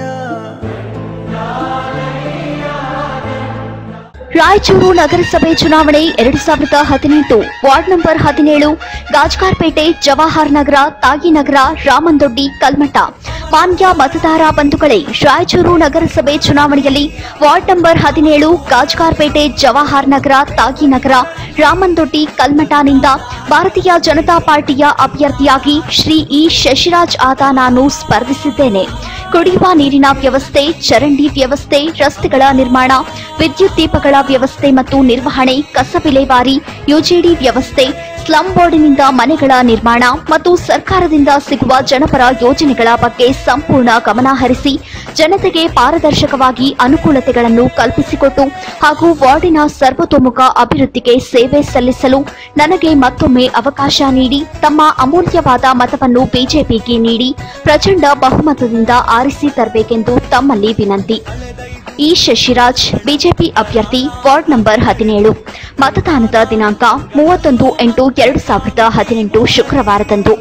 ರಾಯಚೂರು ನಗರಸಭೆ ಚುನಾವಣೆ ಎರಡು ಸಾವಿರದ ಹದಿನೆಂಟು ವಾರ್ಡ್ ನಂಬರ್ ಹದಿನೇಳು ಗಾಜ್ಕಾರ್ಪೇಟೆ ಜವಾಹರ್ ನಗರ ತಾಗಿನಗರ ರಾಮಂದೊಡ್ಡಿ ಕಲ್ಮಠ ಮಾನ್ಯ ಮತದಾರ ಬಂಧುಗಳೇ ರಾಯಚೂರು ನಗರಸಭೆ ಚುನಾವಣೆಯಲ್ಲಿ ವಾರ್ಡ್ ನಂಬರ್ ಹದಿನೇಳು ಗಾಜ್ಕಾರ್ಪೇಟೆ ಜವಾಹರ್ ನಗರ ತಾಗಿನಗರ ರಾಮಂದೊಡ್ಡಿ ಕಲ್ಮಠನಿಂದ ಭಾರತೀಯ ಜನತಾ ಪಾರ್ಟಿಯ ಅಭ್ಯರ್ಥಿಯಾಗಿ ಶ್ರೀ ಇ ಶಶಿರಾಜ್ ಆದ ನಾನು ಸ್ಪರ್ಧಿಸಿದ್ದೇನೆ ಕುಡಿಯುವ ನೀರಿನ ವ್ಯವಸ್ಥೆ ಚರಂಡಿ ವ್ಯವಸ್ಥೆ ರಸ್ತೆಗಳ ನಿರ್ಮಾಣ ವಿದ್ಯುತ್ ದೀಪಗಳ ವ್ಯವಸ್ಥೆ ಮತ್ತು ನಿರ್ವಹಣೆ ಕಸ ವಿಲೇವಾರಿ ಯುಜಿಡಿ ವ್ಯವಸ್ಥೆ ಸ್ಲಂ ಬೋರ್ಡಿನಿಂದ ಮನೆಗಳ ನಿರ್ಮಾಣ ಮತ್ತು ಸರ್ಕಾರದಿಂದ ಸಿಗುವ ಜನಪರ ಯೋಜನೆಗಳ ಬಗ್ಗೆ ಸಂಪೂರ್ಣ ಗಮನ ಹರಿಸಿ ಜನತೆಗೆ ಪಾರದರ್ಶಕವಾಗಿ ಅನುಕೂಲತೆಗಳನ್ನು ಕಲ್ಪಿಸಿಕೊಟ್ಟು ಹಾಗೂ ವಾರ್ಡಿನ ಸರ್ವತೋಮುಖ ಅಭಿವೃದ್ಧಿಗೆ ಸೇವೆ ಸಲ್ಲಿಸಲು ನನಗೆ ಮತ್ತೊಮ್ಮೆ ಅವಕಾಶ ನೀಡಿ ತಮ್ಮ ಅಮೂಲ್ಯವಾದ ಮತವನ್ನು ಬಿಜೆಪಿಗೆ ನೀಡಿ ಪ್ರಚಂಡ ಬಹುಮತದಿಂದ ಆರಿಸಿ ತರಬೇಕೆಂದು ತಮ್ಮಲ್ಲಿ ವಿನಂತಿ ಇ ಶಶಿರಾಜ್ ಬಿಜೆಪಿ ಅಭ್ಯರ್ಥಿ ವಾರ್ಡ್ ನಂಬರ್ ಹದಿನೇಳು ಮತದಾನದ ದಿನಾಂಕ ಮೂವತ್ತೊಂದು ಎಂಟು ಎರಡು ಸಾವಿರದ ಹದಿನೆಂಟು ಶುಕ್ರವಾರದಂದು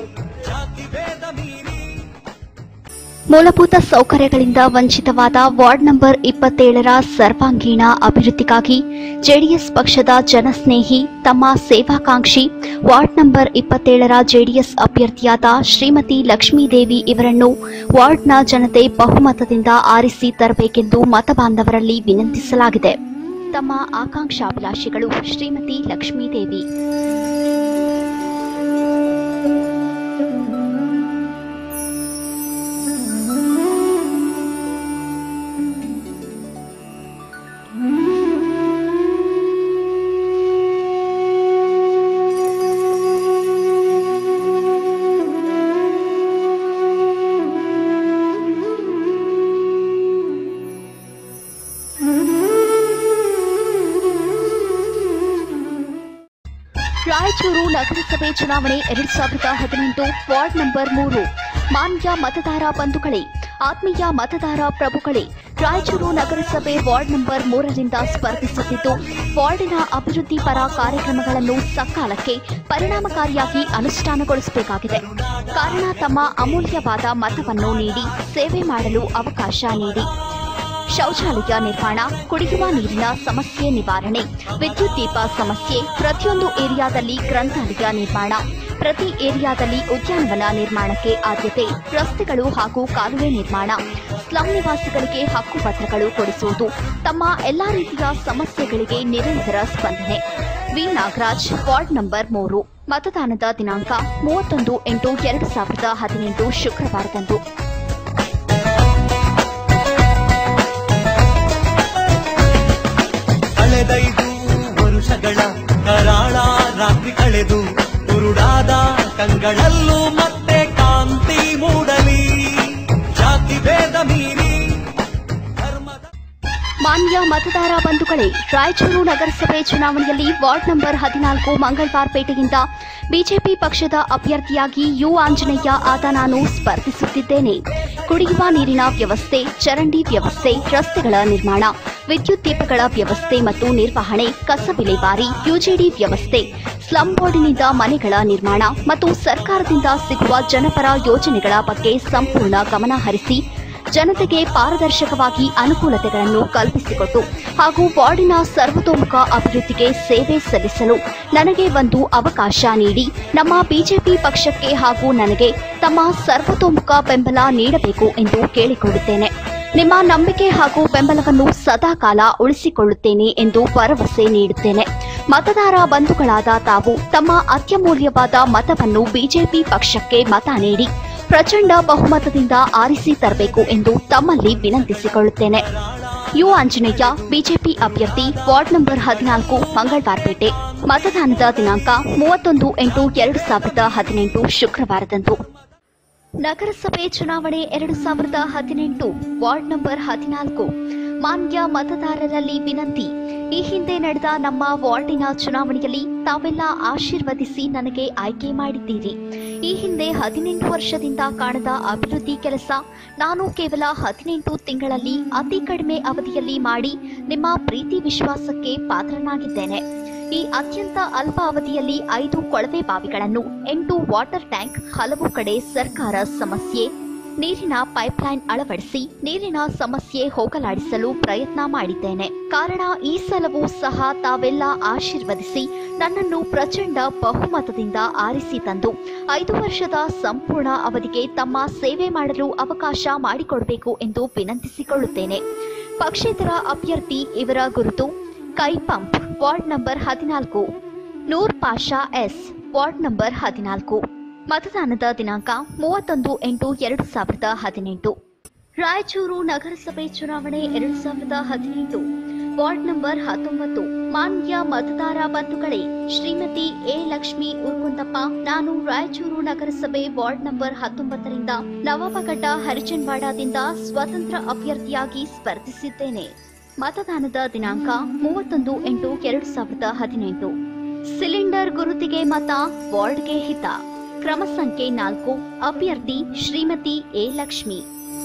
ಮೂಲಭೂತ ಸೌಕರ್ಯಗಳಿಂದ ವಂಚಿತವಾದ ವಾರ್ಡ್ ನಂಬರ್ ಇಪ್ಪತ್ತೇಳರ ಸರ್ವಾಂಗೀಣ ಅಭಿವೃದ್ಧಿಗಾಗಿ ಜೆಡಿಎಸ್ ಪಕ್ಷದ ಜನಸ್ನೇಹಿ ತಮ್ಮ ಸೇವಾಕಾಂಕ್ಷಿ ವಾರ್ಡ್ ನಂಬರ್ ಇಪ್ಪತ್ತೇಳರ ಜೆಡಿಎಸ್ ಅಭ್ಯರ್ಥಿಯಾದ ಶ್ರೀಮತಿ ಲಕ್ಷ್ಮೀದೇವಿ ಇವರನ್ನು ವಾರ್ಡ್ನ ಜನತೆ ಬಹುಮತದಿಂದ ಆರಿಸಿ ತರಬೇಕೆಂದು ಮತಬಾಂಧವರಲ್ಲಿ ವಿನಂತಿಸಲಾಗಿದೆ ತಮ್ಮ ಆಕಾಂಕ್ಷಾಭಿಲಾಷಿಗಳು ಶ್ರೀಮತಿ ಲಕ್ಷ್ಮೀದೇವಿ ರಾಯಚೂರು ನಗರಸಭೆ ಚುನಾವಣೆ ಎರಡ್ ಸಾವಿರದ ಹದಿನೆಂಟು ವಾರ್ಡ್ ನಂಬರ್ ಮೂರು ಮಾನ್ಯ ಮತದಾರ ಬಂಧುಗಳೇ ಆತ್ಮೀಯ ಮತದಾರ ಪ್ರಭುಗಳೇ ರಾಯಚೂರು ನಗರಸಭೆ ವಾರ್ಡ್ ನಂಬರ್ ಮೂರರಿಂದ ಸ್ಪರ್ಧಿಸುತ್ತಿದ್ದು ವಾರ್ಡಿನ ಅಭಿವೃದ್ಧಿ ಪರ ಕಾರ್ಯಕ್ರಮಗಳನ್ನು ಸಕಾಲಕ್ಕೆ ಪರಿಣಾಮಕಾರಿಯಾಗಿ ಅನುಷ್ಠಾನಗೊಳಿಸಬೇಕಾಗಿದೆ ಕಾರಣ ತಮ್ಮ ಅಮೂಲ್ಯವಾದ ಮತವನ್ನು ನೀಡಿ ಸೇವೆ ಮಾಡಲು ಅವಕಾಶ ನೀಡಿ ಶೌಚಾಲಯ ನಿರ್ಮಾಣ ಕುಡಿಯುವ ನೀರಿನ ಸಮಸ್ಯೆ ನಿವಾರಣೆ ವಿದ್ಯುತ್ ದೀಪ ಸಮಸ್ಯೆ ಪ್ರತಿಯೊಂದು ಏರಿಯಾದಲ್ಲಿ ಗ್ರಂಥಾಲಯ ನಿರ್ಮಾಣ ಪ್ರತಿ ಏರಿಯಾದಲ್ಲಿ ಉದ್ಯಾನವನ ನಿರ್ಮಾಣಕ್ಕೆ ಆದ್ಯತೆ ರಸ್ತೆಗಳು ಹಾಗೂ ಕಾಲುವೆ ನಿರ್ಮಾಣ ಸ್ಲಂ ನಿವಾಸಿಗಳಿಗೆ ಹಕ್ಕುಪತ್ರಗಳು ಕೊಡಿಸುವುದು ತಮ್ಮ ಎಲ್ಲಾ ರೀತಿಯ ಸಮಸ್ಯೆಗಳಿಗೆ ನಿರಂತರ ಸ್ಪಂದನೆ ವಿ ನಾಗರಾಜ್ ವಾರ್ಡ್ ನಂಬರ್ ಮೂರು ಮತದಾನದ ದಿನಾಂಕ ಮೂವತ್ತೊಂದು ಎಂಟು ಎರಡು ಸಾವಿರದ ಹದಿನೆಂಟು ಶುಕ್ರವಾರದಂದು ಕಳೆದೈದು ವರುಷಗಳ ಕರಾಳ ರಾತ್ರಿ ಕಳೆದು ಕುರುಡಾದ ಕಂಗಳಲ್ಲೂ ಮತ್ತೆ ಕಾಂತಿ ಮೂಡಲಿ ಜಾತಿ ಭೇದ ಮೀರಿ ಮಾನ್ಯ ಮತದಾರ ಬಂಧುಗಳೇ ರಾಯಚೂರು ನಗರಸಭೆ ಚುನಾವಣೆಯಲ್ಲಿ ವಾರ್ಡ್ ನಂಬರ್ ಹದಿನಾಲ್ಕು ಮಂಗಳವಾರಪೇಟೆಯಿಂದ ಬಿಜೆಪಿ ಪಕ್ಷದ ಅಭ್ಯರ್ಥಿಯಾಗಿ ಯು ಆಂಜನೇಯ ಆದ ನಾನು ಸ್ಪರ್ಧಿಸುತ್ತಿದ್ದೇನೆ ಕುಡಿಯುವ ನೀರಿನ ವ್ಯವಸ್ಥೆ ಚರಂಡಿ ವ್ಯವಸ್ಥೆ ರಸ್ತೆಗಳ ನಿರ್ಮಾಣ ವಿದ್ಯುತ್ ದೀಪಗಳ ವ್ಯವಸ್ಥೆ ಮತ್ತು ನಿರ್ವಹಣೆ ಕಸ ವಿಲೇವಾರಿ ಯುಜಿಡಿ ವ್ಯವಸ್ಥೆ ಸ್ಲಂ ಬೋರ್ಡಿನಿಂದ ಮನೆಗಳ ನಿರ್ಮಾಣ ಮತ್ತು ಸರ್ಕಾರದಿಂದ ಸಿಗುವ ಜನಪರ ಯೋಜನೆಗಳ ಬಗ್ಗೆ ಸಂಪೂರ್ಣ ಗಮನ ಹರಿಸಿ ಜನತೆಗೆ ಪಾರದರ್ಶಕವಾಗಿ ಅನುಕೂಲತೆಗಳನ್ನು ಕಲ್ಪಿಸಿಕೊಟ್ಟು ಹಾಗೂ ವಾರ್ಡಿನ ಸರ್ವತೋಮುಖ ಅಭಿವೃದ್ಧಿಗೆ ಸೇವೆ ಸಲ್ಲಿಸಲು ನನಗೆ ಒಂದು ಅವಕಾಶ ನೀಡಿ ನಮ್ಮ ಬಿಜೆಪಿ ಪಕ್ಷಕ್ಕೆ ಹಾಗೂ ನನಗೆ ತಮ್ಮ ಸರ್ವತೋಮುಖ ಬೆಂಬಲ ನೀಡಬೇಕು ಎಂದು ಕೇಳಿಕೊಳ್ಳುತ್ತೇನೆ ನಿಮ್ಮ ನಂಬಿಕೆ ಹಾಗೂ ಬೆಂಬಲವನ್ನು ಸದಾಕಾಲ ಉಳಿಸಿಕೊಳ್ಳುತ್ತೇನೆ ಎಂದು ಭರವಸೆ ನೀಡುತ್ತೇನೆ ಮತದಾರ ಬಂಧುಗಳಾದ ತಾವು ತಮ್ಮ ಅತ್ಯಮೂಲ್ಯವಾದ ಮತವನ್ನು ಬಿಜೆಪಿ ಪಕ್ಷಕ್ಕೆ ಮತ ನೀಡಿ ಪ್ರಚಂಡ ಬಹುಮತದಿಂದ ಆರಿಸಿ ತರಬೇಕು ಎಂದು ತಮ್ಮಲ್ಲಿ ವಿನಂತಿಸಿಕೊಳ್ಳುತ್ತೇನೆ ಯು ಆಂಜನೇಯ ಬಿಜೆಪಿ ಅಭ್ಯರ್ಥಿ ವಾರ್ಡ್ ನಂಬರ್ ಹದಿನಾಲ್ಕು ಮಂಗಳವಾರಪೇಟೆ ಮತದಾನದ ದಿನಾಂಕ ಮೂವತ್ತೊಂದು ಎಂಟು ಎರಡು ಸಾವಿರದ ಹದಿನೆಂಟು ಶುಕ್ರವಾರದಂದು ನಗರಸಭೆ ಚುನಾವಣೆ ಎರಡು ಸಾವಿರದ ಹದಿನೆಂಟು ವಾರ್ಡ್ ನಂಬರ್ ಹದಿನಾಲ್ಕು ಮಾನ್ಯ ಮತದಾರರಲ್ಲಿ ವಿನಂತಿ ಈ ಹಿಂದೆ ನಡೆದ ನಮ್ಮ ವಾರ್ಡಿನ ಚುನಾವಣೆಯಲ್ಲಿ ತಾವೆಲ್ಲ ಆಶೀರ್ವದಿಸಿ ನನಗೆ ಆಯ್ಕೆ ಮಾಡಿದ್ದೀರಿ ಈ ಹಿಂದೆ ಹದಿನೆಂಟು ವರ್ಷದಿಂದ ಕಾಣದ ಅಭಿವೃದ್ಧಿ ಕೆಲಸ ನಾನು ಕೇವಲ ಹದಿನೆಂಟು ತಿಂಗಳಲ್ಲಿ ಅತಿ ಕಡಿಮೆ ಅವಧಿಯಲ್ಲಿ ಮಾಡಿ ನಿಮ್ಮ ಪ್ರೀತಿ ವಿಶ್ವಾಸಕ್ಕೆ ಪಾತ್ರನಾಗಿದ್ದೇನೆ ಈ ಅತ್ಯಂತ ಅಲ್ಪ ಅವಧಿಯಲ್ಲಿ ಐದು ಕೊಳವೆ ಬಾವಿಗಳನ್ನು ಎಂಟು ವಾಟರ್ ಟ್ಯಾಂಕ್ ಹಲವು ಕಡೆ ಸರ್ಕಾರ ಸಮಸ್ಯೆ ನೀರಿನ ಪೈಪ್ಲೈನ್ ಅಳವಡಿಸಿ ನೀರಿನ ಸಮಸ್ಯೆ ಹೋಗಲಾಡಿಸಲು ಪ್ರಯತ್ನ ಮಾಡಿದ್ದೇನೆ ಕಾರಣ ಈ ಸಲವೂ ಸಹ ತಾವೆಲ್ಲ ಆಶೀರ್ವದಿಸಿ ನನ್ನನ್ನು ಪ್ರಚಂಡ ಬಹುಮತದಿಂದ ಆರಿಸಿ ತಂದು ಐದು ವರ್ಷದ ಸಂಪೂರ್ಣ ಅವಧಿಗೆ ತಮ್ಮ ಸೇವೆ ಮಾಡಲು ಅವಕಾಶ ಮಾಡಿಕೊಡಬೇಕು ಎಂದು ವಿನಂತಿಸಿಕೊಳ್ಳುತ್ತೇನೆ ಪಕ್ಷೇತರ ಅಭ್ಯರ್ಥಿ ಇವರ ಗುರುತು ಕೈ ಪಂಪ್ ವಾರ್ಡ್ ನಂಬರ್ ಹದಿನಾಲ್ಕು Noor Pasha S ward number ಹದಿನಾಲ್ಕು ಮತದಾನದ ದಿನಾಂಕ ಮೂವತ್ತೊಂದು ಎಂಟು ಎರಡು ಸಾವಿರದ ಹದಿನೆಂಟು ರಾಯಚೂರು ನಗರಸಭೆ ಚುನಾವಣೆ ಎರಡು ಸಾವಿರದ ಹದಿನೆಂಟು ವಾರ್ಡ್ ನಂಬರ್ ಹತ್ತೊಂಬತ್ತು ಮಾನ್ಯ ಮತದಾರ ಬಂಧುಗಳೇ ಶ್ರೀಮತಿ ಎ ಲಕ್ಷ್ಮಿ ಉರ್ಕುಂದಪ್ಪ ನಾನು ರಾಯಚೂರು ನಗರಸಭೆ ವಾರ್ಡ್ ನಂಬರ್ ಹತ್ತೊಂಬತ್ತರಿಂದ ನವಾಬಗಡ್ಡ ಹರಿಜನ್ವಾಡದಿಂದ ಸ್ವತಂತ್ರ ಅಭ್ಯರ್ಥಿಯಾಗಿ ಸ್ಪರ್ಧಿಸಿದ್ದೇನೆ ಮತದಾನದ ದಿನಾಂಕ ಮೂವತ್ತೊಂದು ಎಂಟು ಎರಡು ಸಾವಿರದ ಹದಿನೆಂಟು ಸಿಲಿಂಡರ್ ಗುರುತಿಗೆ ಮತ ವಾರ್ಡ್ಗೆ ಹಿತ ಕ್ರಮ ಸಂಖ್ಯೆ ನಾಲ್ಕು ಅಭ್ಯರ್ಥಿ Shrimati A Lakshmi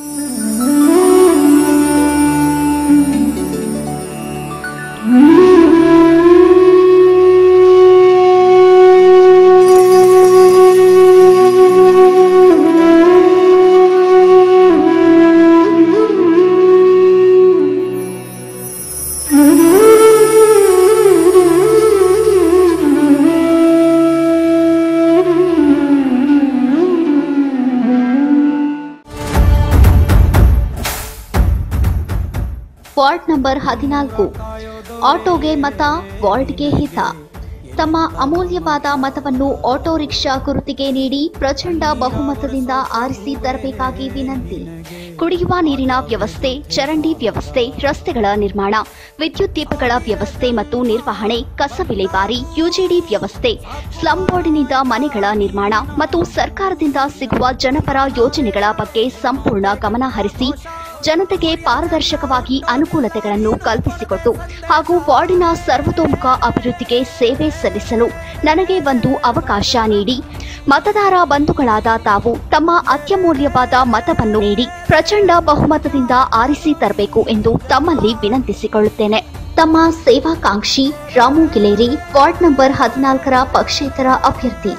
ward number ಹದಿನಾಲ್ಕು ಆಟೋಗೆ ಮತ ವಾರ್ಡ್ಗೆ ಹಿತ ತಮ್ಮ ಅಮೂಲ್ಯವಾದ ಮತವನ್ನು ಆಟೋ ರಿಕ್ಷಾ ಗುರುತಿಗೆ ನೀಡಿ ಪ್ರಚಂಡ ಬಹುಮತದಿಂದ ಆರಿಸಿ ತರಬೇಕಾಗಿ ವಿನಂತಿ ಕುಡಿಯುವ ನೀರಿನ ವ್ಯವಸ್ಥೆ ಚರಂಡಿ ವ್ಯವಸ್ಥೆ ರಸ್ತೆಗಳ ನಿರ್ಮಾಣ ವಿದ್ಯುತ್ ದೀಪಗಳ ವ್ಯವಸ್ಥೆ ಮತ್ತು ನಿರ್ವಹಣೆ ಕಸ ವಿಲೇವಾರಿ ಯುಜಿಡಿ ವ್ಯವಸ್ಥೆ ಸ್ಲಂ ಬೋರ್ಡಿನಿಂದ ಮನೆಗಳ ನಿರ್ಮಾಣ ಮತ್ತು ಸರ್ಕಾರದಿಂದ ಸಿಗುವ ಜನಪರ ಯೋಜನೆಗಳ ಬಗ್ಗೆ ಸಂಪೂರ್ಣ ಗಮನ ಹರಿಸಿ ಜನತೆಗೆ ಪಾರದರ್ಶಕವಾಗಿ ಅನುಕೂಲತೆಗಳನ್ನು ಕಲ್ಪಿಸಿಕೊಟ್ಟು ಹಾಗೂ ವಾರ್ಡಿನ ಸರ್ವತೋಮುಖ ಅಭಿವೃದ್ಧಿಗೆ ಸೇವೆ ಸಲ್ಲಿಸಲು ನನಗೆ ಒಂದು ಅವಕಾಶ ನೀಡಿ ಮತದಾರ ಬಂಧುಗಳಾದ ತಾವು ತಮ್ಮ ಅತ್ಯಮೂಲ್ಯವಾದ ಮತವನ್ನು ನೀಡಿ ಪ್ರಚಂಡ ಬಹುಮತದಿಂದ ಆರಿಸಿ ತರಬೇಕು ಎಂದು ತಮ್ಮಲ್ಲಿ ವಿನಂತಿಸಿಕೊಳ್ಳುತ್ತೇನೆ ತಮ್ಮ ಸೇವಾಕಾಂಕ್ಷಿ ರಾಮು ಗಿಲೇರಿ ವಾರ್ಡ್ ನಂಬರ್ ಹದಿನಾಲ್ಕರ ಪಕ್ಷೇತರ ಅಭ್ಯರ್ಥಿ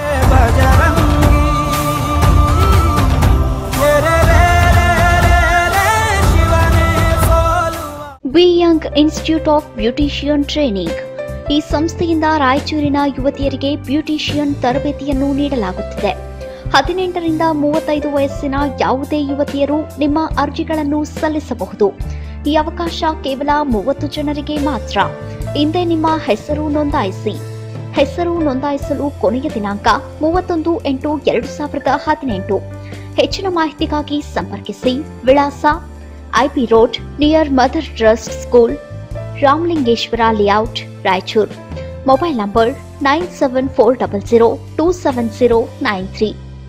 B young institute of beautician training ಈ ಸಂಸ್ಥೆಯಿಂದ ರಾಯಚೂರಿನ ಯುವತಿಯರಿಗೆ ಬ್ಯೂಟಿಷಿಯನ್ ತರಬೇತಿಯನ್ನು ನೀಡಲಾಗುತ್ತಿದೆ ಹದಿನೆಂಟರಿಂದ ಮೂವತ್ತೈದು ವಯಸ್ಸಿನ ಯಾವುದೇ ಯುವತಿಯರು ನಿಮ್ಮ ಅರ್ಜಿಗಳನ್ನು ಸಲ್ಲಿಸಬಹುದು ಈ ಅವಕಾಶ ಕೇವಲ ಮೂವತ್ತು ಜನರಿಗೆ ಮಾತ್ರ ಹಿಂದೆ ನಿಮ್ಮ ಹೆಸರು ನೋಂದಾಯಿಸಿ ಹೆಸರು ನೋಂದಾಯಿಸಲು ಕೊನೆಯ ದಿನಾಂಕ ಮೂವತ್ತೊಂದು ಎಂಟು ಎರಡು ಸಾವಿರದ ಹದಿನೆಂಟು ಹೆಚ್ಚಿನ ಮಾಹಿತಿಗಾಗಿ ಸಂಪರ್ಕಿಸಿ ವಿಳಾಸ IP road near mother trust school Ramalingeshwara layout Raichur mobile number nine seven four double zero two seven zero nine three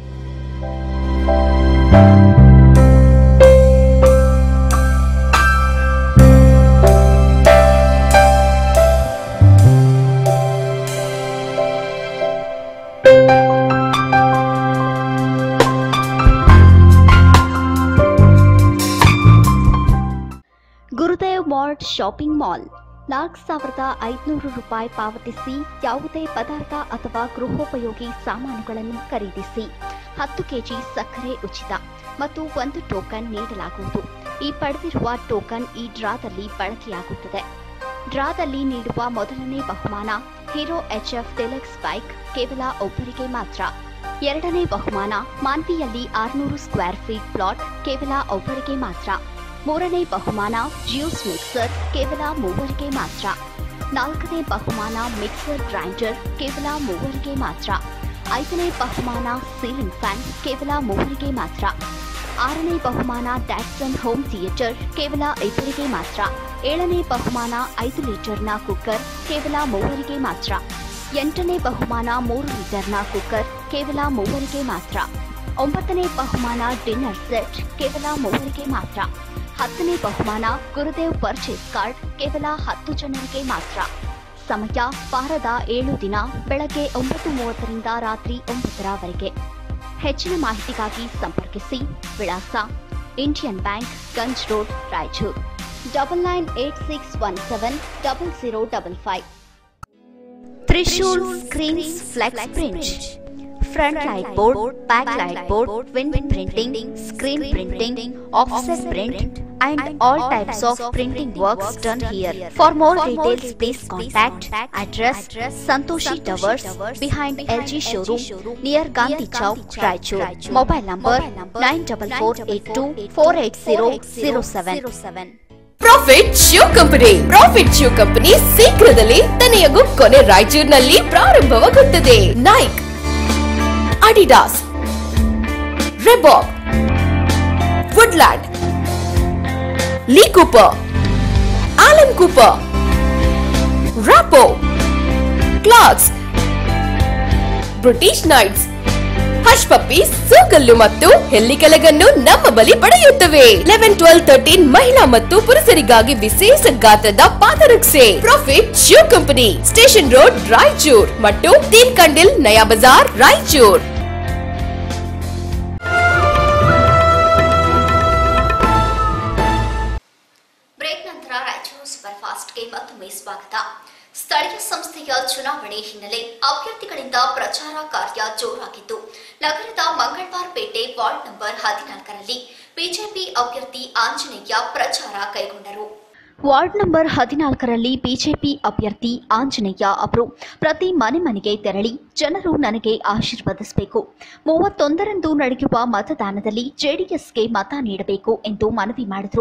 Gurudev mart shopping mall ನಾಲ್ಕು ಸಾವಿರದ ಐದುನೂರು ರೂಪಾಯಿ ಪಾವತಿಸಿ ಯಾವುದೇ ಪದಾರ್ಥ ಅಥವಾ ಗೃಹೋಪಯೋಗಿ ಸಾಮಾನುಗಳನ್ನು ಖರೀದಿಸಿ ಹತ್ತು ಕೆಜಿ ಸಕ್ಕರೆ ಉಚಿತ ಮತ್ತು ಒಂದು ಟೋಕನ್ ನೀಡಲಾಗುವುದು ಈ ಪಡೆದಿರುವ ಟೋಕನ್ ಈ ಡ್ರಾದಲ್ಲಿ ಬಳಕೆಯಾಗುತ್ತದೆ ಡ್ರಾದಲ್ಲಿ ನೀಡುವ ಮೊದಲನೇ ಬಹುಮಾನ ಹೀರೋ ಎಚ್ಎಫ್ ಡೆಲೆಕ್ಸ್ ಬೈಕ್ ಕೇವಲ ಒಬ್ಬರಿಗೆ ಮಾತ್ರ ಎರಡನೇ ಬಹುಮಾನ ಮಾನ್ವಿಯಲ್ಲಿ ಆರುನೂರು ಸ್ಕ್ವೇರ್ ಫೀಟ್ ಪ್ಲಾಟ್ ಕೇವಲ ಒಬ್ಬರಿಗೆ ಮಾತ್ರ ಮೂರನೇ ಬಹುಮಾನ ಜ್ಯೂಸ್ ಮಿಕ್ಸರ್ ಕೇವಲ ಮೂವರಿಗೆ ಮಾತ್ರ ನಾಲ್ಕನೇ ಬಹುಮಾನ ಮಿಕ್ಸರ್ ಗ್ರೈಂಡರ್ ಕೇವಲ ಮೂವರಿಗೆ ಮಾತ್ರ ಐದನೇ ಬಹುಮಾನ ಸೀಲಿಂಗ್ ಫ್ಯಾನ್ ಕೇವಲ ಮೂವರಿಗೆ ಮಾತ್ರ ಆರನೇ ಬಹುಮಾನ ಡ್ಯಾಟ್ಸನ್ ಹೋಮ್ ಥಿಯೇಟರ್ ಕೇವಲ ಇಬ್ಬರಿಗೆ ಮಾತ್ರ ಏಳನೇ ಬಹುಮಾನ ಐದು ಲೀಟರ್ನ ಕುಕ್ಕರ್ ಕೇವಲ ಮೂವರಿಗೆ ಮಾತ್ರ ಎಂಟನೇ ಬಹುಮಾನ ಮೂರು ಲೀಟರ್ನ ಕುಕ್ಕರ್ ಕೇವಲ ಮೂವರಿಗೆ ಮಾತ್ರ ಒಂಬತ್ತನೇ ಬಹುಮಾನ ಡಿನ್ನರ್ ಸೆಟ್ ಕೇವಲ ಮೂವರಿಗೆ ಮಾತ್ರ ಹತ್ತನೇ ಬಹುಮಾನ ಗುರುದೇವ್ ಪರ್ಚೇಸ್ ಕಾರ್ಡ್ ಕೇವಲ ಹತ್ತು ಜನರಿಗೆ ಮಾತ್ರ ಸಮಯ ವಾರದ ಏಳು ದಿನ ಬೆಳಗ್ಗೆ ಒಂಬತ್ತು ಮೂವತ್ತರಿಂದ ರಾತ್ರಿ ಒಂಬತ್ತರವರೆಗೆ ಹೆಚ್ಚಿನ ಮಾಹಿತಿಗಾಗಿ ಸಂಪರ್ಕಿಸಿ ವಿಳಾಸ Indian bank Ganj road Raichur double nine eight six one seven double zero double five Trishul screens flex print front light board back light board wind printing screen printing offset print and all types of printing works done here. For more details, please contact address Santoshi Towers behind LG showroom near Gandhi Chowk, Raichur. Mobile number 94482 profit shoe company profit shoe company ಶೀಘ್ರದಲ್ಲೇ ತನೆಯಗೂ ಕೊನೆ ರಾಯಚೂರಿನಲ್ಲಿ ಪ್ರಾರಂಭವಾಗುತ್ತದೆ Nike Adidas Reebok Woodland Lee Cooper Allen Cooper ರಾಪೋ Clarks British Knights Hush Puppy ಸೂಗಲ್ಲು ಮತ್ತು ಹೆಲ್ಲಿಕೆಲಗನ್ನು ನಮ್ಮ ಬಳಿ ಪಡೆಯುತ್ತವೆ ಲೆವೆನ್ ಟ್ವೆಲ್ ತರ್ಟೀನ್ ಮಹಿಳಾ ಮತ್ತು ಪುರುಷರಿಗಾಗಿ ವಿಶೇಷ ಗಾತ್ರದ ಪಾದರಕ್ಷೆ profit shoe company station road Raichur ಮತ್ತು ತೀನ್ ಕಂಡಿಲ್ ನಯಾ ಬಜಾರ್ ರಾಯಚೂರ್ ಬ್ರೇಕ್ ನಂತರ ರಾಯಚೂರು ಸೂಪರ್ ಫಾಸ್ಟ್ಗೆ ಮತ್ತೊಮ್ಮೆ ಸ್ವಾಗತ ಸ್ಥಳೀಯ ಸಂಸ್ಥೆಯ ಚುನಾವಣೆ ಹಿನ್ನೆಲೆ ಅಭ್ಯರ್ಥಿಗಳಿಂದ ಪ್ರಚಾರ ಕಾರ್ಯ ಜೋರಾಗಿದ್ದು ನಗರದ ಮಂಗಳವಾರ ಪೇಟೆ ವಾರ್ಡ್ ನಂಬರ್ ಹದಿನಾಲ್ಕರಲ್ಲಿ ಬಿಜೆಪಿ ಅಭ್ಯರ್ಥಿ ಆಂಜನೇಯ ಪ್ರಚಾರ ಕೈಗೊಂಡರು ವಾರ್ಡ್ ನಂಬರ್ ಹದಿನಾಲ್ಕರಲ್ಲಿ ಬಿಜೆಪಿ ಅಭ್ಯರ್ಥಿ ಆಂಜನೇಯ ಅವರು ಪ್ರತಿ ಮನೆ ಮನೆಗೆ ತೆರಳಿ ಜನರು ನನಗೆ ಆಶೀರ್ವದಿಸಬೇಕು ಮೂವತ್ತೊಂದರಂದು ನಡೆಯುವ ಮತದಾನದಲ್ಲಿ ಜೆಡಿಎಸ್ಗೆ ಮತ ನೀಡಬೇಕು ಎಂದು ಮನವಿ ಮಾಡಿದರು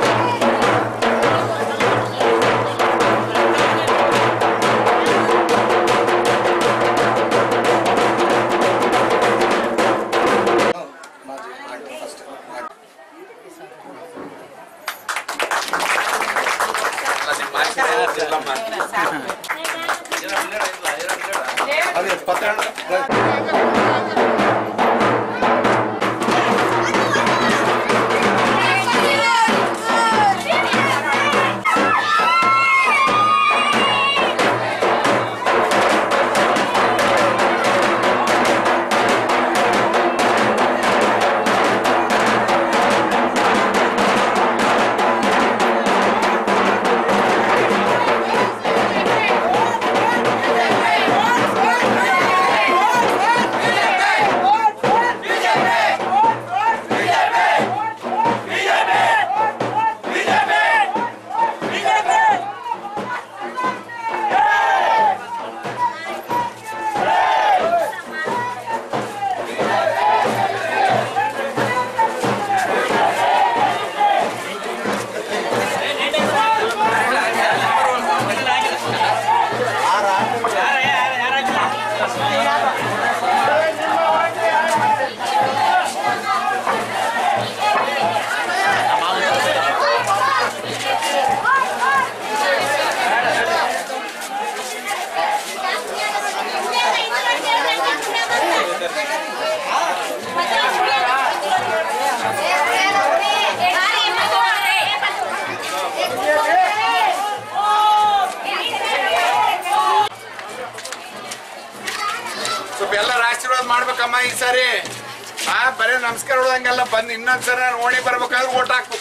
ಸ್ವಲ್ಪ ಎಲ್ಲರ ಆಶೀರ್ವಾದ ಮಾಡ್ಬೇಕಮ್ಮ ಈ ಸಾರಿ ಹಾ ಬರೀ ನಮಸ್ಕಾರ ಹೊಡಂಗೆಲ್ಲ ಬಂದು ಇನ್ನೊಂದ್ಸರ ಓಣಿ ಬರ್ಬೇಕಾದ್ರೆ ಓಟ್ ಹಾಕ್ಬೇಕು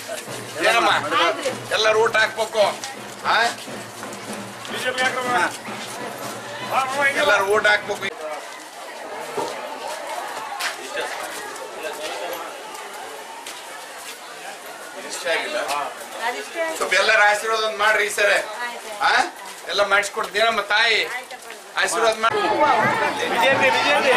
ಏನಮ್ಮ ಎಲ್ಲರೂ ಓಟ್ ಹಾಕ್ಬೇಕು ಹಾ ಎಲ್ಲರೂ ಓಟ್ ಹಾಕ್ಬೇಕು ಅಷ್ಟೇ ಆಗಿಲ್ಲ ಸ್ವಲ್ಪ ಎಲ್ಲರ ಆಶೀರ್ವಾದ ಒಂದ್ ಮಾಡ್ರಿ ಈ ಸರಿ ಆ ಎಲ್ಲ ಮಾಡಿಸ್ಕೊಡ್ತೀನಿ ನಮ್ಮ ತಾಯಿ ಆಶೀರ್ವಾದ ಮಾಡಿ ಬಿಜೆಪಿ ಬಿಜೆಪಿ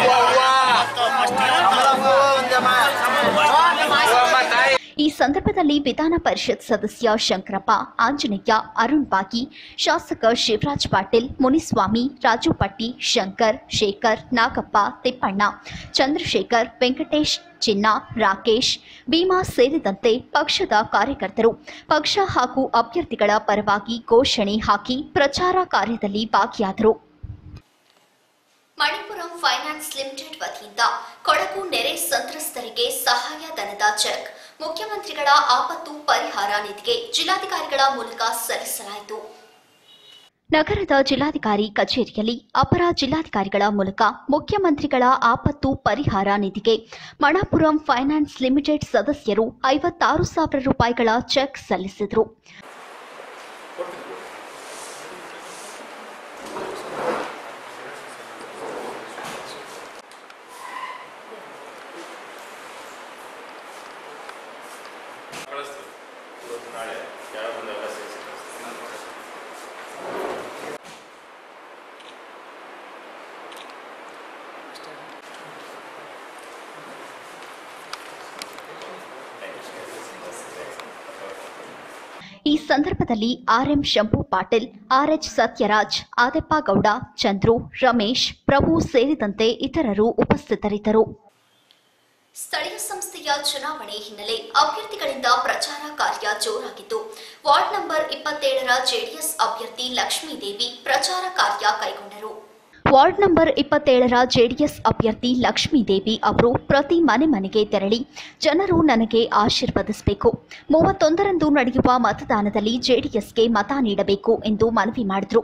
ತಾಯಿ ಈ ಸಂದರ್ಭದಲ್ಲಿ ವಿಧಾನ ಪರಿಷತ್ ಸದಸ್ಯ ಶಂಕರಪ್ಪ ಆಂಜನೇಯ ಅರುಣ್ ಬಾಗಿ ಶಾಸಕ ಶಿವರಾಜ್ ಪಾಟೀಲ್ ಮುನಿಸ್ವಾಮಿ ರಾಜು ಪಟ್ಟಿ ಶಂಕರ್ ಶೇಖರ್ ನಾಗಪ್ಪ ತಿಪ್ಪಣ್ಣ ಚಂದ್ರಶೇಖರ್ ವೆಂಕಟೇಶ್ ಚಿನ್ನ ರಾಕೇಶ್ ಭೀಮಾ ಸೇರಿದಂತೆ ಪಕ್ಷದ ಕಾರ್ಯಕರ್ತರು ಪಕ್ಷ ಹಾಗೂ ಅಭ್ಯರ್ಥಿಗಳ ಪರವಾಗಿ ಘೋಷಣೆ ಹಾಕಿ ಪ್ರಚಾರ ಕಾರ್ಯದಲ್ಲಿ ಭಾಗಿಯಾದರು ಮಣಿಪುರಂ ಫೈನಾನ್ಸ್ ಲಿಮಿಟೆಡ್ ವತಿಯಿಂದ ಕೊಡಗು ನೆರೆ ಸಂತ್ರಸ್ತರಿಗೆ ಸಹಾಯ ಧನದ ಚೆಕ್ ಮುಖ್ಯಮಂತ್ರಿಗಳ ಆಪತ್ತು ಪರಿಹಾರ ನಿಧಿಗೆ ಜಿಲ್ಲಾಧಿಕಾರಿಗಳ ಮೂಲಕ ಸಲ್ಲಿಸಲಾಯಿತು ನಗರದ ಜಿಲ್ಲಾಧಿಕಾರಿ ಕಚೇರಿಯಲ್ಲಿ ಅಪರ ಜಿಲ್ಲಾಧಿಕಾರಿಗಳ ಮೂಲಕ ಮುಖ್ಯಮಂತ್ರಿಗಳ ಆಪತ್ತು ಪರಿಹಾರ ನಿಧಿಗೆ ಮಣಪುರಂ ಫೈನಾನ್ಸ್ ಲಿಮಿಟೆಡ್ ಸದಸ್ಯರು ಐವತ್ತಾರು ಸಾವಿರ ರೂಪಾಯಿಗಳ ಚೆಕ್ ಸಲ್ಲಿಸಿದರು ನಾಳೆ ಯಾರೋ ಬಂದೆಲ್ಲ ಸೇರಿಸಿ ಈ ಸಂದರ್ಭದಲ್ಲಿ ಆರ್ಎಂ ಶಂಭು ಪಾಟೀಲ್ ಆರ್ಎಚ್ ಸತ್ಯರಾಜ್ ಆದೆಪ್ಪ ಗೌಡ ಚಂದ್ರು ರಮೇಶ್ ಪ್ರಭು ಸೇರಿದಂತೆ ಇತರರು ಉಪಸ್ಥಿತರಿದ್ದರು ಸ್ಥಳೀಯ ಸಂಸ್ಥೆಯ ಚುನಾವಣೆ ಹಿನ್ನೆಲೆ ಅಭ್ಯರ್ಥಿಗಳಿಂದ ಪ್ರಚಾರ ಕಾರ್ಯ ಜೋರಾಗಿದ್ದು ವಾರ್ಡ್ ನಂಬರ್ ಇಪ್ಪತ್ತೇಳರ ಜೆಡಿಎಸ್ ಅಭ್ಯರ್ಥಿ ಲಕ್ಷ್ಮೀದೇವಿ ಪ್ರಚಾರ ಕಾರ್ಯ ಕೈಗೊಂಡರು ವಾರ್ಡ್ ನಂಬರ್ ಇಪ್ಪತ್ತೇಳರ ಜೆಡಿಎಸ್ ಅಭ್ಯರ್ಥಿ ಲಕ್ಷ್ಮೀದೇವಿ ಅವರು ಪ್ರತಿ ಮನೆ ಮನೆಗೆ ತೆರಳಿ ಜನರು ನನಗೆ ಆಶೀರ್ವದಿಸಬೇಕು ಮೂವತ್ತೊಂದರಂದು ನಡೆಯುವ ಮತದಾನದಲ್ಲಿ ಜೆಡಿಎಸ್ಗೆ ಮತ ನೀಡಬೇಕು ಎಂದು ಮನವಿ ಮಾಡಿದರು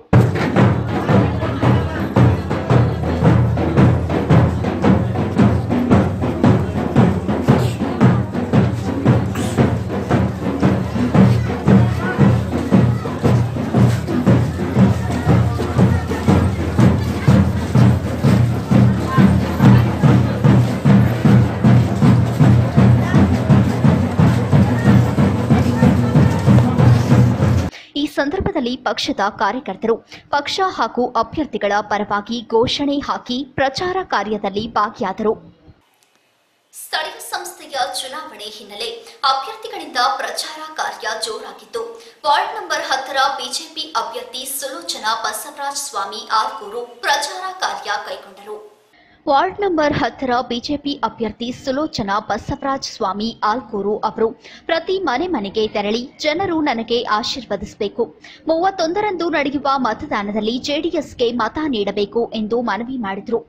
ಈ ಸಂದರ್ಭದಲ್ಲಿ ಪಕ್ಷದ ಕಾರ್ಯಕರ್ತರು ಪಕ್ಷ ಹಾಗೂ ಅಭ್ಯರ್ಥಿಗಳ ಪರವಾಗಿ ಘೋಷಣೆ ಹಾಕಿ ಪ್ರಚಾರ ಕಾರ್ಯದಲ್ಲಿ ಭಾಗಿಯಾದರು ಸ್ಥಳೀಯ ಸಂಸ್ಥೆಯ ಚುನಾವಣೆ ಹಿನ್ನೆಲೆ ಅಭ್ಯರ್ಥಿಗಳಿಂದ ಪ್ರಚಾರ ಕಾರ್ಯ ಜೋರಾಗಿದ್ದು ವಾರ್ಡ್ ನಂಬರ್ ಹತ್ತರ ಬಿಜೆಪಿ ಅಭ್ಯರ್ಥಿ ಸುಲೋಚನಾ ಬಸವರಾಜ ಸ್ವಾಮಿ ಆಲ್ಗೂರು ಪ್ರಚಾರ ಕಾರ್ಯ ಕೈಗೊಂಡರು ವಾರ್ಡ್ ನಂಬರ್ ಹತ್ತರ ಬಿಜೆಪಿ ಅಭ್ಯರ್ಥಿ ಸುಲೋಚನಾ ಬಸವರಾಜ್ ಸ್ವಾಮಿ ಆಲ್ಕೂರು ಅವರು ಪ್ರತಿ ಮನೆ ಮನೆಗೆ ತೆರಳಿ ಜನರು ನನಗೆ ಆಶೀರ್ವದಿಸಬೇಕು ಮೂವತ್ತೊಂದರಂದು ನಡೆಯುವ ಮತದಾನದಲ್ಲಿ ಜೆಡಿಎಸ್ಗೆ ಮತ ನೀಡಬೇಕು ಎಂದು ಮನವಿ ಮಾಡಿದರು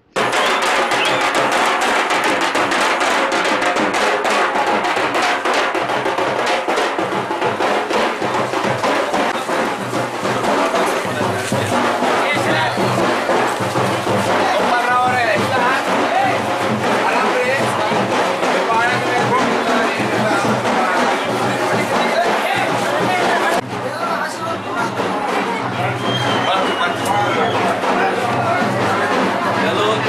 Hello.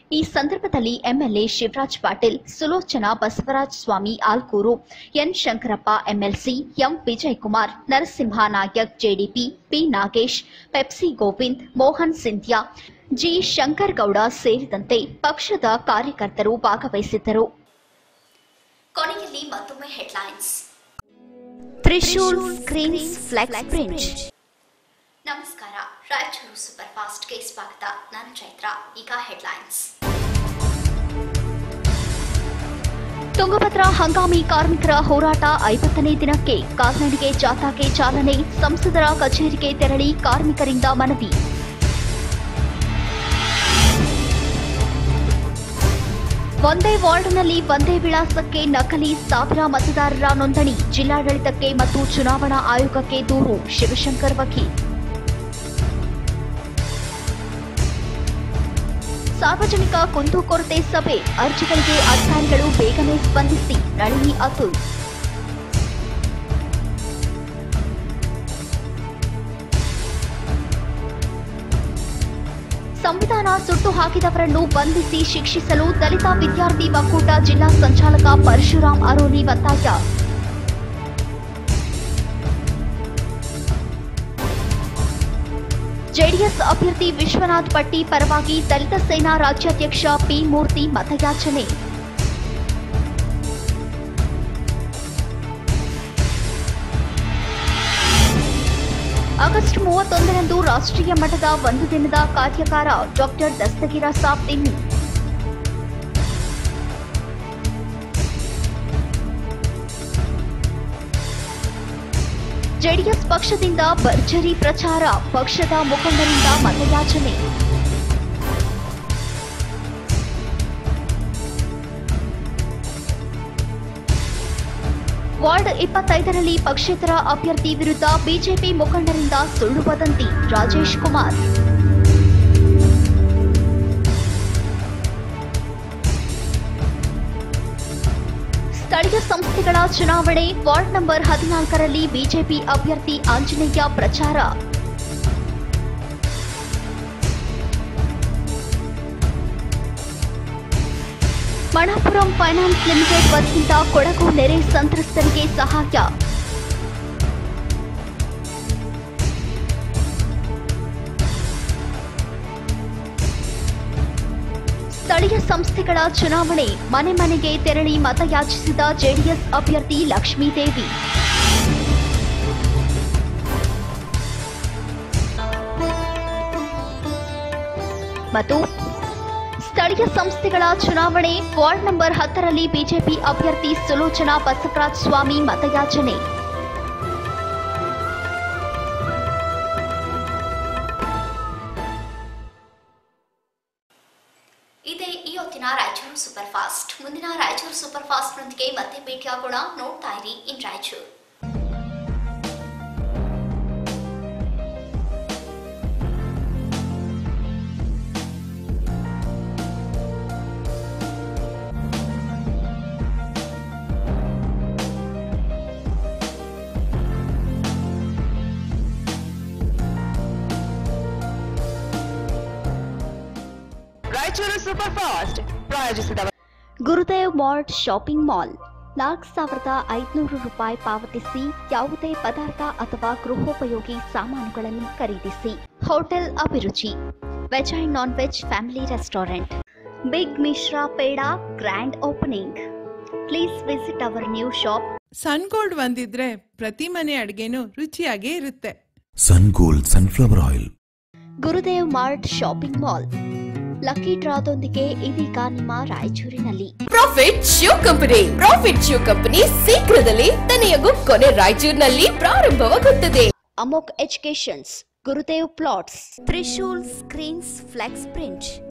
ಈ ಸಂದರ್ಭದಲ್ಲಿ MLA Shivaraj Patil Sulochana Basavaraja Swami Alkur N Shankarappa MLC M Vijaykumar Narasimha Nayak JDP P Nagesh Pepsi Govind Mohan Sindhya G Shankargouda ಸೇರಿದಂತೆ ಪಕ್ಷದ ಕಾರ್ಯಕರ್ತರು ಭಾಗವಹಿಸಿದ್ದರು ಕೊನೆಯಲ್ಲಿ ಮತ್ತೊಮ್ಮೆ headlines Trishul screens flex print ನಮಸ್ಕಾರ ರಾಯಚೂರು ಸೂಪರ್ ಫಾಸ್ಟ್ಗೆ ಸ್ವಾಗತ ನಾನು ಚೈತ್ರ ಈಗ ಹೆಡ್ಲೈನ್ಸ್ ತುಂಗಭದ್ರಾ ಹಂಗಾಮಿ ಕಾರ್ಮಿಕರ ಹೋರಾಟ ಐವತ್ತನೇ ದಿನಕ್ಕೆ ಕಾಲ್ನಡಿಗೆ ಜಾಥಾಗೆ ಚಾಲನೆ ಸಂಸದರ ಕಚೇರಿಗೆ ತೆರಳಿ ಕಾರ್ಮಿಕರಿಂದ ಮನವಿ ಒಂದೇ ವಾರ್ಡ್ನಲ್ಲಿ ಒಂದೇ ವಿಳಾಸಕ್ಕೆ ನಕಲಿ ಸಾವಿರ ಮತದಾರರ ನೋಂದಣಿ ಜಿಲ್ಲಾಡಳಿತಕ್ಕೆ ಮತ್ತು ಚುನಾವಣಾ ಆಯೋಗಕ್ಕೆ ದೂರು ಶಿವಶಂಕರ್ ವಕೀಲ್ ಸಾರ್ವಜನಿಕ ಕುಂದುಕೊರತೆ ಸಭೆ ಅರ್ಜಿಗಳಿಗೆ ಅಧಿಕಾರಿಗಳು ಬೇಗನೆ ಸ್ಪಂದಿಸಿ ನಳಿನಿ ಅತುಲ್ ಸಂವಿಧಾನ ಸುಟ್ಟು ಹಾಕಿದವರನ್ನು ಬಂಧಿಸಿ ಶಿಕ್ಷಿಸಲು ದಲಿತ ವಿದ್ಯಾರ್ಥಿ ಒಕ್ಕೂಟ ಜಿಲ್ಲಾ ಸಂಚಾಲಕ ಪರಶುರಾಮ್ ಅರೋಲಿ ಒತ್ತಾಯ ಜೆಡಿಎಸ್ ಅಭ್ಯರ್ಥಿ ವಿಶ್ವನಾಥ್ ಪಟ್ಟಿ ಪರವಾಗಿ ದಲಿತ ಸೇನಾ ರಾಜ್ಯಾಧ್ಯಕ್ಷ ಪಿ ಮೂರ್ತಿ ಮತಯಾಚನೆ ಆಗಸ್ಟ್ ಮೂವತ್ತೊಂದರಂದು ರಾಷ್ಟ್ರೀಯ ಮಟ್ಟದ ಒಂದು ದಿನದ ಕಾರ್ಯಕಾರ ಡಾಕ್ಟರ್ ದಸ್ತಗಿರ ಸಾಬ್ ತಿಮ್ಮಿ ಜೆಡಿಎಸ್ ಪಕ್ಷದಿಂದ ಭರ್ಜರಿ ಪ್ರಚಾರ ಪಕ್ಷದ ಮುಖಂಡರಿಂದ ಮತಯಾಚನೆ ವಾರ್ಡ್ ಇಪ್ಪತ್ತೈದರಲ್ಲಿ ಪಕ್ಷೇತರ ಅಭ್ಯರ್ಥಿ ವಿರುದ್ಧ ಬಿಜೆಪಿ ಮುಖಂಡರಿಂದ ಸುಳ್ಳು ವದಂತಿ ರಾಜೇಶ್ ಕುಮಾರ್ ಸ್ಥಳೀಯ ಸಂಸ್ಥೆಗಳ ಚುನಾವಣೆ ವಾರ್ಡ್ ನಂಬರ್ ಹದಿನಾಲ್ಕರಲ್ಲಿ ಬಿಜೆಪಿ ಅಭ್ಯರ್ಥಿ ಆಂಜನೇಯ ಪ್ರಚಾರ ಮಣಪುರಂ ಫೈನಾನ್ಸ್ ಲಿಮಿಟೆಡ್ ವತಿಯಿಂದ ಕೊಡಗು ನೆರೆ ಸಂತ್ರಸ್ತರಿಗೆ ಸಹಾಯ ಸ್ಥಳೀಯ ಸಂಸ್ಥೆಗಳ ಚುನಾವಣೆ ಮನೆ ಮನೆಗೆ ತೆರಳಿ ಮತಯಾಚಿಸಿದ ಜೆಡಿಎಸ್ ಅಭ್ಯರ್ಥಿ ಲಕ್ಷ್ಮೀದೇವಿ ಮತ್ತು ಸ್ಥಳೀಯ ಸಂಸ್ಥೆಗಳ ಚುನಾವಣೆ ವಾರ್ಡ್ ನಂಬರ್ ಹತ್ತರಲ್ಲಿ ಬಿಜೆಪಿ ಅಭ್ಯರ್ಥಿ ಸುಲೋಚನಾ ಬಸವರಾಜ ಸ್ವಾಮಿ ಮತಯಾಚನೆ ಇದೇ ಈ ಹೊತ್ತಿನ ರಾಯಚೂರು ಸೂಪರ್ ಫಾಸ್ಟ್ ಮುಂದಿನ ರಾಯಚೂರು ಸೂಪರ್ ಫಾಸ್ಟ್ನೊಂದಿಗೆ ಮತ್ತೆ ಭೇಟಿಯಾಗೋಣ ನೋಡ್ತಾ ಇರಿ in Raichur Raichur super fast ಪ್ರಾಯೋಜಿಸಿದವರು ಗುರುದೇವ್ ಮಾರ್ಟ್ ಶಾಪಿಂಗ್ ಮಾಲ್ ನಾಲ್ಕು ಸಾವಿರದ ಐದುನೂರು ರೂಪಾಯಿ ಪಾವತಿಸಿ ಯಾವುದೇ ಪದಾರ್ಥ ಅಥವಾ ಗೃಹೋಪಯೋಗಿ ಸಾಮಾನುಗಳನ್ನು ಖರೀದಿಸಿ hotel Abhiruchi veg and non veg family restaurant big Mishra peda grand opening please visit our new shop Sungold ಒಂದಿದ್ರೆ ಪ್ರತಿ ಮನೆ ಅಡ್ಗೆನೂ ರುಚಿಯಾಗೇ ಇರುತ್ತೆ Sungold sunflower oil Gurudev mart shopping mall lucky ಡ್ರಾದೊಂದಿಗೆ ಇದೀಗ ನಿಮ್ಮ ರಾಯಚೂರಿನಲ್ಲಿ profit shoe company profit shoe company ಶೀಘ್ರದಲ್ಲೇ ತನೆಯಗೂ ಕೊನೆ ರಾಯಚೂರಿನಲ್ಲಿ ಪ್ರಾರಂಭವಾಗುತ್ತದೆ Amogh educations Gurudev plots Trishul screens flex print